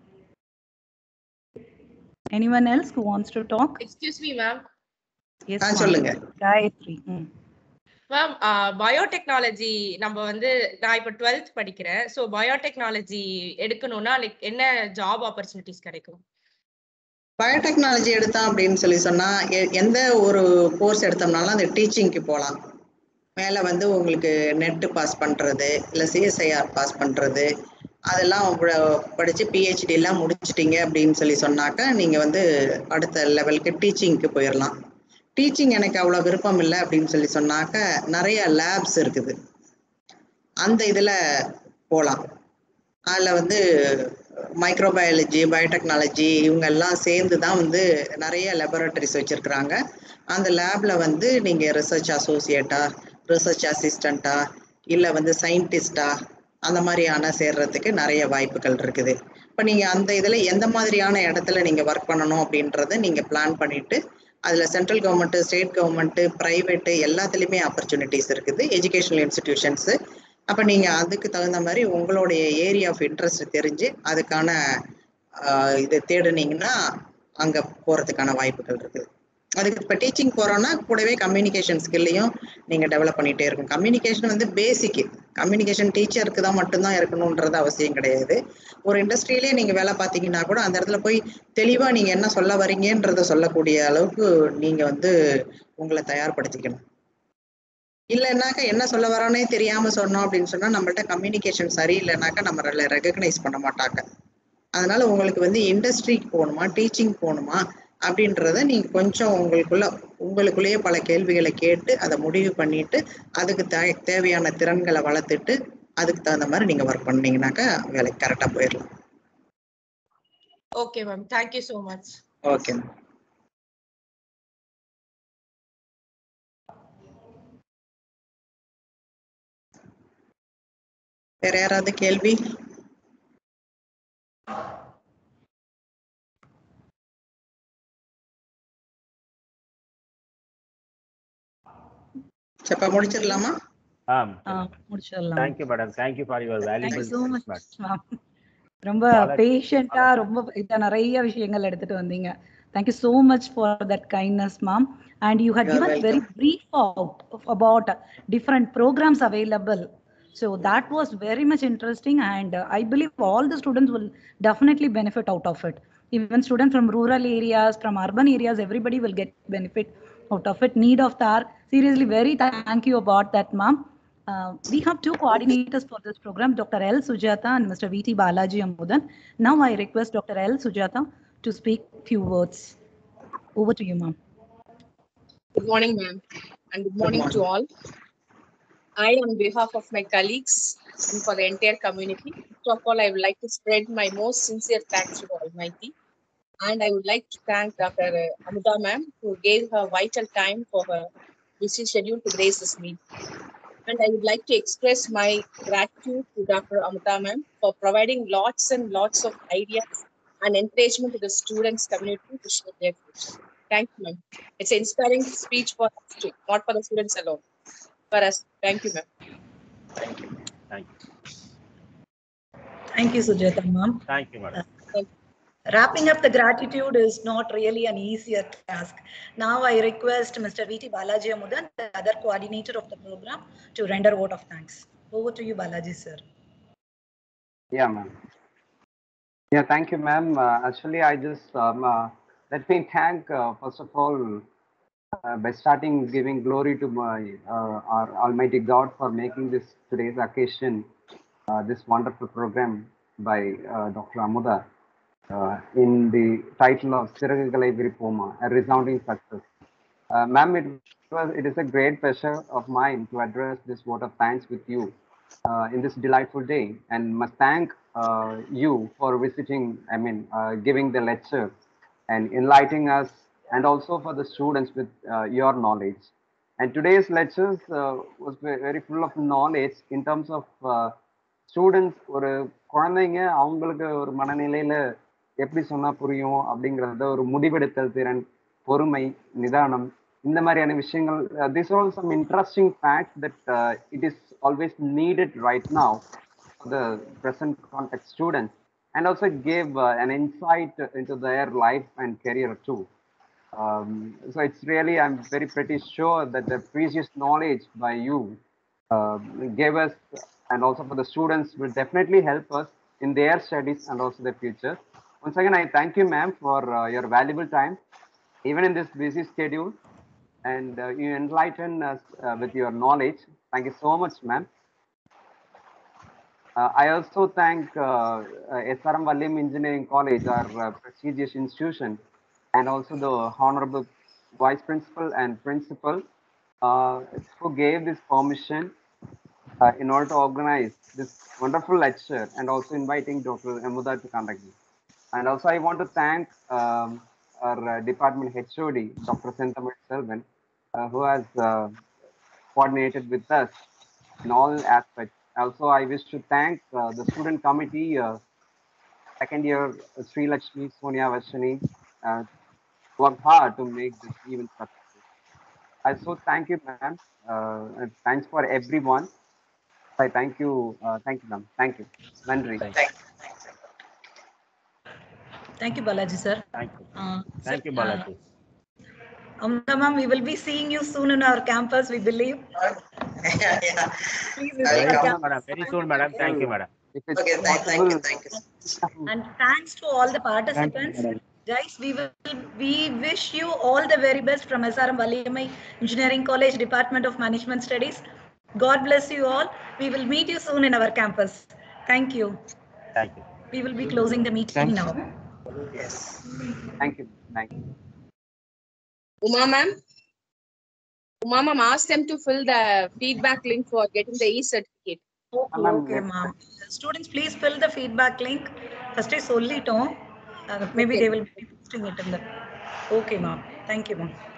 Anyone else who wants to talk? Excuse me ma'am Yes, ah ma'am. சொல்லுங்க Gayatri. Mm. மேம் பயோடெக்னாலஜி நம்ம வந்து நான் இப்போ டுவெல்த் படிக்கிறேன் ஸோ பயோடெக்னாலஜி எடுக்கணும்னா லைக் என்ன ஜாப் ஆப்பர்ச்சுனிட்டிஸ் கிடைக்கும் biotechnology எடுத்தோம் அப்படின்னு சொல்லி சொன்னா எ- எந்த ஒரு கோர்ஸ் எடுத்தோம்னாலும் அந்த டீச்சிங்க்கு போகலாம் மேலே வந்து உங்களுக்கு நெட்டு பாஸ் பண்ணுறது இல்லை சிஎஸ்ஐஆர் பாஸ் பண்ணுறது அதெல்லாம் ப- படிச்சு பிஹெச்டி எல்லாம் முடிச்சிட்டீங்க அப்படின்னு சொல்லி சொன்னாக்கா நீங்கள் வந்து அடுத்த லெவலுக்கு டீச்சிங்க்கு போயிடலாம் டீச்சிங் எனக்கு அவ்வளோ விருப்பம் இல்லை அப்படின்னு சொல்லி சொன்னாக்க நிறைய லேப்ஸ் இருக்குது அந்த இதில் போகலாம் அதில் வந்து மைக்ரோபயாலஜி பயோடெக்னாலஜி இவங்க எல்லாம் சேர்ந்து தான் வந்து நிறைய லெபரட்டரிஸ் வச்சுருக்குறாங்க அந்த லேபில் வந்து நீங்கள் ரிசர்ச் அசோசியேட்டா ரிசர்ச் அசிஸ்டண்ட்டா இல்லை வந்து சயின்டிஸ்டா அந்த மாதிரியான சேர்றதுக்கு நிறைய வாய்ப்புகள் இருக்குது இப்போ நீங்கள் அந்த இதில் எந்த மாதிரியான இடத்துல நீங்கள் ஒர்க் பண்ணணும் அப்படின்றத நீங்கள் பிளான் பண்ணிட்டு அதில் central government state government private எல்லாத்துலேயுமே ஆப்பர்ச்சுனிட்டிஸ் இருக்குது எஜுகேஷனல் இன்ஸ்டிடியூஷன்ஸு அப்போ நீங்கள் அதுக்கு தகுந்த மாதிரி உங்களுடைய ஏரியா ஆஃப் இன்ட்ரெஸ்ட் தெரிஞ்சு அதுக்கான ஆஹ், இதை தேடுனீங்கன்னா அங்கே போகிறதுக்கான வாய்ப்புகள் இருக்குது அதுக்கு இப்போ டீச்சிங் போகிறோன்னா கூடவே கம்யூனிகேஷன் ஸ்கில்லையும் நீங்கள் டெவலப் பண்ணிகிட்டே இருக்கும் கம்யூனிகேஷன் வந்து பேசிக்கு கம்யூனிகேஷன் டீச்சருக்கு தான் மட்டும்தான் இருக்கணுன்றது அவசியம் கிடையாது ஒரு இண்டஸ்ட்ரியிலே நீங்கள் வேலை பார்த்தீங்கன்னா கூட அந்த இடத்துல போய் தெளிவாக நீங்கள் என்ன சொல்ல வரீங்கன்றத சொல்லக்கூடிய அளவுக்கு நீங்கள் வந்து உங்களை தயார்படுத்திக்கணும் இல்லைன்னாக்கா என்ன சொல்ல வரோன்னே தெரியாம சொன்னோம் அப்படின்னு சொன்னா நம்மள்ட்ட கம்யூனிகேஷன் சரியில்லைனாக்கா நம்ம ரெகக்னைஸ் பண்ண மாட்டாங்க அதனால உங்களுக்கு வந்து இண்டஸ்ட்ரிக்கு போகணுமா டீச்சிங் போகணுமா அப்படின்றத நீங்க கொஞ்சம் உங்களுக்குள்ள உங்களுக்குள்ளேயே பல கேள்விகளை கேட்டு அதை முடிவு பண்ணிட்டு அதுக்கு தே- தேவையான திறன்களை வளர்த்துட்டு அதுக்கு தகுந்த மாதிரி நீங்க ஒர்க் பண்ணீங்கன்னாக்கா வேலைக்கு கரெக்டா போயிடலாம் okay ma'am thank you so much okay வேற யாராவது கேள்வி சப்பா முடிச்சிடலாமா ஆ ஆ, முடிச்சிடலாம் thank you madam thank you for your Thank you valuable so much, ma'am. ரொம்ப Follow- பேஷண்டா ரொம்ப இத நிறைய விஷயங்கள் எடுத்துட்டு வந்தீங்க thank you so much for that kindness ma'am and you had You're given very brief out of- about different programs available so that was very much interesting and uh, i believe all the students will definitely benefit out of it even students from rural areas from urban areas everybody will get benefit out of it need of that seriously very thank you about that ma'am uh, we have two coordinators for this program, Dr. L. Sujata and Mr. V.T. Balaji Amudan. Now I request Dr. L. Sujata to speak few words. Over to you, ma'am. Good morning, ma'am, and good morning to all. I, on behalf of my colleagues and for the entire community, first of all, I would like to spread my most sincere thanks to the Almighty. And I would like to thank Dr. Amuda ma'am, who gave her vital time for her busy schedule to grace this meeting. And I would like to express my gratitude to Dr. Amuda ma'am for providing lots and lots of ideas and encouragement to the students community to share their views. Thank you, ma'am. It's an inspiring speech for us too, not for the students alone. For us. Thank you, ma'am. Thank you thank you Thank you, Sujata, ma'am. Thank you madam Wrapping up the gratitude is not really an easier task. Now I request Mr. V.T. Balaji Amudan, the other coordinator of the program, to render vote of thanks. Over to you, Balaji, sir. Yeah, ma'am. Yeah, thank you, ma'am. Uh, actually, I just um, uh, let me thank uh, first of all uh, by starting giving glory to my uh, our Almighty God for making this today's occasion uh, this wonderful program by uh, Dr. Amuda uh, in the title of Siragalai Viripoma, a resounding success. Uh, Ma'am, it, was, it is a great pleasure of mine to address this vote of thanks with you uh, in this delightful day and must thank uh, you for visiting, I mean, uh, giving the lecture and enlightening us and also for the students with uh, your knowledge. And today's lectures uh, was ve- very full of knowledge in terms of uh, students ஒரு குழந்தைங்க அவங்களுக்கு ஒரு மனநிலையில எப்படி சொன்னா புரியும் அப்படிங்கறத ஒரு முடிவெடுத்தல் திறன் பொறுமை நிதானம் இந்த மாதிரியான விஷயங்கள் this all some interesting fact that it is always needed right now the present context students and also gave uh, an insight into their life and career too. Um, so it's really, I'm very pretty sure that the precious knowledge by you uh, gave us and also for the students will definitely help us in their studies and also their future. Once again, I thank you, ma'am, for uh, your valuable time, even in this busy schedule, and uh, you enlighten us uh, with your knowledge. Thank you so much, ma'am. Uh, I also thank uh, uh, SRM Valim Engineering College, our uh, prestigious institution, and also the Honorable Vice Principal and Principal uh, who gave this permission uh, in order to organize this wonderful lecture and also inviting Dr. Amuda to conduct it. And also I want to thank um, our uh, department HOD, Dr. Sentamil Selvan, uh, who has uh, coordinated with us in all aspects. Also, I wish to thank uh, the student committee, uh, second year uh, Sri Lakshmi, Sonia Vashani, uh, worked hard to make this event successful. Also, thank you, ma'am, uh, and thanks for everyone. I thank you, uh, thank you, ma'am. Thank you. Nandri. Thank you, Balaji, sir. Thank you. Uh, Thank sir, you, Balaji. Uh, Amna ma'am, we will be seeing you soon in our campus, we believe. yeah, yeah. Please Very visit our Very soon, campus. madam. Very soon, madam. Thank you, madam. If it's Okay, thank, thank you, possible, thank you. And thanks to all the participants. Guys, we will we wish you all the very best from SRM Valiamai Engineering College Department of Management Studies. God bless you all. We will meet you soon in our campus. Thank you. Thank you. We will be closing the meeting now. Yes. thank you, thank you. Uma ma'am? Uma ma'am asked them to fill the feedback link for getting the e-certificate. Okay, Ma'am, okay, yes. ma'am. Students, please fill the feedback link. First, சொல்லிட்டோம். Uh, maybe they will be posting it in the. Okay, ma'am. Thank you, ma'am.